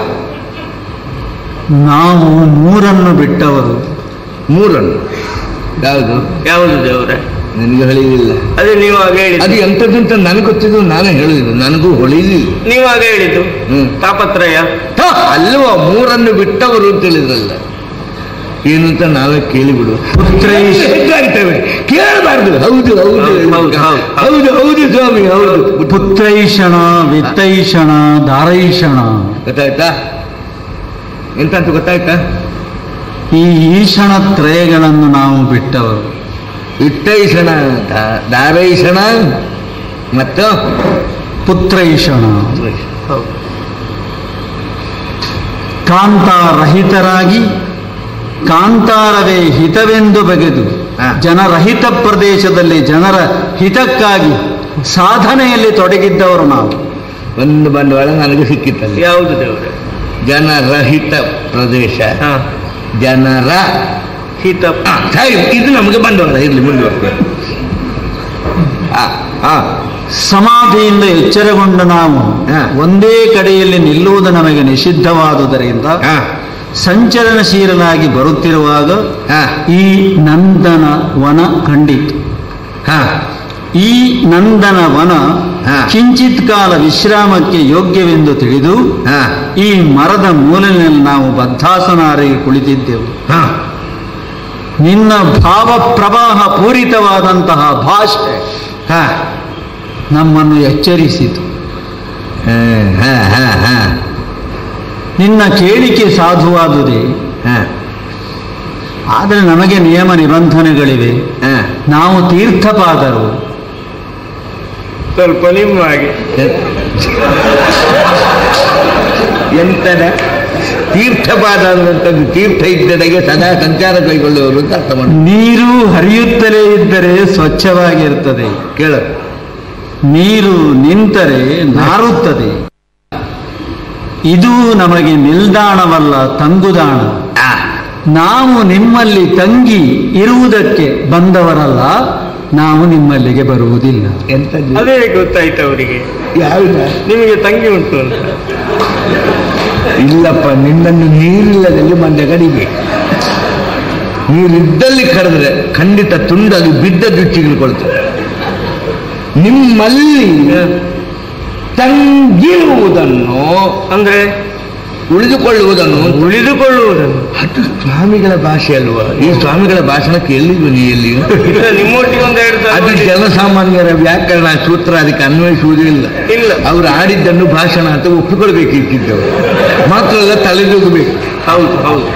ನಾವು ಮೂರನ್ನು ಬಿಟ್ಟವರು ಮೂರನ್ನು ಯಾವುದು ಯಾವುದು ದೇವ್ರೆ ನನಗೆ ಹೊಳೆಯಲಿಲ್ಲ ಅದೇ ನೀವಾಗ ಹೇಳಿದ್ದು ಅದು ಎಂಥದ್ದಂತ ನನಗೆ ಗೊತ್ತಿದ್ದು ನಾನು ಹೇಳಿದ್ದು ನನಗೂ ಹೊಳೆಯಲಿಲ್ಲ ನೀವಾಗ ಹೇಳಿದ್ದು ಹ್ಮ್. ತಾಪತ್ರಯ ಹ, ಅಲ್ವಾ ಮೂರನ್ನು ಬಿಟ್ಟವರು ಅಂತ ಹೇಳಿದ್ರಲ್ಲ ಏನು ಅಂತ ನಾವೇ ಕೇಳಿಬಿಡು ಪುತ್ರೈಷ್ ಹೆಚ್ಚಾಗ್ತೇವೆ ಕೇಳಬಾರ್ದು ಹೌದು ಹೌದು ಹೌದು, ಹೌದು, ಹೌದು. ಹೌದು ಹೌದು ಸ್ವಾಮಿ ಹೌದು ಪುತ್ರೈಷಣ ವಿತ್ತೈಷಣ ದಾರೈಷಣ ಗೊತ್ತಾಯ್ತಾ ಎಂತ ಅಂತ ಗೊತ್ತಾಯ್ತಾ ಈ ಈಶಣ ತ್ರಯಗಳನ್ನು ನಾವು ಬಿಟ್ಟವರು ಇಟ್ಟೈಷಣ ದಾ- ದಾರೈಷಣ ಮತ್ತು ಪುತ್ರೈಷಣ ಹೌದು ಕಾಂತಾರಹಿತರಾಗಿ ಕಾಂತಾರವೇ ಹಿತವೆಂದು ಬಗೆದು ಹಾ. ಜನರಹಿತ ಪ್ರದೇಶದಲ್ಲಿ ಜನರ ಹಿತಕ್ಕಾಗಿ ಸಾಧನೆಯಲ್ಲಿ ತೊಡಗಿದ್ದವರು ನಾವು ಒಂದು ಬಂಡವಾಳ ನನಗೆ ಸಿಕ್ಕಿತ್ತಲ್ಲಿ ಯಾವುದು ದೇವ್ರೆ ಜನರಹಿತ ಪ್ರದೇಶ ಹಾ ಜನರ ಹಿತ ಆ, ಸರಿ ಇದು ನಮಗೆ ಬಂಡವಾಳ ಇರ್ಲಿ ಮುಂದುವರೆದು ಆ, ಆ, ಸಮಾಧಿಯಿಂದ ಎಚ್ಚರಗೊಂಡ ನಾವು ಹಾ. ಒಂದೇ ಕಡೆಯಲ್ಲಿ ನಿಲ್ಲುವುದು ನಮಗೆ ನಿಷಿದ್ಧವಾದುದರಿಂದ ಆ, ಸಂಚಲನಶೀಲನಾಗಿ ಬರುತ್ತಿರುವಾಗ ಆ, ಈ ನಂದನ ವನ ಕಂಡಿತು ಆ, ಈ ನಂದನ ವನ ಹಾ. ಕಿಂಚಿತ್ ಕಾಲ ವಿಶ್ರಾಮಕ್ಕೆ ಯೋಗ್ಯವೆಂದು ತಿಳಿದು ಆ, ಈ ಮರದ ಮೂಲೆಯಲ್ಲಿ ನಾವು ಬದ್ಧಾಸನಾರಿ ಕುಳಿತಿದ್ದೆವು ಆ. ನಿನ್ನ ಭಾವ ಪ್ರವಾಹ ಪೂರಿತವಾದಂತಹ ಭಾಷೆ ಆ, ನಮ್ಮನ್ನು ಎಚ್ಚರಿಸಿತು ಆ, ಆ, ಆ, ಆ, ನಿನ್ನ ಕೇಳಿಕೆ ಸಾಧುವಾದುದೇ ಆ, ಆದರೆ ನಮಗೆ ನಿಯಮ ನಿಬಂಧನೆಗಳಿವೆ ಆ. ನಾವು ತೀರ್ಥಪಾದರು ಸ್ವಲ್ಪ ನಿಮ್ಮ ಹಾಗೆ ಎಂತದ ತೀರ್ಥಪಾದ ಅನ್ನುವಂಥದ್ದು ತೀರ್ಥ ಇದ್ದಡೆಗೆ ಸದಾ ಸಂಚಾರ ಕೈಗೊಳ್ಳುವವರು ಅಂತ ಅರ್ಥ ಮಾಡಿ ನೀರು ಹರಿಯುತ್ತಲೇ ಇದ್ದರೆ ಸ್ವಚ್ಛವಾಗಿರ್ತದೆ ಕೇಳು ನೀರು ನಿಂತರೆ ನಾರುತ್ತದೆ ಇದು ನಮಗೆ ನಿಲ್ದಾಣವಲ್ಲ ತಂಗುದಾಣ ಆ, ನಾವು ನಿಮ್ಮಲ್ಲಿ ತಂಗಿ ಇರುವುದಕ್ಕೆ ಬಂದವರಲ್ಲ ನಾವು ನಿಮ್ಮಲ್ಲಿಗೆ ಬರುವುದಿಲ್ಲ ಎಂತದ್ದು ಅದೇ ಗೊತ್ತಾಯ್ತು ಅವರಿಗೆ ಯಾವ್ದ ನಿಮಗೆ ತಂಗಿ ಉಂಟು ಅಂತ ಇಲ್ಲಪ್ಪ ನಿನ್ನನ್ನು ನೀರಿಲ್ಲದಲ್ಲಿ ಮಂಡ್ಯ ಕಡಿಬೇಕು ನೀರಿದ್ದಲ್ಲಿ ಕರೆದ್ರೆ ಖಂಡಿತ ತುಂಡಾಗಿ ಬಿದ್ದ ದುಚ್ಚಿಗಿಳ್ಕೊಳ್ತದೆ ನಿಮ್ಮಲ್ಲಿ ತಂಗಿರುವುದನ್ನು ಅಂದ್ರೆ ಉಳಿದುಕೊಳ್ಳುವುದನ್ನು ಉಳಿದುಕೊಳ್ಳುವುದನ್ನು ಅದು ಸ್ವಾಮಿಗಳ ಭಾಷೆ ಅಲ್ವಾ ಈ ಸ್ವಾಮಿಗಳ ಭಾಷಣ ಕೇಳಿದ್ವು ನೀ ಎಲ್ಲಿ ಇಲ್ಲ ನಿಮ್ಮೊಟ್ಟಿಗೆ ಒಂದು ಎರಡು ಸಲ ಅದು ನೋಡಿ. ಜನಸಾಮಾನ್ಯರ ವ್ಯಾಕರಣ ಸೂತ್ರ ಅದಕ್ಕೆ ಅನ್ವಯಿಸುವುದೇ ಇಲ್ಲ ಇಲ್ಲ ಅವರು ಆಡಿದ್ದನ್ನು ಭಾಷಣ ಅಂತ ಒಪ್ಪಿಕೊಳ್ಬೇಕಿತ್ತಿದ್ದವರು ಮಾತ್ರ ಅಲ್ಲ ತಲೆದೂಗಬೇಕು ಹೌದು ಹೌದು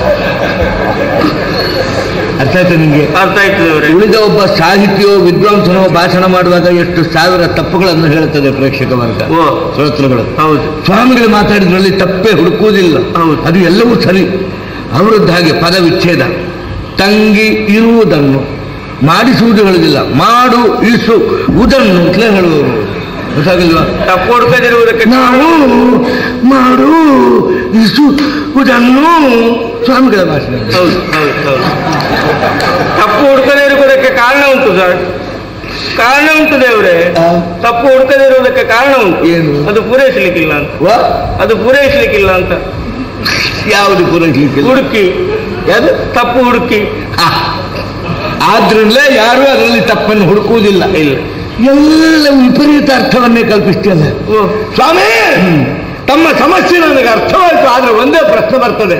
ಅರ್ಥ ಆಯ್ತಾ ನಿಮಗೆ ಅರ್ಥ ಆಯ್ತು ದೇವ್ರೆ ಉಳಿದ ಒಬ್ಬ ಸಾಹಿತಿಯೋ ವಿದ್ವಾಂಸನೋ ಭಾಷಣ ಮಾಡುವಾಗ ಎಷ್ಟು ಸಾವಿರ ತಪ್ಪುಗಳನ್ನು ಹೇಳುತ್ತದೆ ಪ್ರೇಕ್ಷಕ ವರ್ಗ ಓ ಶ್ರೋತೃಗಳು ಹೌದು ಸ್ವಾಮಿಗಳು ಮಾತಾಡಿದ್ರಲ್ಲಿ ತಪ್ಪೇ ಹುಡುಕುವುದಿಲ್ಲ ಹೌದು. ಅದು ಎಲ್ಲವೂ ಸರಿ ಅವರದ್ದು ಹಾಗೆ ಪದ ವಿಚ್ಛೇದ ತಂಗಿ ಇರುವುದನ್ನು ಮಾಡಿಸುವುದು ಹೇಳುವುದಿಲ್ಲ ಮಾಡು ಇಸು ಉದನ್ನು ಅಂತಲೇ ಹೇಳುವವರು ಗೊತ್ತಾಗಲ್ವಾ ತಪ್ಪು ಹುಡುಕದಿರುವುದಕ್ಕೆ ನಾವು ಮಾಡು ಇಸು ಉದನ್ನು ಸ್ವಾಮಿಗಳ ಭಾಷೆ ಹೌದು ಹೌದು ಹೌದು ತಪ್ಪು ಹುಡುಕದೇ ಇರುವುದಕ್ಕೆ ಕಾರಣ ಉಂಟು ಸರ್ ಕಾರಣ ಉಂಟು ದೇವ್ರೆ ಆ. ತಪ್ಪು ಹುಡುಕದೇ ಇರುವುದಕ್ಕೆ ಕಾರಣ ಉಂಟು ಏನು? ಅದು ಪೂರೈಸಲಿಕ್ಕಿಲ್ಲ ಅಂತ ವಾ? ಅದು ಪೂರೈಸಲಿಕ್ಕಿಲ್ಲ ಅಂತ ಯಾವುದು ಪೂರೈಸಲಿಕ್ಕೆ ಹುಡುಕಿ ಯಾವುದು ತಪ್ಪು ಹುಡುಕಿ ಆ, ಆದ್ರಿಂದಲೇ ಯಾರು ಅದರಲ್ಲಿ ತಪ್ಪನ್ನು ಹುಡುಕುವುದಿಲ್ಲ ಇಲ್ಲ ಎಲ್ಲ ವಿಪರೀತ ಅರ್ಥವನ್ನೇ ಕಲ್ಪಿಸ್ತೇನೆ ಓ ಸ್ವಾಮಿ ತಮ್ಮ ಸಮಸ್ಯೆ ನನಗೆ ಅರ್ಥವಾಯಿತು ಆದ್ರೆ ಒಂದೇ ಪ್ರಶ್ನೆ ಬರ್ತದೆ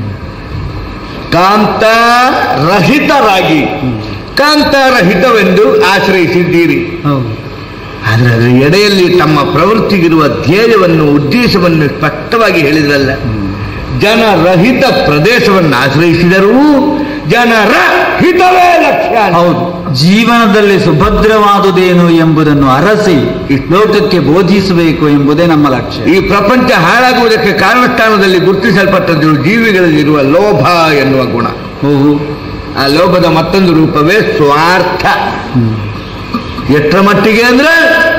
ಕಾಂತ ರಹಿತರಾಗಿ ಕಾಂತ ರಹಿತವೆಂದು ಆಶ್ರಯಿಸಿದ್ದೀರಿ ಹೌದು ಆದರೆ ಅದರ ಎಡೆಯಲ್ಲಿ ತಮ್ಮ ಪ್ರವೃತ್ತಿಗಿರುವ ಧ್ಯೇಯವನ್ನು ಉದ್ದೇಶವನ್ನು ಸ್ಪಷ್ಟವಾಗಿ ಹೇಳಿದ್ರಲ್ಲ ಜನರಹಿತ ಪ್ರದೇಶವನ್ನು ಆಶ್ರಯಿಸಿದರೂ ಜನರ ಹಿತವೇ ಲಕ್ಷ್ಯ ಅಂತ. ಹೌದು ಜೀವನದಲ್ಲಿ ಸುಭದ್ರವಾದುದೇನು ಎಂಬುದನ್ನು ಅರಸಿ ಲೋಕಕ್ಕೆ ಬೋಧಿಸಬೇಕು ಎಂಬುದೇ ನಮ್ಮ ಲಕ್ಷ್ಯ ಈ ಪ್ರಪಂಚ ಹಾಳಾಗುವುದಕ್ಕೆ ಕಾರಣಸ್ಥಾನದಲ್ಲಿ ಗುರುತಿಸಲ್ಪಟ್ಟದ್ದು ಜೀವಿಗಳಲ್ಲಿರುವ ಲೋಭ ಎನ್ನುವ ಗುಣ ಓಹೋ ಆ ಲೋಭದ ಮತ್ತೊಂದು ರೂಪವೇ ಸ್ವಾರ್ಥ ಎಷ್ಟರ ಮಟ್ಟಿಗೆ ಅಂದ್ರೆ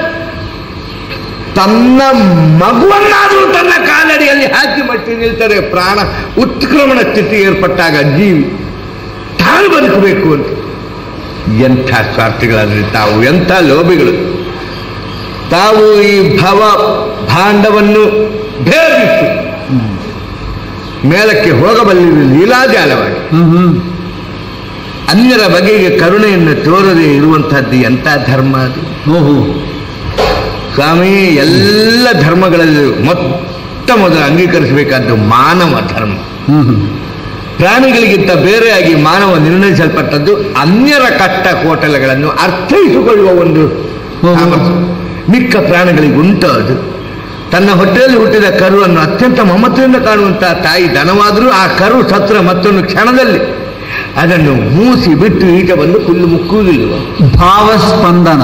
ತನ್ನ ಮಗುವನ್ನಾದರೂ ತನ್ನ ಕಾಲಡಿಯಲ್ಲಿ ಹಾಕಿ ಮಟ್ಟಿ ನಿಲ್ತಾರೆ ಪ್ರಾಣ ಉತ್ಕ್ರಮಣ ಸ್ಥಿತಿ ಏರ್ಪಟ್ಟಾಗ ಜೀವಿ ತಾನು ಬದುಕಬೇಕು ಅಂತ ಎಂಥ ಸ್ವಾರ್ಥಿಗಳಾದ್ರೆ ತಾವು ಎಂಥ ಲೋಭಿಗಳು ತಾವು ಈ ಭವ ಭಾಂಡವನ್ನು ಭೇದಿಸಿ ಮೇಲಕ್ಕೆ ಹೋಗಬಲ್ಲಿರು ಲೀಲಾಜಾಲವಾಗಿ ಹ್ಮ್ ಹ್ಮ್ ಅನ್ಯರ ಬಗೆಗೆ ಕರುಣೆಯನ್ನು ತೋರದೆ ಇರುವಂತಹದ್ದು ಎಂಥ ಧರ್ಮ ಅದು ಓಹೋ ಸ್ವಾಮಿ ಎಲ್ಲ ಧರ್ಮಗಳಲ್ಲಿ ಮೊತ್ತ ಮೊದಲು ಅಂಗೀಕರಿಸಬೇಕಾದ್ದು ಮಾನವ ಧರ್ಮ ಹ್ಮ್ ಹ್ಮ್ ಪ್ರಾಣಿಗಳಿಗಿಂತ ಬೇರೆಯಾಗಿ ಮಾನವ ನಿರ್ಣಯಿಸಲ್ಪಟ್ಟದ್ದು ಅನ್ಯರ ಕಷ್ಟ ಕೋಟಲೆಗಳನ್ನು ಅರ್ಥೈಸಿಕೊಳ್ಳುವ ಒಂದು ಹ್ಮ್. ಸಾಮರ್ಥ್ಯ. ಮಿಕ್ಕ ಪ್ರಾಣಿಗಳಿಗೆ ಉಂಟು ಅದು ತನ್ನ ಹೊಟ್ಟೆಯಲ್ಲಿ ಹುಟ್ಟಿದ ಕರುವನ್ನು ಅತ್ಯಂತ ಮಮತೆಯಿಂದ ಕಾಣುವಂತಹ ತಾಯಿ ದನವಾದರೂ ಆ ಕರು ಸತ್ರ ಮತ್ತೊಂದು ಕ್ಷಣದಲ್ಲಿ ಅದನ್ನು ಮೂಸಿ ಬಿಟ್ಟು ಈಚೆ ಬಂದು ಹುಲ್ಲು ಮುಕ್ಕುವುದಿಲ್ಲ ಭಾವಸ್ಪಂದನ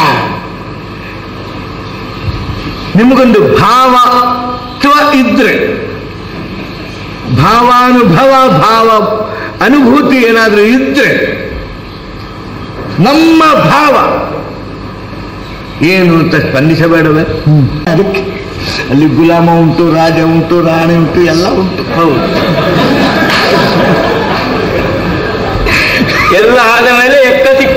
ನಿಮಗೊಂದು ಭಾವತ್ವ ಇದ್ರೆ ಭಾವಾನುಭವ ಭಾವ ಅನುಭೂತಿ ಏನಾದರೂ ಇದ್ರೆ ನಮ್ಮ ಭಾವ ಏನು ಅಂತ ಸ್ಪಂದಿಸಬೇಡವೇ ಅದಕ್ಕೆ ಅಲ್ಲಿ ಗುಲಾಮ ಉಂಟು ರಾಜ ಉಂಟು ರಾಣಿ ಉಂಟು ಎಲ್ಲ ಉಂಟು ಹೌದು ಎಲ್ಲ ಆದ ಮೇಲೆ ಎಕ್ಕ ಸಿಕ್ಕ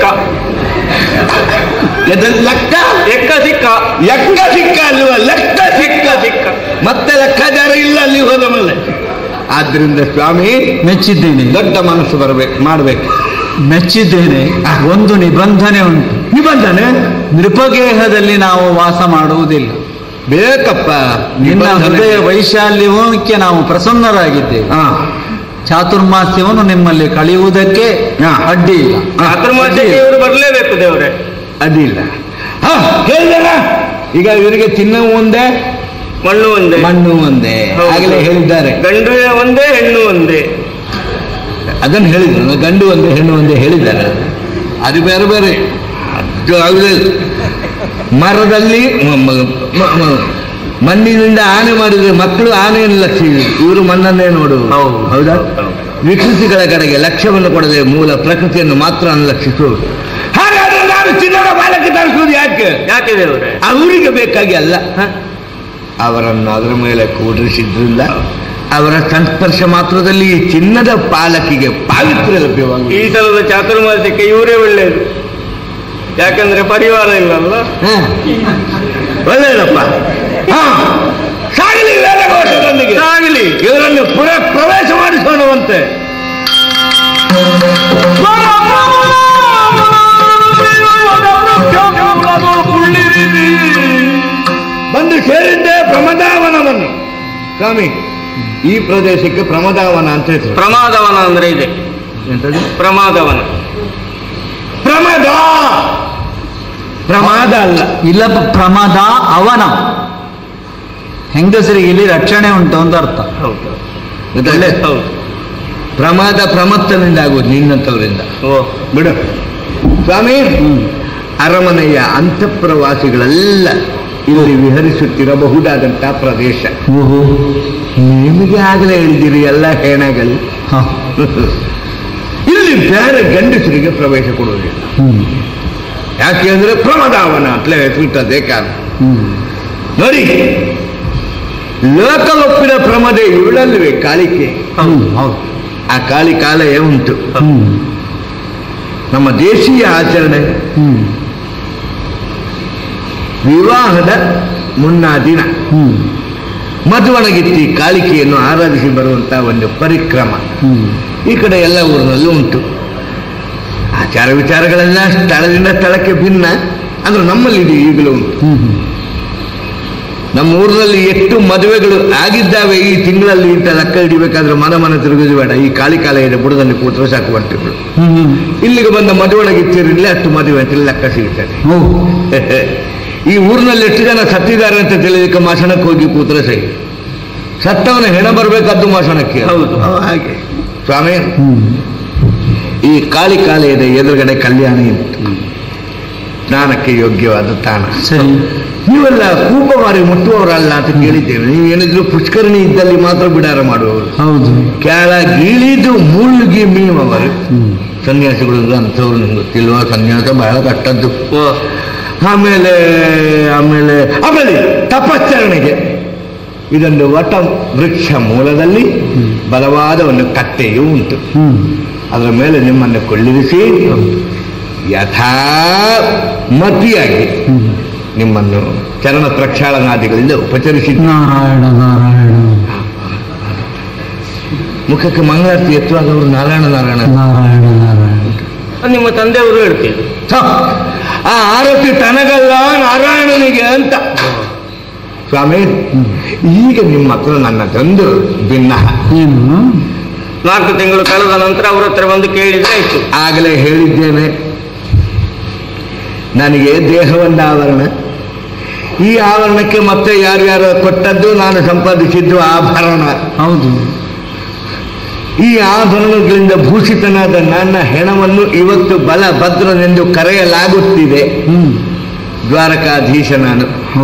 ಎದಲ್ಲಿ ಲೆಕ್ಕ ಎಕ್ಕ ಸಿಕ್ಕ ಎಕ್ಕ ಸಿಕ್ಕ ಅಲ್ವ ಲೆಕ್ಕ ಸಿಕ್ಕ ಸಿಕ್ಕ ಮತ್ತೆ ಲೆಕ್ಕಾಚಾರ ಇಲ್ಲ ಅಲ್ಲಿ ಹೋದ ಮೇಲೆ ಆದ್ರಿಂದ ಸ್ವಾಮಿ ಮೆಚ್ಚಿದ್ದೇನೆ ದೊಡ್ಡ ಮನಸ್ಸು ಬರಬೇಕು ಮಾಡಬೇಕು ಮೆಚ್ಚಿದ್ದೇನೆ ಒಂದು ನಿಬಂಧನೆ ಉಂಟು ನಿಬಂಧನೆ ನೃಪಗೇಹದಲ್ಲಿ ನಾವು ವಾಸ ಮಾಡುವುದಿಲ್ಲ ಬೇಕಪ್ಪ ನಿನ್ನ ನಿಬಂಧನೆ. ಹೃದಯ ವೈಶಾಲ್ಯವಕ್ಕೆ ನಾವು ಪ್ರಸನ್ನರಾಗಿದ್ದೇವೆ ಹಾ ಚಾತುರ್ಮಾಸ್ಯವನ್ನು ನಿಮ್ಮಲ್ಲಿ ಕಳೆಯುವುದಕ್ಕೆ ಹಾ. ಅಡ್ಡಿ ಇಲ್ಲ ಚಾತುರ್ಮಾಸ್ಯಕ್ಕೆ ಇವರು ಬರಲೇಬೇಕು ದೇವರೇ ಅದಿಲ್ಲ ಹಾ ಹೇಳಿದಲ್ಲ ಈಗ ಇವರಿಗೆ ತಿನ್ನವು ಒಂದೇ ಮಣ್ಣು ಒಂದೇ ಮಣ್ಣು ಒಂದೇ ಹೌದು. ಆಗಲೇ ಹೇಳಿದ್ದಾರೆ ಗಂಡು ಒಂದೇ ಹೆಣ್ಣು ಒಂದೇ ಅದನ್ನು ಹೇಳಿದ್ರು ಗಂಡು ಒಂದೇ ಹೆಣ್ಣು ಒಂದೇ ಹೇಳಿದ್ದಾರೆ ಅದು ಬೇರೆ ಬೇರೆ ಅದು ಆಗುದಿಲ್ಲ ಮರದಲ್ಲಿ ಮ- ಮ- ಮ- ಮ- ಮಣ್ಣಿನಿಂದ ಆನೆ ಮಾಡಿದ್ರೆ ಮಕ್ಕಳು ಆನೆಯನ್ನು ಲಕ್ಷಿಸಿದ್ರು ಇವರು ಮಣ್ಣನ್ನೇ ನೋಡು ಹೌದು. ಹೌದಾ ವಿಕೃತಿಗಳ ಕಡೆಗೆ ಲಕ್ಷ್ಯವನ್ನು ಕೊಡದೆ ಮೂಲ ಪ್ರಕೃತಿಯನ್ನು ಮಾತ್ರ ಅನುಲಕ್ಷಿಸುವುದು ಹಾಗಾದ್ರೆ ನಾನು ಚಿನ್ನದ ಬಾಲಕ್ಕೆ ತರಿಸುವುದು ಯಾಕೆ ಯಾಕೆ ದೇವರೇ ಅವರಿಗೆ ಬೇಕಾಗಿ ಅಲ್ಲ ಅವರನ್ನು ಅದರ ಮೇಲೆ ಕೂಡಿಸಿದ್ರಿಂದ ಅವರ ಸಂಸ್ಪರ್ಶ ಮಾತ್ರದಲ್ಲಿ ಈ ಚಿನ್ನದ ಪಾಲಕಿಗೆ ಪಾವಿತ್ರ್ಯ ಲಭ್ಯವಾಗುವುದು ಈ ಸಲದ ಚಾತುರ್ಮಾಸ್ಯಕ್ಕೆ ಇವರೇ ಒಳ್ಳೆಯದು ಯಾಕಂದ್ರೆ ಪರಿವಾರ ಇಲ್ಲಲ್ಲ ಹ. ಒಳ್ಳೆಯದಪ್ಪ ಹಾ ಸಾಗಲಿ ವೇದಘೋಷದೊಂದಿಗೆ ಆಗಲಿ ಇವರನ್ನು ಪುರ ಪ್ರವೇಶ ಮಾಡಿಸೋಣವಂತೆ ಬಂದು ಸೇರಿದ್ದೆ ಪ್ರಮದಾವನವನ್ನು ಸ್ವಾಮಿ ಈ ಪ್ರದೇಶಕ್ಕೆ ಪ್ರಮದಾವನ ಅಂತ ಹೆಸರು ಪ್ರಮಾದವನ ಅಂದ್ರೆ ಇದೆ ಎಂತದು ಪ್ರಮಾದವನ ಪ್ರಮದ ಪ್ರಮಾದ ಅಲ್ಲ ಇಲ್ಲ ಪ- ಪ್ರಮಾದ ಅವನ ಹೆಂಗಸರಿಗೆ ಇಲ್ಲಿ ರಕ್ಷಣೆ ಉಂಟು ಅಂತ ಅರ್ಥ ಹೌದು ಗೊತ್ತಾಯ್ತಾ? ಹೌದು ಪ್ರಮಾದ ಪ್ರಮತ್ತನಿಂದ ಆಗುವುದು ನಿನ್ನಂಥವರಿಂದ ಓ ಬಿಡು ಸ್ವಾಮಿ ಅರಮನೆಯ ಅಂತಃಪ್ರವಾಸಿಗಳೆಲ್ಲ ಇಲ್ಲಿ ವಿಹರಿಸುತ್ತಿರಬಹುದಾದಂಥ ಪ್ರದೇಶ ಓಹೋ ನಿಮಗೆ ಆಗಲೇ ಹೇಳಿದಿರಿ ಎಲ್ಲ ಹೆಣಗಳು ಹ. ಇಲ್ಲಿ ಬೇರೆ ಗಂಡಸರಿಗೆ ಪ್ರವೇಶ ಕೊಡುವುದಿಲ್ಲ ಹ್ಮ್. ಯಾಕೆ ಅಂದ್ರೆ ಪ್ರಮದಾವನ ಅಂತಲೇ ಹೆಸರಿಟ್ಟದೆ ಕಾರಣ ಹ್ಮ್. ನೋಡಿ ಲೋಕವೊಪ್ಪಿನ ಪ್ರಮದೆ ಇವಳಲ್ವೇ ಕಾಳಿಕೆ ಹ್ಮ್. ಹೌದು ಆ ಕಾಳಿ ಕಾಲಯೇ ಉಂಟು ಹ್ಮ್. ನಮ್ಮ ದೇಶೀಯ ಆಚರಣೆ ಹ್ಮ್. ವಿವಾಹದ ಮುನ್ನಾ ದಿನ ಹ್ಮ್. ಮಧುವಣಗಿತ್ತಿ ಕಾಳಿಕೆಯನ್ನು ಆರಾಧಿಸಿ ಬರುವಂತಹ ಒಂದು ಪರಿಕ್ರಮ ಹ್ಮ್. ಈ ಕಡೆ ಎಲ್ಲ ಊರಿನಲ್ಲೂ ಉಂಟು ಆಚಾರ ವಿಚಾರಗಳೆಲ್ಲ ಸ್ಥಳದಿಂದ ಸ್ಥಳಕ್ಕೆ ಭಿನ್ನ ಅಂದ್ರೆ ನಮ್ಮಲ್ಲಿ ಇದು ಈಗಲೂ ಉಂಟು ಹ್ಮ್. ಹ್ಮ್. ನಮ್ಮ ಊರಿನಲ್ಲಿ ಎಷ್ಟು ಮದುವೆಗಳು ಆಗಿದ್ದಾವೆ ಈ ತಿಂಗಳಲ್ಲಿ ಅಂತ ಲೆಕ್ಕ ಹಿಡಿಬೇಕಾದ್ರೆ ಮನ ಮನ ತಿರುಗುದು ಬೇಡ ಈ ಕಾಳಿ ಕಾಲೆಯ ಬುಡದಲ್ಲಿ ಕೂತ್ರೆ ಸಾಕು ಬರ್ತಿದ್ರು ಹ್ಮ್ ಹ್ಮ್. ಇಲ್ಲಿಗೆ ಬಂದ ಮದುವೆೊಳಗೆ ಇತ್ತಿರಲಿಲ್ಲ ಅಷ್ಟು ಮದುವೆ ಅಂತ ಲೆಕ್ಕ ಸಿಗುತ್ತದೆ ಓ ಈ ಊರಿನಲ್ಲಿ ಎಷ್ಟು ಜನ ಸತ್ತಿದ್ದಾರೆ ಅಂತ ತಿಳಿದಕ್ಕೆ ಮಸಣಕ್ಕೆ ಹೋಗಿ ಕೂತ್ರೆ ಸರಿ ಸತ್ತವನ ಹೆಣ ಬರಬೇಕಾದ್ದು ಮಸಣಕ್ಕೆ ಹೌದು. ಹಾಗೆ ಸ್ವಾಮಿ ಹ್ಮ್ ಈ ಕಾಳಿ ಕಾಲೆಯದ ಎದುರುಗಡೆ ಕಲ್ಯಾಣ ಇತ್ತು ಸ್ನಾನಕ್ಕೆ ಯೋಗ್ಯವಾದ ತಾಣ ಸರಿ ನೀವೆಲ್ಲ ಕೂಪ ಮಾರಿ ಮುಟ್ಟುವವರಲ್ಲ ಅಂತ ಕೇಳಿದ್ದೇವೆ ನೀವೇನಿದ್ರು ಪುಷ್ಕರಣಿ ಇದ್ದಲ್ಲಿ ಮಾತ್ರ ಬಿಡಾರ ಮಾಡುವವರು ಹೌದು ಕೆಳಗಿಳಿದು ಮುಳುಗಿ ಮೀಮವರು ಹ್ಮ್ ಸನ್ಯಾಸಿಗಳು ಅಂಥವ್ರು ನಿಮ್ಗೆ ಗೊತ್ತಿಲ್ವಾ ಸನ್ಯಾಸ ಬಹಳ ಕಷ್ಟದ್ದು ಓ ಆಮೇಲೆ ಆಮೇಲೆ ಆಮೇಲೆ ತಪಶ್ಚರಣೆಗೆ ಇದೊಂದು ವಟ ವೃಕ್ಷ ಮೂಲದಲ್ಲಿ ಬಲವಾದ ಒಂದು ಕಟ್ಟೆಯೂ ಉಂಟು ಹ್ಮ್ ಅದರ ಮೇಲೆ ನಿಮ್ಮನ್ನು ಕೊಳ್ಳಿರಿಸಿ ಯಥಾ ಮತಿಯಾಗಿ ಹ್ಮ್ ನಿಮ್ಮನ್ನು ಚರಣ ಪ್ರಕ್ಷಾಳನಾದಿಗಳಿಂದ ಉಪಚರಿಸಿ ನಾರಾಯಣ ನಾರಾಯಣ ಮುಖಕ್ಕೆ ಮಂಗಳಾರತಿ ಎತ್ತುವಾಗ ಅವರು ನಾರಾಯಣ ನಾರಾಯಣ ನಾರಾಯಣ ನಾರಾಯಣ ಅದು ನಿಮ್ಮ ತಂದೆಯವರು ಹೇಳ್ತೀರಿ ಥ, ಆ ಆರತಿ ತನಗಲ್ಲ ನಾರಾಯಣನಿಗೆ ಅಂತ ಸ್ವಾಮಿ ಈಗ ನಿಮ್ಮ ಹತ್ರ ನನ್ನ ತಂದು ಭಿನ್ನ ಏನು ನಾಲ್ಕು ತಿಂಗಳು ಕಳೆದ ನಂತರ ಅವ್ರ ಹತ್ರ ಬಂದು ಕೇಳಿದ್ರೆ ಆಯ್ತು ಆಗಲೇ ಹೇಳಿದ್ದೇನೆ ನನಗೆ ದೇಹವೊಂದು ಆವರಣ ಈ ಆವರಣಕ್ಕೆ ಮತ್ತೆ ಯಾರ್ಯಾರು ಕೊಟ್ಟದ್ದು ನಾನು ಸಂಪಾದಿಸಿದ್ದು ಆಭರಣ ಹೌದು ಈ ಆಭರಣಗಳಿಂದ ಭೂಷಿತನಾದ ನನ್ನ ಹೆಣವನ್ನು ಇವತ್ತು ಬಲಭದ್ರನೆಂದು ಕರೆಯಲಾಗುತ್ತಿದೆ ಹ್ಮ್ ದ್ವಾರಕಾಧೀಶ ನಾನು ಓ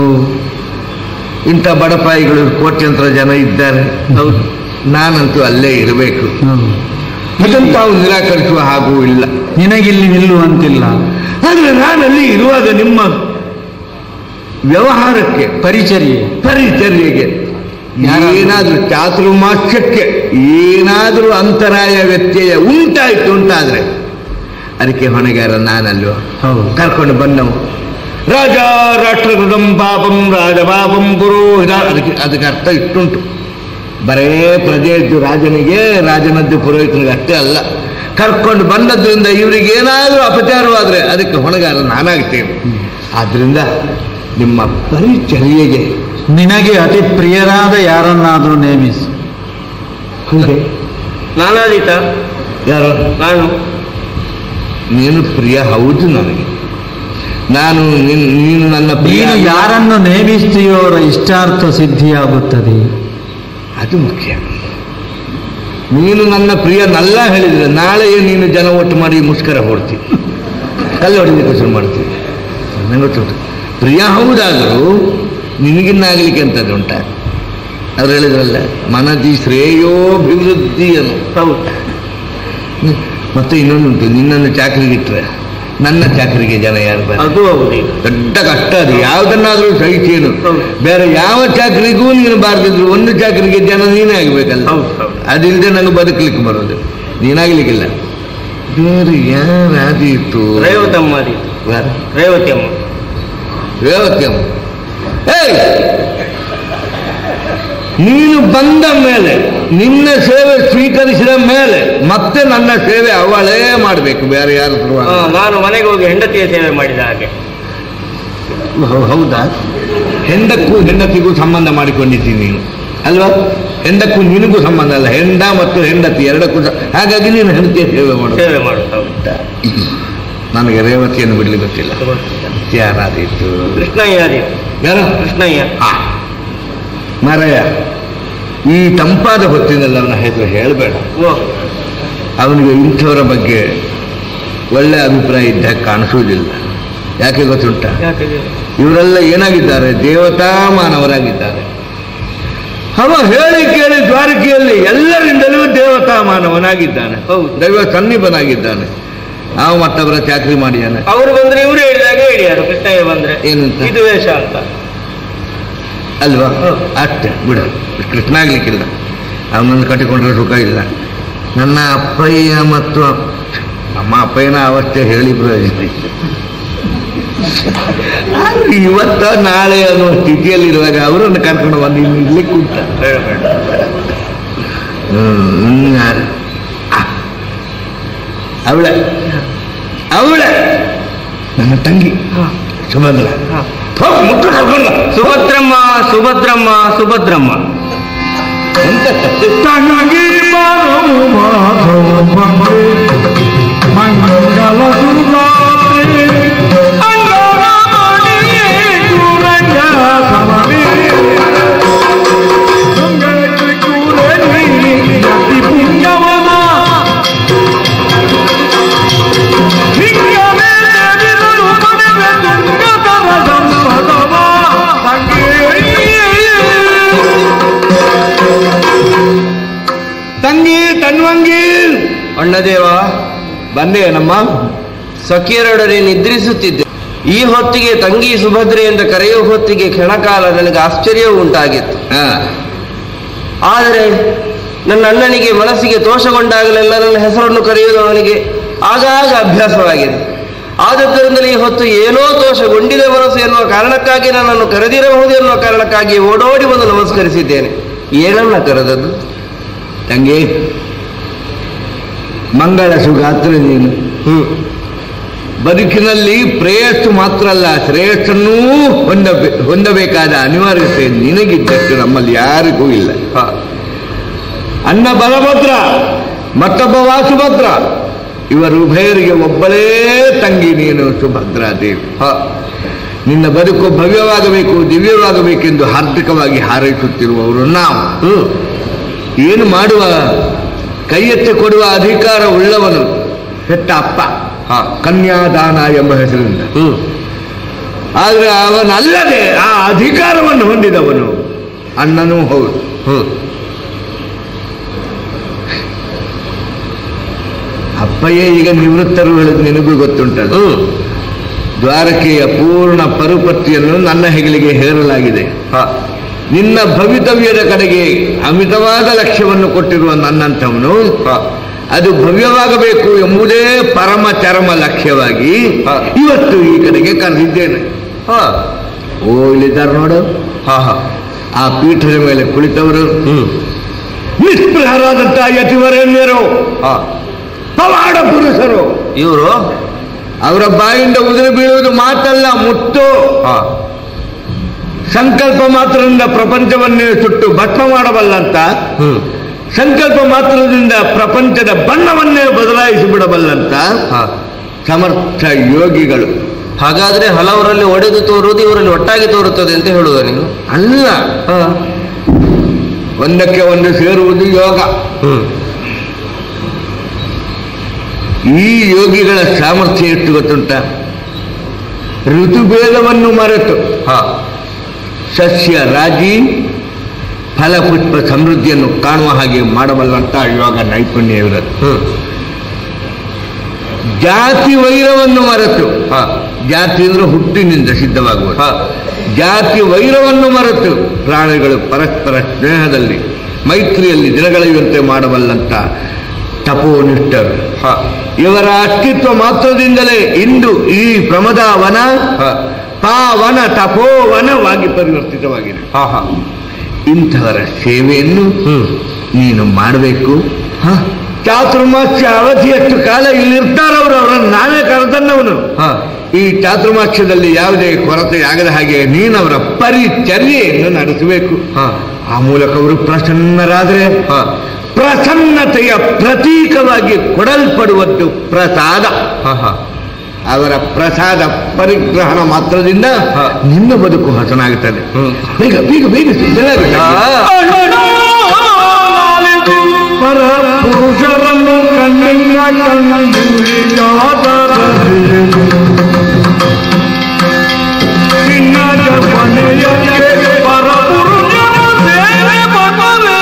ಇಂಥ ಬಡಪಾಯಿಗಳು ಕೋಟ್ಯಂತರ ಜನ ಇದ್ದಾರೆ ಹೌದು ನಾನಂತೂ ಅಲ್ಲೇ ಇರಬೇಕು ಹೌದು ಇದನ್ನು ತಾವು ನಿರಾಕರಿಸುವ ಹಾಗೂ ಇಲ್ಲ ನಿನಗಿಲ್ಲಿ ನಿಲ್ಲುವಂತಿಲ್ಲ ಆದರೆ ನಾನಲ್ಲಿ ಇರುವಾಗ ನಿಮ್ಮ ವ್ಯವಹಾರಕ್ಕೆ ಪರಿಚರ್ಯೆ ಪರಿಚರ್ಯೆಗೆ ಯಾರಾದ್ರೂ- ಏನಾದ್ರೂ ಚಾತುರ್ಮಾಸ್ಯಕ್ಕೆ ಏನಾದರೂ ಅಂತರಾಯ ವ್ಯತ್ಯಯ ಉಂಟಾಯ್ತು ಉಂಟಾದ್ರೆ ಅದಕ್ಕೆ ಹೊಣೆಗಾರ ನಾನಲ್ವ ಹೌದು ಕರ್ಕೊಂಡು ಬಂದವು ರಾಜ ರಾಷ್ಟ್ರಕೃತಂ ಪಾಪಂ ರಾಜಪಾಪಂ ಪುರೋಹಿತ ಅದಕ್ಕೆ ಅದಕ್ಕೆ ಅರ್ಥ ಇಷ್ಟುಂಟು ಬರೇ ಪ್ರಜೆಯದ್ದು ರಾಜನಿಗೆ ರಾಜನದ್ದು ಪುರೋಹಿತನಿಗೆ ಅಷ್ಟೇ ಅಲ್ಲ ಕರ್ಕೊಂಡು ಬಂದದ್ರಿಂದ ಇವರಿಗೆ ಏನಾದರೂ ಅಪಚಾರವಾದರೆ ಅದಕ್ಕೆ ಹೊಣೆಗಾರ ನಾನಾಗ್ತೇನೆ ಆದ್ರಿಂದ ನಿಮ್ಮ ಪರಿಚರ್ಯೆಗೆ ನಿನಗೆ ಅತಿ ಪ್ರಿಯರಾದ ಯಾರನ್ನಾದರೂ ನೇಮಿಸು ಹೌದೇ ನಾನಾದೀತ ಯಾರು ನಾನು ನೀನು ಪ್ರಿಯ ಹೌದು ನನಗೆ ನಾನು ನೀನು ನೀನು ನನ್ನ ಪ್ರಿಯ ನೀನು ಯಾರನ್ನು ನೇಮಿಸ್ತೀಯೋ ಅವರ ಇಷ್ಟಾರ್ಥ ಸಿದ್ಧಿಯಾಗುತ್ತದೆ ಅದು ಮುಖ್ಯ ನೀನು ನನ್ನ ಪ್ರಿಯನಲ್ಲ ಹೇಳಿದ್ರೆ ನಾಳೆಯೇ ನೀನು ಜನ ಒಟ್ಟು ಮಾಡಿ ಮುಷ್ಕರ ಹೊಡ್ತಿ ಕಲ್ಲು ಹೊಡಿಲಿಕ್ಕೆ ಶುರು ಮಾಡ್ತೀವಿ ನನಗೆ ಗೊತ್ತುಂಟು ಪ್ರಿಯ ಹೌದಾದರೂ ನಿನಗಿನ್ನಾಗಲಿಕ್ಕೆ ಅಂತದ್ದು ಉಂಟ ಅವ್ರು ಹೇಳಿದ್ರಲ್ಲ ಮನದಿ ಶ್ರೇಯೋಭಿವೃದ್ಧಿಯನ್ನು ಹೌದು ಮತ್ತೆ ಇನ್ನೊಂದುಂಟು ನಿನ್ನನ್ನು ಚಾಕರಿಗಿಟ್ರೆ ನನ್ನ ಚಾಕರಿಗೆ ಜನ ಯಾರು ಬರ್ತಾರೆ ಅದು ಹೌದು ಈಗ. ದೊಡ್ಡ ಕಷ್ಟ ಅದು ಯಾವುದನ್ನಾದ್ರೂ ಸಹಿಸೇನು ಹೌದು. ಬೇರೆ ಯಾವ ಚಾಕರಿಗೂ ನೀನು ಬಾರದಿದ್ರು ಒಂದು ಚಾಕರಿಗೆ ಜನ ನೀನೇ ಆಗ್ಬೇಕಲ್ಲ ಹೌದು, ಹೌದು. ಅದಿಲ್ಲದೆ ನಂಗೆ ಬದುಕಲಿಕ್ಕೆ ಬರೋದು ನೀನಾಗ್ಲಿಕ್ಕಿಲ್ಲ ಬೇರೆ ಯಾರಾದೀತು ರೇವತಮ್ಮ ಆದೀತು ಯಾರು? ರೇವತಿ ಅಮ್ಮ ರೇವತಿಯಮ್ಮ ಏಯ್! ನೀನು ಬಂದ ಮೇಲೆ ನಿನ್ನ ಸೇವೆ ಸ್ವೀಕರಿಸಿದ ಮೇಲೆ ಮತ್ತೆ ನನ್ನ ಸೇವೆ ಅವಳೇ ಮಾಡಬೇಕು ಬೇರೆ ಯಾರು ಶುರುವಾಗ ಆ, ನಾನು ಮನೆಗೆ ಹೋಗಿ ಹೆಂಡತಿಯ ಸೇವೆ ಮಾಡಿದ ಹಾಗೆ ಹೌ- ಹೌದಾ ಹೆಂಡಕ್ಕೂ ಹೆಂಡತಿಗೂ ಸಂಬಂಧ ಮಾಡಿಕೊಂಡಿದ್ದೀನಿ ನೀನು ಅಲ್ವಾ ಹೆಂಡಕ್ಕೂ ನಿನಗೂ ಸಂಬಂಧ ಅಲ್ಲ ಹೆಂಡ ಮತ್ತು ಹೆಂಡತಿ ಎರಡಕ್ಕೂ ಸ- ಹಾಗಾಗಿ ನೀನು ಹೆಂಡತಿಯ ಸೇವೆ ಮಾಡು ಸೇವೆ ಮಾಡುದು ಹೌದು ನನಗೆ ರೇವತಿಯನ್ನು ಬಿಡ್ಲಿಕ್ಕೆ ಗೊತ್ತಿಲ್ಲ ಯಾರಾದೀತು ಕೃಷ್ಣಯ್ಯ ಆದೀತು ಯಾರು ಕೃಷ್ಣಯ್ಯ ಆ, ಮಾರಾಯ ಈ ತಂಪಾದ ಹೊತ್ತಿನಲ್ಲಿ ಅವನ ಹೆಸರು ಹೇಳಬೇಡ ಓ ಅವನಿಗೆ ಇಂಥವರ ಬಗ್ಗೆ ಒಳ್ಳೆ ಅಭಿಪ್ರಾಯ ಇದ್ದ ಕಾಣಿಸುವುದಿಲ್ಲ ಯಾಕೆ ಗೊತ್ತುಂಟ ಯಾಕೆ ಇವರೆಲ್ಲ ಏನಾಗಿದ್ದಾರೆ ದೇವತಾ ಮಾನವರಾಗಿದ್ದಾರೆ ಅವ ಹೇಳಿ ಕೇಳಿ ದ್ವಾರಕೆಯಲ್ಲಿ ಎಲ್ಲರಿಂದಲೂ ದೇವತಾ ಮಾನವನಾಗಿದ್ದಾನೆ ಹೌದು. ದೈವ ಸನ್ನಿಪನಾಗಿದ್ದಾನೆ ಅವ ಮತ್ತೊಬ್ಬರ ಚಾಕರಿ ಮಾಡಿದ್ದಾನೆ ಅವರು ಬಂದ್ರೆ ಇವರು ಹೇಳಿದಾಗ ಹೇಳಿಯಾರು ಕೃಷ್ಣಯ್ಯ ಬಂದ್ರೆ ಏನಂತ? ಇದು ವೇಷ ಅಂತ ಅಲ್ವಾ ಹೌದು. ಅಷ್ಟೇ ಬಿಡು ಕೃಷ್ಣ ಆಗ್ಲಿಕ್ಕಿಲ್ಲ ಅವನನ್ನು ಕಟ್ಟಿಕೊಂಡ್ರೆ ಸುಖ ಇಲ್ಲ ನನ್ನ ಅಪ್ಪಯ್ಯ ಮತ್ತು ಅಪ್- ನಮ್ಮ ಅಪ್ಪಯ್ಯನ ಅವಸ್ಥೆ ಹೇಳಿ ಪ್ರಯೋಜನ ಇಲ್ಲ. ಆದ್ರೆ ಇವತ್ತ ನಾಳೆ ಅನ್ನುವ ಸ್ಥಿತಿಯಲ್ಲಿರುವಾಗ ಅವರನ್ನು ಕರ್ಕೊಂಡು ಬಂದು ಇಲ್ಲಿ ಇರ್ಲಿಕ್ಕೆ ಉಂಟ ಬೇಡ ಬೇಡ ಹ್ಮ್, ಯಾರು? ಆ, ಅವಳೆ ಅವಳೆ ನನ್ನ ತಂಗಿ ಸುಭದ್ರ ಹ. ಹೋಗ್ ಮುಟ್ಟು ಕರ್ಕೊಂಡು ಬಾ. ಸುಭದ್ರಮ್ಮ ಸುಭದ್ರಮ್ಮ ಸುಭದ್ರಮ್ಮ ಎಂತ ಕಥೆ? ತನಗಿ ಬರು ಮಾಧವ ಮಂಗಲ ದುರ್ಗಾತ್ರಿ ಅಂಗರಮಣಿ ಗುರಂಗ ಸಮನಿ ತುಂಗಕ್ಕೆ ಕೂರಲಿ ಯತಿ ಪುಣ್ಯವನ ಹಿಂಗವೇ ದೇವಿದರು ಮನೆವೆ ತುಂಗತರ ಸಂಪದವ ತಂಗಿ ತಂಗಿ ತನ್ವಂಗಿ ಅಣ್ಣದೇವ ಬಂದೆ ನಮ್ಮ ಸಖಿಯರೊಡನೆ ನಿದ್ರಿಸುತ್ತಿದ್ದೆ ಈ ಹೊತ್ತಿಗೆ ತಂಗಿ ಸುಭದ್ರೆ ಎಂದು ಕರೆಯುವ ಹೊತ್ತಿಗೆ ಕ್ಷಣಕಾಲ ನನಗೆ ಆಶ್ಚರ್ಯವೂ ಉಂಟಾಗಿತ್ತು ಹಾ ಆದರೆ ನನ್ನ ಅಣ್ಣನಿಗೆ ಮನಸ್ಸಿಗೆ ದೋಷಗೊಂಡಾಗಲೆಲ್ಲ ನನ್ನ ಹೆಸರನ್ನು ಕರೆಯುವುದು ಅವನಿಗೆ ಆಗಾಗ ಅಭ್ಯಾಸವಾಗಿದೆ ಆದದ್ದರಿಂದಲೇ ಈ ಹೊತ್ತು ಏನೋ ದೋಷಗೊಂಡಿದೆ ಮನಸ್ಸು ಎನ್ನುವ ಕಾರಣಕ್ಕಾಗಿ ನನ್ನನ್ನು ಕರೆದಿರಬಹುದು ಎನ್ನುವ ಕಾರಣಕ್ಕಾಗಿ ಓಡೋಡಿ ಬಂದು ನಮಸ್ಕರಿಸಿದ್ದೇನೆ ಏನನ್ನ ಕರೆದದ್ದು ತಂಗಿ ಮಂಗಳ ಸುಗಾತ್ರ ನೀನು ಹ್ಮ್ ಬದುಕಿನಲ್ಲಿ ಪ್ರೇಯಸ್ಸು ಮಾತ್ರ ಅಲ್ಲ ಶ್ರೇಯಸ್ಸನ್ನೂ ಹೊಂದಬೇ ಹೊಂದಬೇಕಾದ ಅನಿವಾರ್ಯತೆ ನಿನಗಿದ್ದಷ್ಟು ನಮ್ಮಲ್ಲಿ ಯಾರಿಗೂ ಇಲ್ಲ ಹ. ಅನ್ನ ಬಲಭದ್ರ ಮತ್ತೊಬ್ಬ ವಾಸುಭದ್ರ ಇವರು ಉಭಯರಿಗೆ ಒಬ್ಬಳೇ ತಂಗಿ ನೀನು ಸುಭದ್ರಾ ದೇವಿ ಹ. ನಿನ್ನ ಬದುಕು ಭವ್ಯವಾಗಬೇಕು ದಿವ್ಯವಾಗಬೇಕೆಂದು ಹಾರ್ದಿಕವಾಗಿ ಹಾರೈಸುತ್ತಿರುವವರು ನಾವು ಹ್ಮ್ ಏನು ಮಾಡುವ ಕೈ ಎತ್ತಿ ಕೊಡುವ ಅಧಿಕಾರ ಉಳ್ಳವನು ಹೆತ್ತ ಅಪ್ಪ ಹ. ಕನ್ಯಾದಾನ ಎಂಬ ಹೆಸರಿಂದ ಹ್ಮ್ ಆದರೆ ಅವನಲ್ಲದೆ ಆ ಅಧಿಕಾರವನ್ನು ಹೊಂದಿದವನು ಅಣ್ಣನೂ ಹೌದು ಹ್ಮ್ ಅಪ್ಪಯ್ಯ ಈಗ ನಿವೃತ್ತರು ಹೇಳೋದು ನಿನಗೂ ಗೊತ್ತುಂಟದು ಹ್ಮ್ ದ್ವಾರಕೆಯ ಪೂರ್ಣ ಪರುಪತ್ತಿಯನ್ನು ನನ್ನ ಹೆಗಲಿಗೆ ಹೇರಲಾಗಿದೆ ಹ. ನಿನ್ನ ಭವಿತವ್ಯದ ಕಡೆಗೆ ಅಮಿತವಾದ ಲಕ್ಷ್ಯವನ್ನು ಕೊಟ್ಟಿರುವ ನನ್ನಂಥವನು ಹ. ಅದು ಭವ್ಯವಾಗಬೇಕು ಎಂಬುದೇ ಪರಮ ಚರಮ ಲಕ್ಷ್ಯವಾಗಿ ಹ. ಇವತ್ತು ಈ ಕಡೆಗೆ ಕರೆದಿದ್ದೇನೆ ಹ. ಓ ಇಲ್ಲಿದ್ದಾರೆ ನೋಡು ಹ ಹ. ಆ ಪೀಠದ ಮೇಲೆ ಕುಳಿತವರು ಹ್ಮ್ ನಿಸ್ಪೃಹರಾದಂಥ ಯತಿವರೇಣ್ಯರು ಹ. ಪವಾಡ ಪುರುಷರು ಇವರು ಅವರ ಬಾಯಿಂದ ಉದುರಿ ಬೀಳುವುದು ಮಾತಲ್ಲ ಮುತ್ತು ಹ. ಸಂಕಲ್ಪ ಮಾತ್ರದಿಂದ ಪ್ರಪಂಚವನ್ನೇ ಸುಟ್ಟು ಭಸ್ಮ ಮಾಡಬಲ್ಲಂತ ಹ್ಮ್ ಸಂಕಲ್ಪ ಮಾತ್ರದಿಂದ ಪ್ರಪಂಚದ ಬಣ್ಣವನ್ನೇ ಬದಲಾಯಿಸಿ ಬಿಡಬಲ್ಲಂತ ಹ. ಸಮರ್ಥ ಯೋಗಿಗಳು ಹಾಗಾದ್ರೆ ಹಲವರಲ್ಲಿ ಒಡೆದು ತೋರುವುದು ಇವರಲ್ಲಿ ಒಟ್ಟಾಗಿ ತೋರುತ್ತದೆ ಅಂತ ಹೇಳುವ ನೀನು ಅಲ್ಲ ಹ. ಒಂದಕ್ಕೆ ಒಂದು ಸೇರುವುದು ಯೋಗ ಹ್ಮ್ ಈ ಯೋಗಿಗಳ ಸಾಮರ್ಥ್ಯ ಎಷ್ಟು ಗೊತ್ತುಂಟ ಋತುಭೇದವನ್ನು ಮರೆತು ಹ. ಸಸ್ಯ ರಾಜಿ ಫಲಪುಷ್ಪ ಸಮೃದ್ಧಿಯನ್ನು ಕಾಣುವ ಹಾಗೆ ಮಾಡಬಲ್ಲಂತ ಯೋಗ ನೈಪುಣ್ಯ ಇರೋದು ಹ್ಮ್ ಜಾತಿ ವೈರವನ್ನು ಮರೆತು ಹ. ಜಾತಿ ಅಂದ್ರೆ ಹುಟ್ಟಿನಿಂದ ಸಿದ್ಧವಾಗುವುದು ಹ. ಜಾತಿ ವೈರವನ್ನು ಮರೆತು ಪ್ರಾಣಿಗಳು ಪರಸ್ಪರ ಸ್ನೇಹದಲ್ಲಿ ಮೈತ್ರಿಯಲ್ಲಿ ದಿನಗಳೆಯುವಂತೆ ಮಾಡಬಲ್ಲಂತ ತಪೋನಿಷ್ಠರು ಹ. ಇವರ ಅಸ್ತಿತ್ವ ಮಾತ್ರದಿಂದಲೇ ಇಂದು ಈ ಪ್ರಮದಾವನ ಹ. ಪಾವನ ತಪೋವನವಾಗಿ ಪರಿವರ್ತಿತವಾಗಿದೆ ಹ ಹ. ಇಂಥವರ ಸೇವೆಯನ್ನು ಹ್ಮ್ ನೀನು ಮಾಡಬೇಕು ಚಾತುರ್ಮಾಸ್ಯ ಅವಧಿಯಷ್ಟು ಕಾಲ ಇಲ್ಲಿರ್ತಾರವರು ಅವರನ್ನು ನಾವೇ ಕರೆತನ್ನವನು ಹ. ಈ ಚಾತುರ್ಮಾಸ್ಯದಲ್ಲಿ ಯಾವುದೇ ಕೊರತೆಯಾಗದ ಹಾಗೆ ನೀನವರ ಪರಿಚರ್ಯೆಯನ್ನು ನಡೆಸಬೇಕು ಹ. ಆ ಮೂಲಕ ಅವರು ಪ್ರಸನ್ನರಾದರೆ ಹ. ಪ್ರಸನ್ನತೆಯ ಪ್ರತೀಕವಾಗಿ ಕೊಡಲ್ಪಡುವದ್ದು ಪ್ರಸಾದ ಹ ಹ. ಅವರ ಪ್ರಸಾದ ಪರಿಗ್ರಹಣ ಮಾತ್ರದಿಂದ ಹ. ನಿನ್ನ ಬದುಕು ಹಸನಾಗುತ್ತದೆ ಹ್ಮ್. ಬೇಗ ಬೇಗ ಬೇಗ ಸಿದ್ಧರಾಗು. ಪರ ಪುರುಷರನ್ನು ಕಣ್ಣಿನ ಚಿನ್ನದ ಮನೆಯಲ್ಲಿ ಪರ ಪುರುಷರ ಸೇವೆ ಮಗವೇ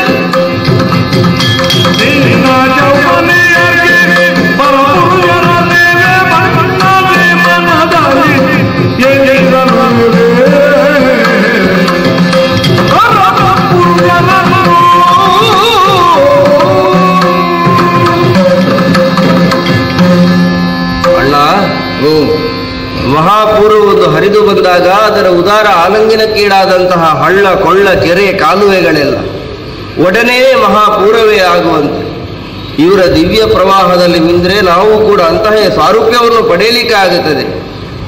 ಚಿನ್ನದ ಮನೆಯಲ್ಲಿ ಪರ ಪುರುಷರ ಸೇವೆ ಮನ್ನವೇ ಮನದಲ್ಲಿ ಎಲ್ಲಿರಲುವೆ ಅಣ್ಣ ಓ ಮಹಾಪೂರ್ವ ಒಂದು ಹರಿದು ಬಂದಾಗ ಅದರ ಉದಾರ ಆಲಂಗಿನಕ್ಕೀಡಾದಂತಹ ಹಳ್ಳ ಕೊಳ್ಳ ಕೆರೆ ಕಾಲುವೆಗಳೆಲ್ಲ ಒಡನೆ ಮಹಾಪೂರವೇ ಆಗುವಂತೆ ಇವರ ದಿವ್ಯ ಪ್ರವಾಹದಲ್ಲಿ ಮಿಂದ್ರೆ ನಾವು ಕೂಡ ಅಂತಹ ಸಾರೂಪ್ಯವನ್ನು ಪಡೆಯಲಿಕ್ಕೆ ಆಗುತ್ತದೆ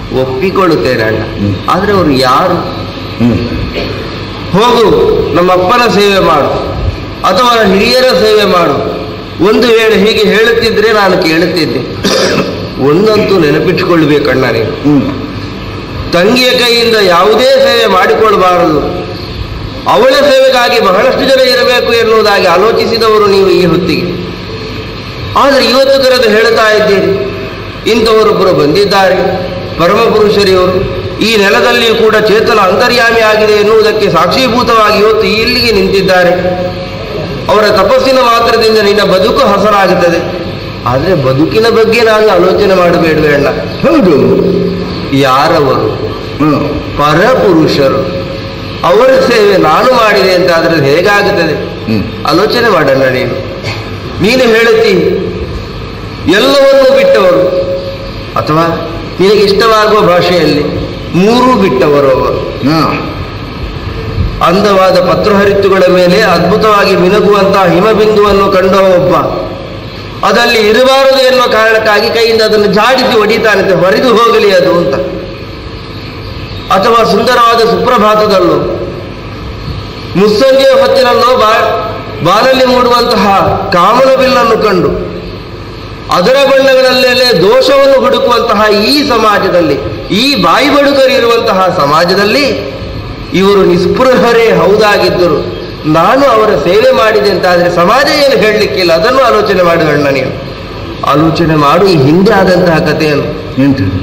ಒಪ್ಪಿಕೊಳ್ಳುತ್ತೇನೆ ಅಣ್ಣ ಆದ್ರೆ ಅವರು ಯಾರು ಹ್ಮ್ ಹೋಗು ನಮ್ಮ ಅಪ್ಪನ ಸೇವೆ ಮಾಡು ಅಥವಾ ಹಿರಿಯರ ಸೇವೆ ಮಾಡು ಒಂದು ವೇಳೆ ಹೀಗೆ ಹೇಳುತ್ತಿದ್ರೆ ನಾನು ಕೇಳುತ್ತಿದ್ದೆ ಒಂದಂತೂ ನೆನಪಿಟ್ಟುಕೊಳ್ಬೇಕಣ್ಣ ನೀವು ಹ್ಮ್ ತಂಗಿಯ ಕೈಯಿಂದ ಯಾವುದೇ ಸೇವೆ ಮಾಡಿಕೊಳ್ಳಬಾರದು ಅವಳ ಸೇವೆಗಾಗಿ ಬಹಳಷ್ಟು ಜನ ಇರಬೇಕು ಎನ್ನುವುದಾಗಿ ಆಲೋಚಿಸಿದವರು ನೀವು ಈ ಹೊತ್ತಿಗೆ ಆದರೆ ಇವತ್ತು ಕರೆದು ಹೇಳ್ತಾ ಇದ್ದೀರಿ ಇಂಥವರೊಬ್ಬರು ಬಂದಿದ್ದಾರೆ ಪರಮ ಪುರುಷರಿವರು ಈ ನೆಲದಲ್ಲಿಯೂ ಕೂಡ ಚೇತನ ಅಂತರ್ಯಾಮಿ ಆಗಿದೆ ಎನ್ನುವುದಕ್ಕೆ ಸಾಕ್ಷೀಭೂತವಾಗಿ ಇವತ್ತು ಇಲ್ಲಿಗೆ ನಿಂತಿದ್ದಾರೆ ಅವರ ತಪಸ್ಸಿನ ಮಾತ್ರದಿಂದ ನಿನ್ನ ಬದುಕು ಹಸನಾಗುತ್ತದೆ ಆದರೆ ಬದುಕಿನ ಬಗ್ಗೆ ನಾನು ಆಲೋಚನೆ ಮಾಡಬೇಡವೆ ಅಣ್ಣ ಹೌದು ಯಾರವರು ಹ್ಮ್ ಪರಪುರುಷರು ಅವರ ಸೇವೆ ನಾನು ಮಾಡಿದೆ ಅಂತ ಅದರಲ್ಲಿ ಹೇಗಾಗುತ್ತದೆ ಹ್ಮ್ ಆಲೋಚನೆ ಮಾಡೋಣ ನೀನು ನೀನು ಹೇಳುತ್ತಿ ಎಲ್ಲವನ್ನೂ ಬಿಟ್ಟವರು ಅಥವಾ ನಿನಗೆ ಇಷ್ಟವಾಗುವ ಭಾಷೆಯಲ್ಲಿ ಮೂರೂ ಬಿಟ್ಟವರು ಅವರು ಹಾ ಅಂದವಾದ ಪತ್ರಹರಿತ್ತುಗಳ ಮೇಲೆ ಅದ್ಭುತವಾಗಿ ಮಿನುಗುವಂತಹ ಹಿಮಬಿಂದುವನ್ನು ಕಂಡ ಒಬ್ಬ ಅದಲ್ಲಿ ಇರಬಾರದು ಎನ್ನುವ ಕಾರಣಕ್ಕಾಗಿ ಕೈಯಿಂದ ಅದನ್ನು ಜಾಡಿಸಿ ಹೊಡಿತಾನಂತೆ ಹೊರಿದು ಹೋಗಲಿ ಅದು ಅಂತ ಅಥವಾ ಸುಂದರವಾದ ಸುಪ್ರಭಾತದಲ್ಲೋ ಮುಸ್ಸಂಜೆಯ ಹೊತ್ತಿನಲ್ಲೋ ಬಾ ಬಾನಲ್ಲಿ ಮೂಡುವಂತಹ ಕಾಮನ ಬಿಲ್ಲನ್ನು ಕಂಡು ಅದರ ಬಣ್ಣಗಳಲ್ಲೆಲ್ಲೇ ದೋಷವನ್ನು ಹುಡುಕುವಂತಹ ಈ ಸಮಾಜದಲ್ಲಿ ಈ ಬಾಯಿ ಬಡುಕರಿರುವಂತಹ ಸಮಾಜದಲ್ಲಿ ಇವರು ನಿಸ್ಪೃಹರೇ ಹೌದಾಗಿದ್ದರು ನಾನು ಅವರ ಸೇವೆ ಮಾಡಿದೆ ಅಂತಾದರೆ ಸಮಾಜ ಏನು ಹೇಳಲಿಕ್ಕಿಲ್ಲ ಅದನ್ನು ಆಲೋಚನೆ ಮಾಡುವಣ್ಣ ನೀವು ಆಲೋಚನೆ ಮಾಡು ಈ ಹಿಂದೆ ಆದಂತಹ ಕಥೆಯನ್ನು ಎಂತದು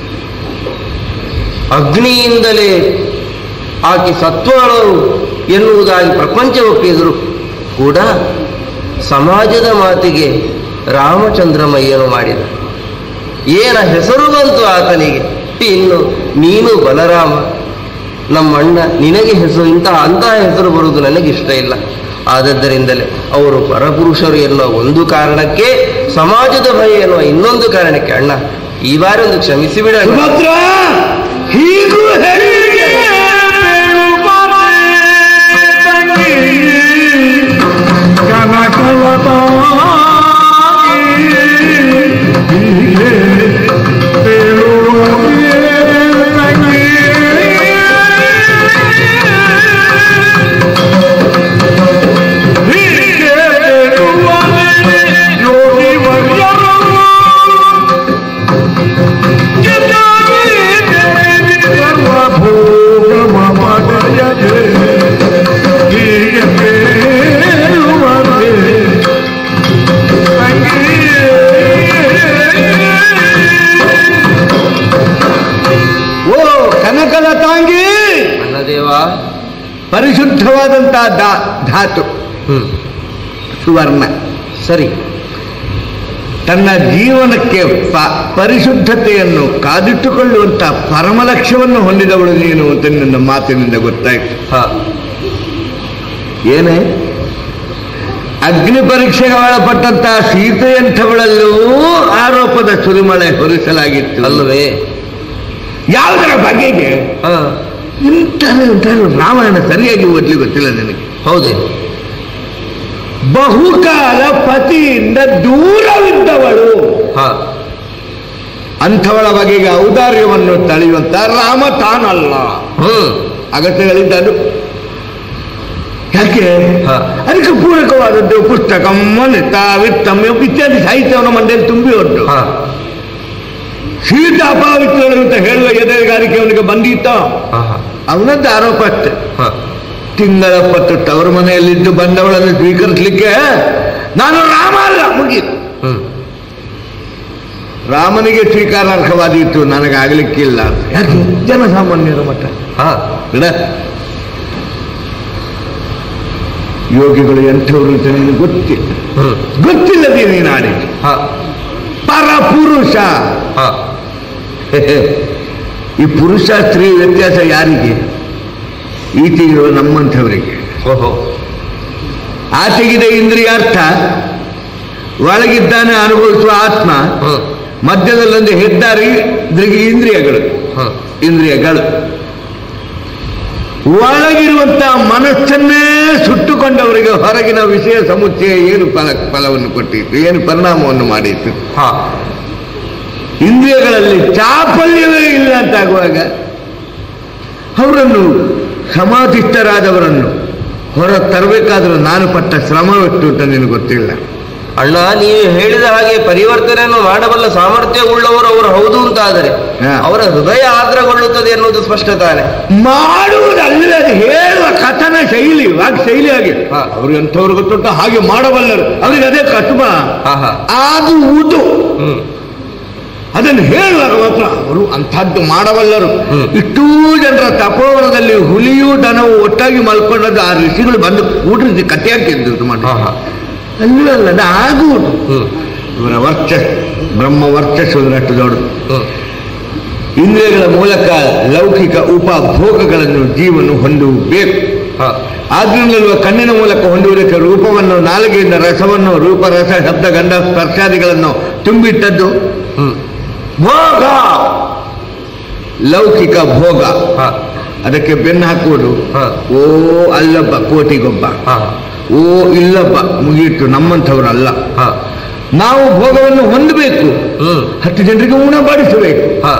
ಅಗ್ನಿಯಿಂದಲೇ ಆಕೆ ಸತ್ವಗಳು ಎನ್ನುವುದಾಗಿ ಪ್ರಪಂಚ ಒಪ್ಪಿದರು ಕೂಡ ಸಮಾಜದ ಮಾತಿಗೆ ರಾಮಚಂದ್ರಮಯ್ಯನು ಮಾಡಿದ ಏನ ಹೆಸರು ಬಂತು ಆತನಿಗೆ ಇನ್ನು ನೀನು ಬಲರಾಮ ನಮ್ಮ ಅಣ್ಣ ನಿನಗೆ ಹೆಸರು ಇಂತಹ ಅಂತಹ ಹೆಸರು ಬರುವುದು ನನಗೆ ಇಷ್ಟ ಇಲ್ಲ ಆದದ್ದರಿಂದಲೇ ಅವರು ಪರಪುರುಷರು ಎನ್ನುವ ಒಂದು ಕಾರಣಕ್ಕೆ ಸಮಾಜದ ಭಯ ಎನ್ನುವ ಇನ್ನೊಂದು ಕಾರಣಕ್ಕೆ ಅಣ್ಣ ಈ ಬಾರಿ ಒಂದು ಕ್ಷಮಿಸಿ ಬಿಡ ಸುಭದ್ರ ಹೀಗೂ ಹೇಳಿ ಓ ಕನಕದ ತಾಂಗಿ ಅಣ್ಣದೇವ ಪರಿಶುದ್ಧವಾದಂತಹ ದಾ ಧಾತು ಹ್ಮ್ ಸುವರ್ಣ ಸರಿ ತನ್ನ ಜೀವನಕ್ಕೆ ಪ- ಪರಿಶುದ್ಧತೆಯನ್ನು ಕಾದಿಟ್ಟುಕೊಳ್ಳುವಂತಹ ಪರಮ ಲಕ್ಷ್ಯವನ್ನು ಹೊಂದಿದವಳು ನೀನು ಅಂತ ನನ್ನ ಮಾತಿನಿಂದ ಗೊತ್ತಾಯ್ತು ಹಾ ಏನೇ ಅಗ್ನಿ ಪರೀಕ್ಷೆಗೆ ಒಳಪಟ್ಟಂತಹ ಸೀತೆಯಂಥವಳಲ್ಲೂ ಆರೋಪದ ಸುರಿಮಳೆ ಹೊರಿಸಲಾಗಿತ್ತು ಅಲ್ಲವೇ ಯಾವುದರ ಬಗೆಗೆ ಹಾ ಇಂಥ ಇಂಥ ರಾಮಾಯಣ ಸರಿಯಾಗಿ ಓದ್ಲಿ ಗೊತ್ತಿಲ್ಲ ನಿನಗೆ ಹೌದೇ ಬಹುಕಾಲ ಪತಿಯಿಂದ ದೂರವಿದ್ದವಳು ಹಾ ಅಂಥವಳ ಬಗೆಗೆ ಔದಾರ್ಯವನ್ನು ತಳೆಯುವಂತ ರಾಮ ತಾನಲ್ಲ ಹ್ಮ್ ಅಗತ್ಯಗಳಿದ್ದದು ಯಾಕೆ ಹಾ. ಅದಕ್ಕೆ ಪೂರಕವಾದದ್ದು ಪುಸ್ತಕ ಮನಿತ ವಿತ್ತಮ್ಯ ಇತ್ಯಾದಿ ಸಾಹಿತ್ಯವನ್ನು ಮಂಡ್ಯಲ್ಲಿ ತುಂಬಿ ಹೊರಟು ಹಾ ಶೀತ ಅಪಾವಿತ್ರಳು ಅಂತ ಹೇಳುವ ಎದೆಗಾರಿಕೆ ಅವನಿಗೆ ಬಂದಿತ್ತ ಹಾ ಹಾ ಅವನದ್ದು ಆರೋಪ ಅಷ್ಟೆ ಹಾ ತಿಂಗಳ ಪತ್ತು ತವರ ಮನೆಯಲ್ಲಿದ್ದು ಬಂದವಳನ್ನು ಸ್ವೀಕರಿಸಲಿಕ್ಕೆ ನಾನು ರಾಮ ಅಲ್ಲ ಮುಗೀತು ಹ್ಮ್ ರಾಮನಿಗೆ ಸ್ವೀಕಾರಾರ್ಹವಾದೀತು ನನಗೆ ಆಗ್ಲಿಕ್ಕಿಲ್ಲ ಅಂತ. ಯಾಕೆ ಜನಸಾಮಾನ್ಯರ ಮಟ್ಟ ಹಾ ಬಿಡ ಯೋಗಿಗಳು ಎಂಥವ್ರು ಅಂತ ನಿನಗೆ ಗೊತ್ತಿಲ್ಲ ಹ್ಮ್ ಗೊತ್ತಿಲ್ಲದೆ ನೀನು ಆಡಿದೆ ಹಾ ಪರಪುರುಷ ಹಾ ಈ ಪುರುಷ ಸ್ತ್ರೀ ವ್ಯತ್ಯಾಸ ಯಾರಿಗೆ ಈತಿಗಿರುವ ನಮ್ಮಂಥವರಿಗೆ ಓಹೋ ಆಚೆಗಿದೆ ಇಂದ್ರಿಯಾರ್ಥ ಒಳಗಿದ್ದಾನೆ ಅನುಭವಿಸುವ ಆತ್ಮ ಹ್ಮ್ ಮಧ್ಯದಲ್ಲೊಂದು ಹೆದ್ದಾರಿ ಇದ್ರಿಗೆ ಇಂದ್ರಿಯಗಳು ಹ್ಮ್ ಇಂದ್ರಿಯಗಳು ಒಳಗಿರುವಂತಹ ಮನಸ್ಸನ್ನೇ ಸುಟ್ಟುಕೊಂಡವರಿಗೆ ಹೊರಗಿನ ವಿಷಯ ಸಮುಚ್ಚಯ ಏನು ಫಲ ಫಲವನ್ನು ಕೊಟ್ಟಿತ್ತು ಏನು ಪರಿಣಾಮವನ್ನು ಮಾಡಿತ್ತು ಹಾ ಇಂದ್ರಿಯಗಳಲ್ಲಿ ಚಾಪಲ್ಯವೇ ಇಲ್ಲ ಅಂತಾಗುವಾಗ ಅವರನ್ನು ಸಮಾಧಿಷ್ಠರಾದವರನ್ನು ಹೊರ ತರಬೇಕಾದ್ರೆ ನಾನು ಪಟ್ಟ ಶ್ರಮವೆಷ್ಟು ಅಂತ ನಿನಗೆ ಗೊತ್ತಿಲ್ಲ ಅಣ್ಣ ನೀವು ಹೇಳಿದ ಹಾಗೆ ಪರಿವರ್ತನೆಯನ್ನು ಮಾಡಬಲ್ಲ ಸಾಮರ್ಥ್ಯ ಉಳ್ಳವರು ಅವರು ಹೌದು ಅಂತಾದರೆ ಹಾ. ಅವರ ಹೃದಯ ಆದ್ರಗೊಳ್ಳುತ್ತದೆ ಎನ್ನುವುದು ಸ್ಪಷ್ಟ ತಾನೆ ಮಾಡುವುದಲ್ಲ ಹೇಳುವ ಕಥನ ಶೈಲಿ ವಾಕ್ ಶೈಲಿ ಹಾಗೆ ಹಾ. ಅವರು ಎಂಥವ್ರು ಗೊತ್ತುಂಟ ಹಾಗೆ ಮಾಡಬಲ್ಲರು ಅವರಿಗೆ ಅದೇ ಕಸುಬ ಹಾ ಹಾ ಅದು ಉದು ಹ್ಮ್ ಅದನ್ನು ಹೇಳುವಾಗ ಮಾತ್ರ ಅವರು ಅಂಥದ್ದು ಮಾಡಬಲ್ಲರು ಹ್ಮ್. ಇಷ್ಟೂ ಜನರ ತಪೋವನದಲ್ಲಿ ಹುಲಿಯೂ ದನವು ಒಟ್ಟಾಗಿ ಮಲ್ಕೊಂಡದ್ದು ಆ ಋಷಿಗಳು ಬಂದು ಕೂಡಿಸಿ ಕಟ್ಟೆ ಹಾಕಿದ್ದು ಮಾಡಿ ಹಾ ಹಾ ಅಲ್ಲಲ್ಲ ಅದು ಆಗುವುದು ಹ್ಮ್ ಇವರ ವರ್ಚಸ್ ಬ್ರಹ್ಮ ವರ್ಚಸ್ಸುವುದರಷ್ಟು ದೊಡ್ಡದು ಹ್ಮ್ ಇಂದ್ರಿಯಗಳ ಮೂಲಕ ಲೌಕಿಕ ಉಪಭೋಗಗಳನ್ನು ಜೀವನು ಹೊಂದಬೇಕು ಹಾ ಆದ್ರಿಂದಲೂ ಕಣ್ಣಿನ ಮೂಲಕ ಹೊಂದುವುದಕ್ಕೆ ರೂಪವನ್ನು ನಾಲಿಗೆಯಿಂದ ರಸವನ್ನು ರೂಪ ರಸ ಶಬ್ದ ಗಂಧ ಸ್ಪರ್ಶಾದಿಗಳನ್ನು ತುಂಬಿಟ್ಟದ್ದು ಹ್ಮ್ ಭೋಗ ಲೌಕಿಕ ಭೋಗ ಹಾ ಅದಕ್ಕೆ ಬೆನ್ನು ಹಾಕುವುದು ಹಾ. ಓ ಅಲ್ಲೊಬ್ಬ ಕೋಟಿಗೊಬ್ಬ ಹಾ ಓ ಇಲ್ಲೊಬ್ಬ ಮುಗಿಯಿತು ನಮ್ಮಂಥವರಲ್ಲ ಹಾ ನಾವು ಭೋಗವನ್ನು ಹೊಂದಬೇಕು ಹ್ಮ್ ಹತ್ತು ಜನರಿಗೆ ಉಣಬಡಿಸಬೇಕು ಹಾ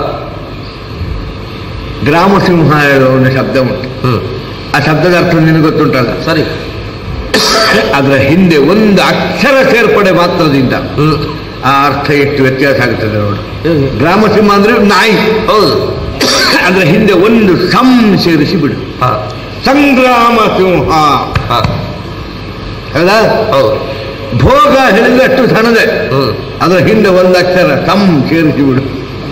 ಗ್ರಾಮ ಸಿಂಹ ಹೇಳುವ ಒಂದು ಶಬ್ದ ಉಂಟು ಹ್ಮ್ ಆ ಶಬ್ದದ ಅರ್ಥ ನಿನಗೆ ಗೊತ್ತುಂಟಲ್ಲ ಸರಿ ಅದರ ಹಿಂದೆ ಒಂದು ಅಕ್ಷರ ಸೇರ್ಪಡೆ ಮಾತ್ರದಿಂದ ಹ್ಮ್ ಆ ಅರ್ಥ ಎಷ್ಟು ವ್ಯತ್ಯಾಸ ಆಗುತ್ತದೆ ನೋಡು ಹ್ಮ್. ಗ್ರಾಮ ಸಿಂಹ ಅಂದ್ರೆ ನಾಯಿ ಹೌದು ಅದರ ಹಿಂದೆ ಒಂದು ಸಂ ಸೇರಿಸಿ ಬಿಡು ಹಾ ಸಂಗ್ರಾಮ ಸಿಂಹ ಹಾ ಹೌದಾ ಹೌದು ಭೋಗ ಹೇಳಿದಷ್ಟು ಸಣ್ಣದೆ ಹ್ಮ್ ಅದರ ಹಿಂದೆ ಒಂದು ಅಕ್ಷರ ಸಂ ಸೇರಿಸಿ ಬಿಡು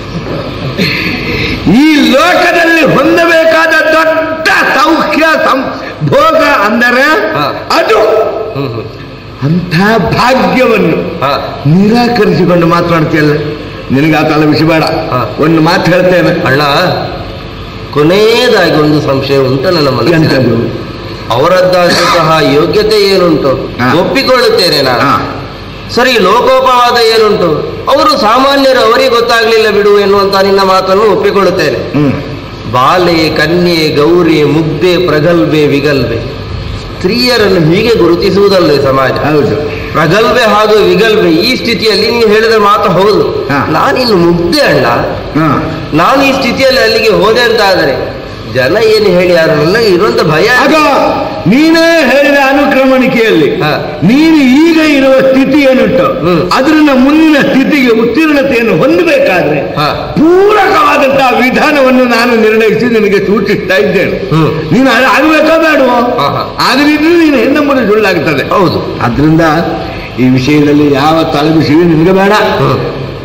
ಈ ಲೋಕದಲ್ಲಿ ಹೊಂದಬೇಕಾದ ದೊಡ್ಡ ಸೌಖ್ಯ ಸಂ ಭೋಗ ಅಂದರೆ ಹಾ. ಅದು ಹ್ಮ್ ಹ್ಮ್ ಅಂಥ ಭಾಗ್ಯವನ್ನು ಹಾ ನಿರಾಕರಿಸಿಕೊಂಡು ಮಾತನಾಡ್ತೀಯಲ್ಲ ನಿನಗೆ ಆ ತಲೆ ಬಿಸಿ ಬೇಡ ಹಾ. ಒಂದು ಮಾತು ಹೇಳ್ತೇನೆ ಅಣ್ಣ ಕೊನೆಯದಾಗಿ ಒಂದು ಸಂಶಯ ಉಂಟು ನನ್ನ ಮನಸ್ಸಿನಲ್ಲಿ ಎಂಥದ್ದು ಅವರದ್ದಾದಂತಹ ಯೋಗ್ಯತೆ ಏನುಂಟು ಹಾ. ಒಪ್ಪಿಕೊಳ್ಳುತ್ತೇನೆ ನಾನು ಹಾ. ಸರಿ ಲೋಕೋಪವಾದ ಏನುಂಟು ಅವರು ಸಾಮಾನ್ಯರು ಅವರಿಗೆ ಗೊತ್ತಾಗ್ಲಿಲ್ಲ ಬಿಡು ಎನ್ನುವಂತ ನಿನ್ನ ಮಾತನ್ನು ಒಪ್ಪಿಕೊಳ್ಳುತ್ತೇನೆ ಹ್ಮ್ ಬಾಲೆ ಕನ್ಯೆ ಗೌರಿ ಮುಗ್ಧೆ ಪ್ರಗಲ್ಭೆ ವಿಗಲ್ಭೆ ಸ್ತ್ರೀಯರನ್ನು ಹೀಗೆ ಗುರುತಿಸುವುದಲ್ಲೇ ಸಮಾಜ ಹೌದು ಪ್ರಗಲ್ಭೆ ಹಾಗೂ ವಿಗಲ್ಭೆ ಈ ಸ್ಥಿತಿಯಲ್ಲಿ ನೀವು ಹೇಳಿದ ಮಾತು ಹೌದು ಹಾ. ನಾನಿನ್ನು ಮುಗ್ಧೆ ಅಣ್ಣ ಹಾ ನಾನು ಈ ಸ್ಥಿತಿಯಲ್ಲಿ ಅಲ್ಲಿಗೆ ಹೋದೆ ಅಂತ ಆದರೆ ಜನ ಏನು ಹೇಳಿ ಯಾರು ನನಗೆ ಇರುವಂತ ಭಯ ಆಗ ನೀನೇ ಹೇಳಿದ ಅನುಕ್ರಮಣಿಕೆಯಲ್ಲಿ ಹಾ. ನೀನು ಈಗ ಇರುವ ಸ್ಥಿತಿ ಏನುಂಟು ಹ್ಮ್. ಅದರಿಂದ ಮುಂದಿನ ಸ್ಥಿತಿಗೆ ಉತ್ತೀರ್ಣತೆಯನ್ನು ಹೊಂದಬೇಕಾದ್ರೆ ಹಾ. ಪೂರಕವಾದಂತಹ ವಿಧಾನವನ್ನು ನಾನು ನಿರ್ಣಯಿಸಿ ನಿನಗೆ ಸೂಚಿಸ್ತಾ ಇದ್ದೇನೆ ಹ್ಮ್. ನೀನು ಅದು ಆಗಬೇಕಾ ಬೇಡವೋ ಹಾ, ಹಾ. ಆಗದಿದ್ರೆ ನೀನು ಹೆಣ್ಣಂಬುದು ಸುಳ್ಳಾಗುತ್ತದೆ ಹೌದು ಆದ್ರಿಂದ ಈ ವಿಷಯದಲ್ಲಿ ಯಾವ ತಲೆಬಿಸಿಯೂ ನಿನಗೆ ಬೇಡ ಹ್ಮ್.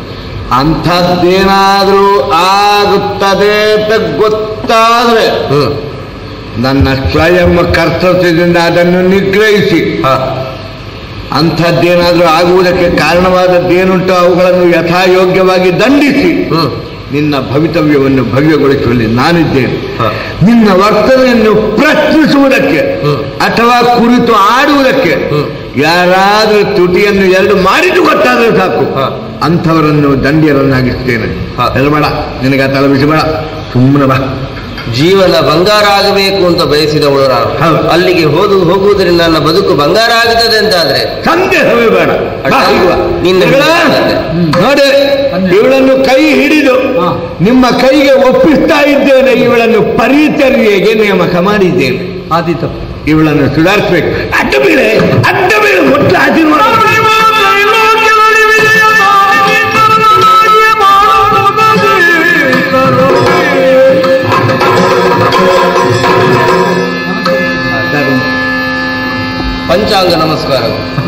ಅಂಥದ್ದೇನಾದರೂ ಆಗುತ್ತದೆ ಅಂತ ಗೊತ್ತಾದ್ರೆ ಹ್ಮ್ ನನ್ನ ಸ್ವಯಂ ಕರ್ತವ್ಯದಿಂದ ಅದನ್ನು ನಿಗ್ರಹಿಸಿ ಹಾ ಅಂಥದ್ದೇನಾದರೂ ಆಗುವುದಕ್ಕೆ ಕಾರಣವಾದದ್ದೇನುಂಟು ಅವುಗಳನ್ನು ಯಥಾಯೋಗ್ಯವಾಗಿ ದಂಡಿಸಿ ಹ್ಮ್ ನಿನ್ನ ಭವಿತವ್ಯವನ್ನು ಭವ್ಯಗೊಳಿಸುವಲ್ಲಿ ನಾನಿದ್ದೇನೆ ಹಾ. ನಿನ್ನ ವರ್ತನೆಯನ್ನು ಪ್ರಶ್ನಿಸುವುದಕ್ಕೆ ಹ್ಮ್. ಅಥವಾ ಕುರಿತು ಆಡುವುದಕ್ಕೆ ಹ್ಮ್. ಯಾರಾದರೂ ತುಟಿಯನ್ನು ಎರಡು ಮಾಡಿದ್ದು ಗೊತ್ತಾದ್ರೆ ಸಾಕು ಹಾ. ಅಂಥವರನ್ನು ದಂಡಿಯರನ್ನಾಗಿಸ್ತೇನೆ ಹಾ. ಹೇಳಬೇಡ ನಿನಗೆ ಆ ತಲೆ ಬಿಸಿಬೇಡ ಸುಮ್ಮನೆ ಬಾ ಜೀವನ ಬಂಗಾರ ಆಗಬೇಕು ಅಂತ ಬಯಸಿದವಳು ನಾನು ಹೌದು. ಅಲ್ಲಿಗೆ ಹೋದು ಹೋಗುವುದರಿಂದ ನನ್ನ ಬದುಕು ಬಂಗಾರ ಆಗುತ್ತದೆ ಅಂತಾದ್ರೆ ಸಂದೇಹವೇ ಬೇಡ ಬಾ, ಅಣ್ಣ, ಹೀಗೆ ಬಾ. ನಿನ್ನ ಮಗಳ, ನೋಡಿ ಇವಳನ್ನು ಕೈ ಹಿಡಿದು ಹಾ. ನಿಮ್ಮ ಕೈಗೆ ಒಪ್ಪಿಸ್ತಾ ಇದ್ದೇನೆ ಇವಳನ್ನು ಪರಿಚರ್ಯೆಗೆ ನೇಮಕ ಮಾಡಿದ್ದೇನೆ ಆದೀತು ಇವಳನ್ನು ಸುಧಾರಿಸ್ಬೇಕು ಅಡ್ಡ ಬೀಳೆ ಅಡ್ಡ ಬೀಳು ಮೊಟ್ಟ ಆಶೀರ್ವಾದ ಪಂಚಾಂಗ ನಮಸ್ಕಾರ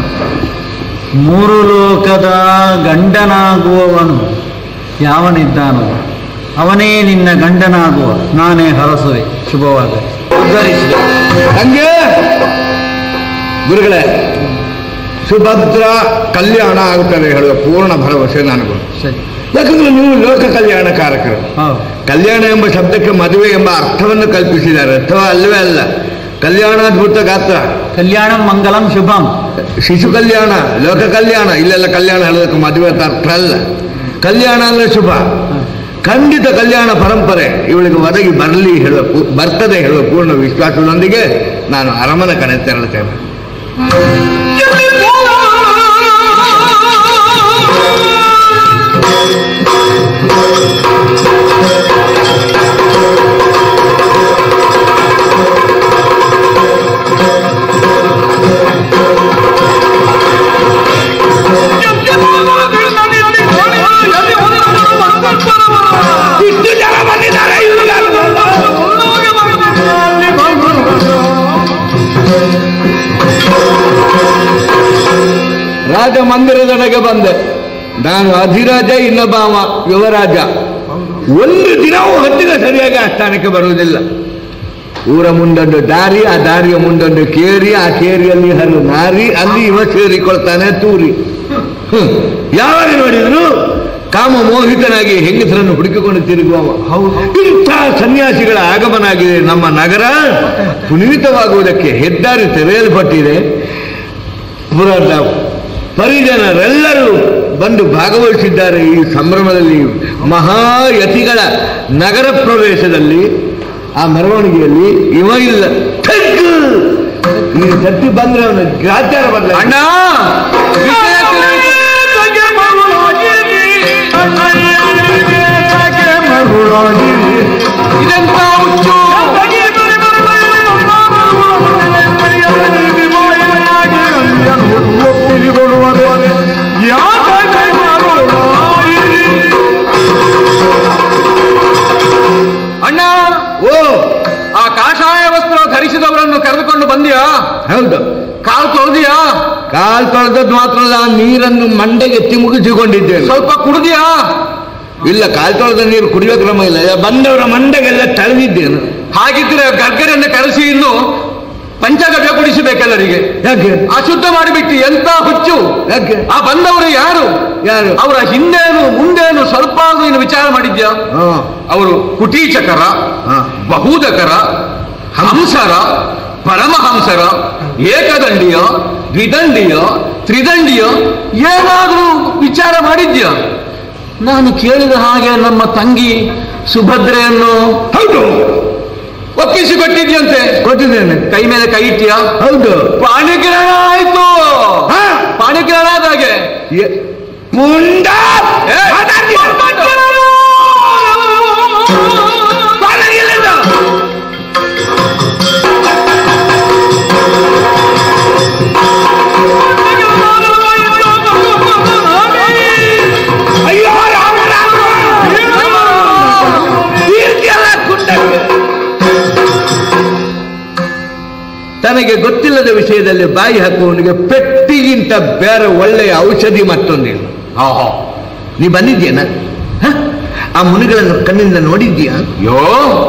ಮೂರು ಲೋಕದ ಗಂಡನಾಗುವವನು ಯಾವನಿದ್ದಾನೋ ಅವನೇ ನಿನ್ನ ಗಂಡನಾಗುವ ನಾನೇ ಹರಸುವೆ ಶುಭವಾದ ಉದ್ಧರಿಸಿ ಹಂಗೆ ಗುರುಗಳೇ ಸುಭದ್ರ ಕಲ್ಯಾಣ ಆಗುತ್ತದೆ ಹೇಳುವ ಪೂರ್ಣ ಭರವಸೆ ನನಗೂ ಸರಿ ಯಾಕಂದ್ರೆ ನೀವು ಲೋಕ ಕಲ್ಯಾಣಕಾರಕರು ಹೌದು ಕಲ್ಯಾಣ ಎಂಬ ಶಬ್ದಕ್ಕೆ ಮದುವೆ ಎಂಬ ಅರ್ಥವನ್ನು ಕಲ್ಪಿಸಿದ್ದಾರೆ ಅಥವಾ ಅಲ್ಲವೇ ಅಲ್ಲ ಕಲ್ಯಾಣಾದ್ಭುತ ಗಾತ್ರ ಕಲ್ಯಾಣ ಮಂಗಲಂ ಶುಭಂ ಶಿಶು ಕಲ್ಯಾಣ ಲೋಕ ಕಲ್ಯಾಣ ಇಲ್ಲೆಲ್ಲ ಕಲ್ಯಾಣ ಹೇಳೋದಕ್ಕೆ ಮದುವೆ ಅಂತ ಅರ್ಥ ಅಲ್ಲ ಕಲ್ಯಾಣ ಅಂದ್ರೆ ಶುಭ ಖಂಡಿತ ಕಲ್ಯಾಣ ಪರಂಪರೆ ಇವಳಿಗೆ ಒದಗಿ ಬರಲಿ ಹೇಳುವ ಪೂ- ಬರ್ತದೆ ಹೇಳುವ ಪೂರ್ಣ ವಿಶ್ವಾಸದೊಂದಿಗೆ ನಾನು ಅರಮನೆ ಕಡೆ ತೆರಳುತ್ತೇನೆ Thank you. ಇಷ್ಟು ಜನ ಬಂದಿದ್ದಾರೆ ರಾಜ ಮಂದಿರದೊಳಗೆ ಬಂದೆ ನಾನು ಅಧಿರಾಜ ಇನ್ನೊಬ್ಬ ಅವ ಯುವರಾಜ ಒಂದು ದಿನವೂ ಹೊತ್ತಿಗೆ ಸರಿಯಾಗಿ ಆ ಸ್ಥಾನಕ್ಕೆ ಬರುವುದಿಲ್ಲ ಊರ ಮುಂದೊಂದು ದಾರಿ ಆ ದಾರಿಯ ಮುಂದೊಂದು ಕೇರಿ ಆ ಕೇರಿಯಲ್ಲಿ ಹಲ್ಲು ನಾರಿ ಅಲ್ಲಿ ಇವ ಸೇರಿಕೊಳ್ತಾನೆ ತೂರಿ ಹ್ಮ್. ಯಾವಾಗ ನೋಡಿದ್ರು ಕಾಮ ಮೋಹಿತನಾಗಿ ಹೆಂಗಸರನ್ನು ಹುಡುಕಿಕೊಂಡು ತಿರುಗುವವ ಇಂಥ ಸನ್ಯಾಸಿಗಳ ಆಗಮನ ಆಗಿದೆ ನಮ್ಮ ನಗರ ಪುನೀತವಾಗುವುದಕ್ಕೆ ಹೆದ್ದಾರಿ ತೆರೆಯಲ್ಪಟ್ಟಿದೆ ಪುರದ ಪರಿಜನರೆಲ್ಲರೂ ಬಂದು ಭಾಗವಹಿಸಿದ್ದಾರೆ ಈ ಸಂಭ್ರಮದಲ್ಲಿ ಮಹಾಯತಿಗಳ ನಗರ ಪ್ರವೇಶದಲ್ಲಿ ಆ ಮೆರವಣಿಗೆಯಲ್ಲಿ ಇವ ಇಲ್ಲ ಥಗ್ಗು! ಈ ಸತ್ತಿ ಬಂದ್ರೆ ಅವನ ಗ್ರಾಚಾರ ಬದಲ ಅಣ್ಣ ವಿಷಯ ತಿಳಿಯಿತು. ಇದೆಂತ ಹುಚ್ಚು ಅಣ್ಣ ಓ ಆ ಕಾಷಾಯ ವಸ್ತ್ರ ಧರಿಸಿದವರನ್ನು ಕರೆದುಕೊಂಡು ಬಂದಿಯಾ ಹೌದು ಕಾಲು ತೊಳೆದಿಯಾ ಕಾಲ್ ತೊಳೆದದ್ದು ಮಾತ್ರ ಅಲ್ಲ ಆ ನೀರನ್ನು ಮಂಡೆಗೆ ಎತ್ತಿ ಮುಗಿಸಿಕೊಂಡಿದ್ದೇನೆ ಸ್ವಲ್ಪ ಕುಡಿದಿಯಾ ಇಲ್ಲ ಕಾಲ್ ತೊಳೆದ ನೀರು ಕುಡಿಯೋ ಕ್ರಮ ಇಲ್ಲ ಬಂದವರ ಮಂಡೆಗೆಲ್ಲ ತಳೆದಿದ್ದೇನು ಹಾಗಿದ್ರೆ ಗರ್ಗರನ್ನು ಕರೆಸಿ ಇನ್ನು ಪಂಚಗವ್ಯ ಕುಡಿಸಬೇಕೆಲ್ಲರಿಗೆ ಯಾಕೆ ಅಶುದ್ಧ ಮಾಡಿಬಿಟ್ಟು ಎಂತ ಹುಚ್ಚು ಯಾಕೆ ಆ ಬಂದವರು ಯಾರು ಯಾರು ಅವರ ಹಿಂದೇನು ಮುಂದೇನು ಸ್ವಲ್ಪ ಆದ್ರೂ ನೀನು ವಿಚಾರ ಮಾಡಿದ್ಯಾ ಹಾ ಅವರು ಕುಟೀಚಕರ ಹಾ. ಬಹುದಕರ ಹಂಸರ ಪರಮಹಂಸರ ಏಕದಂಡಿಯ ದ್ವಿದಂಡಿಯ ತ್ರಿದಂಡಿಯ ಏನಾದ್ರೂ ವಿಚಾರ ಮಾಡಿದ್ಯಾ ನಾನು ಕೇಳಿದ ಹಾಗೆ ನಮ್ಮ ತಂಗಿ ಸುಭದ್ರೆಯನ್ನು ಹೌದು ಒಪ್ಪಿಸಿಕೊಟ್ಟಿದ್ಯಂತೆ ಕೊಟ್ಟಿದ್ದೇನೆ ಕೈ ಮೇಲೆ ಕೈ ಇಟ್ಟಿಯಾ ಹೌದು ಪಾಣಿಗ್ರಹಣ ಆಯ್ತು ಹಾ. ಪಾಣಿಗ್ರಹಣ ಆದ ಹಾಗೆ ಎ- ಪುಂಡ ಏ, ಮಾತಾಡ್ತೀಯ? ಬಾಲಗಿಲ್ಲಿಂದ. ಅಯ್ಯೋ ರಾಮ ರಾಮ. ಕೀರ್ತಿಯಲ್ಲ ಕುಂಡಕ್ಕೆ. ತನಗೆ ಗೊತ್ತಿಲ್ಲದ ವಿಷಯದಲ್ಲಿ ಬಾಯಿ ಹಾಕುವವನಿಗೆ ಪೆಟ್ಟಿಗಿಂತ ಬೇರೆ ಒಳ್ಳೆಯ ಔಷಧಿ ಮತ್ತೊಂದಿಲ್ಲ ನೀ ಬಂದಿದ್ಯೇನ ಹ? ಆ ಮುನಿಗಳನ್ನು ಕಣ್ಣಿಂದ ನೋಡಿದ್ಯಾ ಯೋ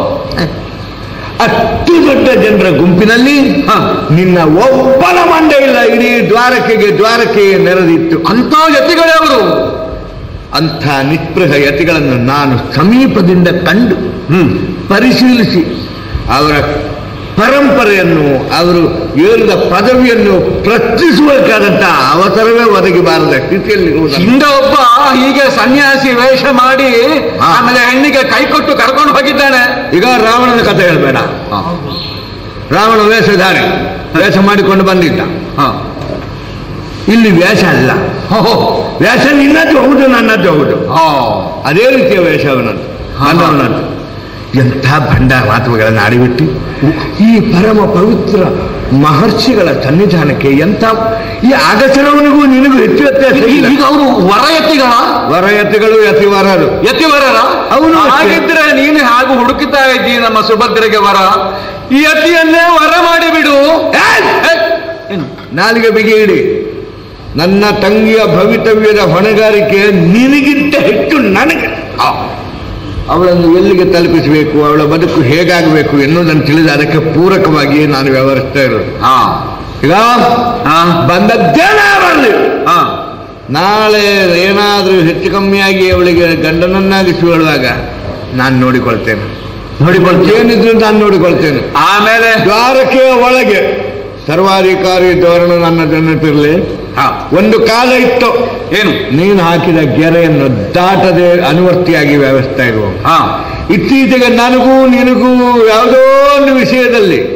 ಅತಿ ದೊಡ್ಡ ಜನರ ಗುಂಪಿನಲ್ಲಿ ಹ, ನಿನ್ನ ಒಬ್ಬನ ಮಂಡೆ ಇಲ್ಲ ಇಡೀ ದ್ವಾರಕೆಗೆ ದ್ವಾರಕೆಗೆ ನೆರೆದಿತ್ತು ಅಂತ ಯತಿಗಳೇ ಅವರು ಅಂಥ ನಿಸ್ಪೃಹ ಯತಿಗಳನ್ನು ನಾನು ಸಮೀಪದಿಂದ ಕಂಡು ಹ್ಮ್ ಪರಿಶೀಲಿಸಿ ಅವರ ಪರಂಪರೆಯನ್ನು ಅವರು ಏರಿದ ಪದವಿಯನ್ನು ಪ್ರಶ್ನಿಸಬೇಕಾದಂತ ಅವಸರವೇ ಒದಗಿ ಬಾರದ ಸ್ಥಿತಿಯಲ್ಲಿ ಹಿಂದೆ ಒಬ್ಬ ಹೀಗೆ ಸನ್ಯಾಸಿ ವೇಷ ಮಾಡಿ ಹಾ. ಆಮೇಲೆ ಹೆಣ್ಣಿಗೆ ಕೈ ಕೊಟ್ಟು ಕರ್ಕೊಂಡು ಹೋಗಿದ್ದಾನೆ ಈಗ ರಾವಣನ ಕಥೆ ಹೇಳಬೇಡ ರಾವಣ ವೇಷಧಾರಿ ವೇಷ ಮಾಡಿಕೊಂಡು ಬಂದಿದ್ದ ಹಾ. ಇಲ್ಲಿ ವೇಷ ಅಲ್ಲ ಓಹೋ. ವೇಷ ನಿನ್ನದ್ದು ಹೌದು ನನ್ನದ್ದು ಹೌದು ಹಾ. ಅದೇ ರೀತಿಯ ವೇಷ ಅವನದ್ದು ಹಾ. ಬಂದವನದ್ದು ಎಂಥ ಭಂಡ ಮಾತುಗಳನ್ನು ಆಡಿಬಿಟ್ಟು ಈ ಪರಮ ಪವಿತ್ರ ಮಹರ್ಷಿಗಳ ಸನ್ನಿಧಾನಕ್ಕೆ ಎಂಥ ಈ ಅಗಸರವನಿಗೂ ನಿನಗೂ ಹೆಚ್ಚು ವ್ಯತ್ಯಾಸ ಈಗ- ಇಲ್ಲ ಈಗ ಅವರು ವರ ಯತಿಗಳ ವರಯತಿಗಳು ಯತಿವರರು ಯತಿವರರ ಅವನು ಅಷ್ಟೇ. ಹಾಗಿದ್ರೆ ನೀನು ಹಾಗೂ ಹುಡುಕುತ್ತಾ ಇದ್ದೀ ನಮ್ಮ ಸುಭದ್ರೆಗೆ ವರ ಈ ಯತಿಯನ್ನೇ ವರ ಮಾಡಿಬಿಡು ಏಯ್! ಏ, ಏನು? ನಾಲಿಗೆ ಬಿಗಿ ಇಡಿ ನನ್ನ ತಂಗಿಯ ಭವಿತವ್ಯದ ಹೊಣೆಗಾರಿಕೆ ನಿನಗಿಂತ ಹೆಚ್ಚು ನನಗೆ ಆ. ಅವಳನ್ನು ಎಲ್ಲಿಗೆ ತಲುಪಿಸಬೇಕು ಅವಳ ಬದುಕು ಹೇಗಾಗಬೇಕು ಎನ್ನುವುದನ್ನು ತಿಳಿದು ಅದಕ್ಕೆ ಪೂರಕವಾಗಿ ನಾನು ವ್ಯವಹರಿಸ್ತಾ ಇರೋದು ಹಾ ಈಗ ಹಾ ಬಂದದ್ದೇನ ಬರಲಿ ಹಾ ನಾಳೆ ಏನಾದರೂ ಹೆಚ್ಚು ಕಮ್ಮಿಯಾಗಿ ಅವಳಿಗೆ ಗಂಡನನ್ನಾಗಿಸಿ ಹೇಳುವಾಗ ನಾನು ನೋಡಿಕೊಳ್ತೇನೆ ನೋಡಿಕೊಳ್ತೇನೆ ಏನಿದ್ರು ನಾನು ನೋಡಿಕೊಳ್ತೇನೆ ಆಮೇಲೆ ದ್ವಾರಕೆಯ ಒಳಗೆ ಸರ್ವಾಧಿಕಾರಿ ಧೋರಣ ನನ್ನ ನೆನಪಿರಲಿ ಹಾ ಒಂದು ಕಾಲ ಇತ್ತು ಏನು ನೀನು ಹಾಕಿದ ಗೆರೆಯನ್ನು ದಾಟದೆ ಅನುವರ್ತಿಯಾಗಿ ವ್ಯವಸ್ಥೆ ಇರುವ ಹಾ ಇತ್ತೀಚೆಗೆ ನನಗೂ ನಿನಗೂ ಯಾವುದೋ ಒಂದು ವಿಷಯದಲ್ಲಿ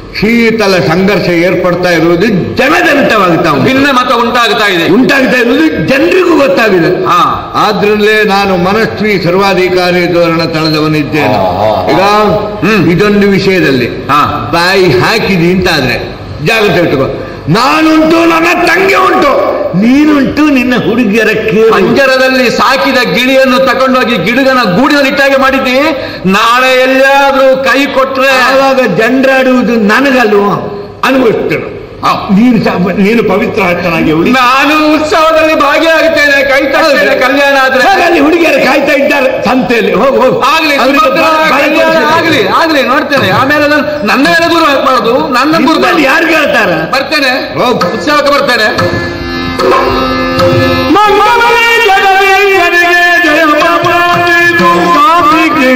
ಶೀತಲ ಸಂಘರ್ಷ ಏರ್ಪಡ್ತಾ ಇರುವುದು ಜನಜನಿತವಾಗ್ತಾ ಉಂಟು ಭಿನ್ನ ಮತ ಉಂಟಾಗ್ತಾ ಇದೆ ಉಂಟಾಗ್ತಾ ಇರುವುದು ಜನರಿಗೂ ಗೊತ್ತಾಗಿದೆ ಹಾ ಆದ್ರಲ್ಲೇ ನಾನು ಮನಸ್ವಿ ಸರ್ವಾಧಿಕಾರಿ ಧೋರಣ ತಳೆದವನಿದ್ದೇನೆ ಈಗ ಹ್ಮ್. ಇದೊಂದು ವಿಷಯದಲ್ಲಿ ಹಾ. ಬಾಯಿ ಹಾಕಿದಿ ಅಂತಾದ್ರೆ ಜಾಗ್ರತೆ ಇಟ್ಟುಕೋ ನಾನುಂಟು ನನ್ನ ತಂಗಿ ಉಂಟು ನೀನುಂಟು ನಿನ್ನ ಹುಡುಗಿಯರ ಕೇಳು ಪಂಜರದಲ್ಲಿ ಸಾಕಿದ ಗಿಳಿಯನ್ನು ತಕೊಂಡೋಗಿ ಗಿಡುಗನ ಗೂಡಿನಲ್ಲಿ ಇಟ್ಟಾಗೆ ಮಾಡಿದ್ದಿ ನಾಳೆ ಎಲ್ಲಿಯಾದ್ರೂ ಕೈ ಕೊಟ್ರೆ ಆವಾಗ ಜನರಾಡುವುದು ನನಗಲ್ವ ಅನುಭವಿಸ್ತೇನೆ ನೀನು ಸ- ನೀನು ಪವಿತ್ರ ಹಸ್ತನಾಗಿ ಉಳಿ ನಾನು ಉತ್ಸವದಲ್ಲಿ ಭಾಗಿಯಾಗುತ್ತೇನೆ ಕೈ ತರ್ತೇನೆ ಕಲ್ಯಾಣ ಆದ್ರೆ ಹಾಗಾಗಿ ಹುಡುಗಿಯರು ಕಾಯ್ತಾ ಇದ್ದಾರೆ ಸಂತೆಯಲ್ಲಿ ಹೋಗು ಹೋಗು ಆಗ್ಲಿ ಅವ್ರಿಗೆ ಸುಭದ್ರ ಬಾ- ಬಾಯಿ ಕಲ್ಯಾಣ ತೋರ್ಸಿದ್ರು. ಆಗ್ಲಿ ಆಗ್ಲಿ ನೋಡ್ತೇನೆ ಆಮೇಲೆ ನಾನು ನನ್ನ ಮೇಲೆ ದೂರ ಹಾಕ್ಬಾರ್ದು ನನ್ನ ದೂರ ನಿಮ್ಮಲ್ಲಿ ಯಾರು ಕೇಳ್ತಾರ ಬರ್ತೇನೆ ಹೋಗು ಉತ್ಸವಕ್ಕೆ ಬರ್ತೇನೆ ಮಂಗಲವೇ ಜಗವೇ ಜನಿಗೆ ಜಯ ಬಾಬಾಜಿದು ಕಾಪಿಗೆ.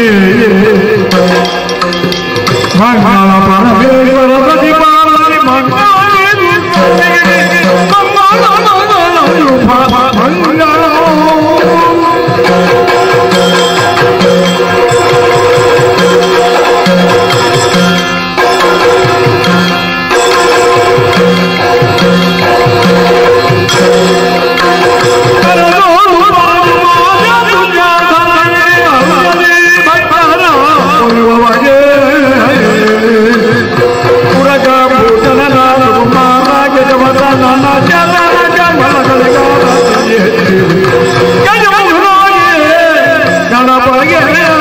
ಮಂಗಳ ಪರಮೇಶ್ವರ ಪ್ರತಿಪಾಲನೆ ಮಂಗಳವೇ ಜಗತ್ತಿಗೆ. ಮಂಗಳ ಮಂಗಳ ಶುಭ ಮಂಗಳ ಗಣಪಗೆ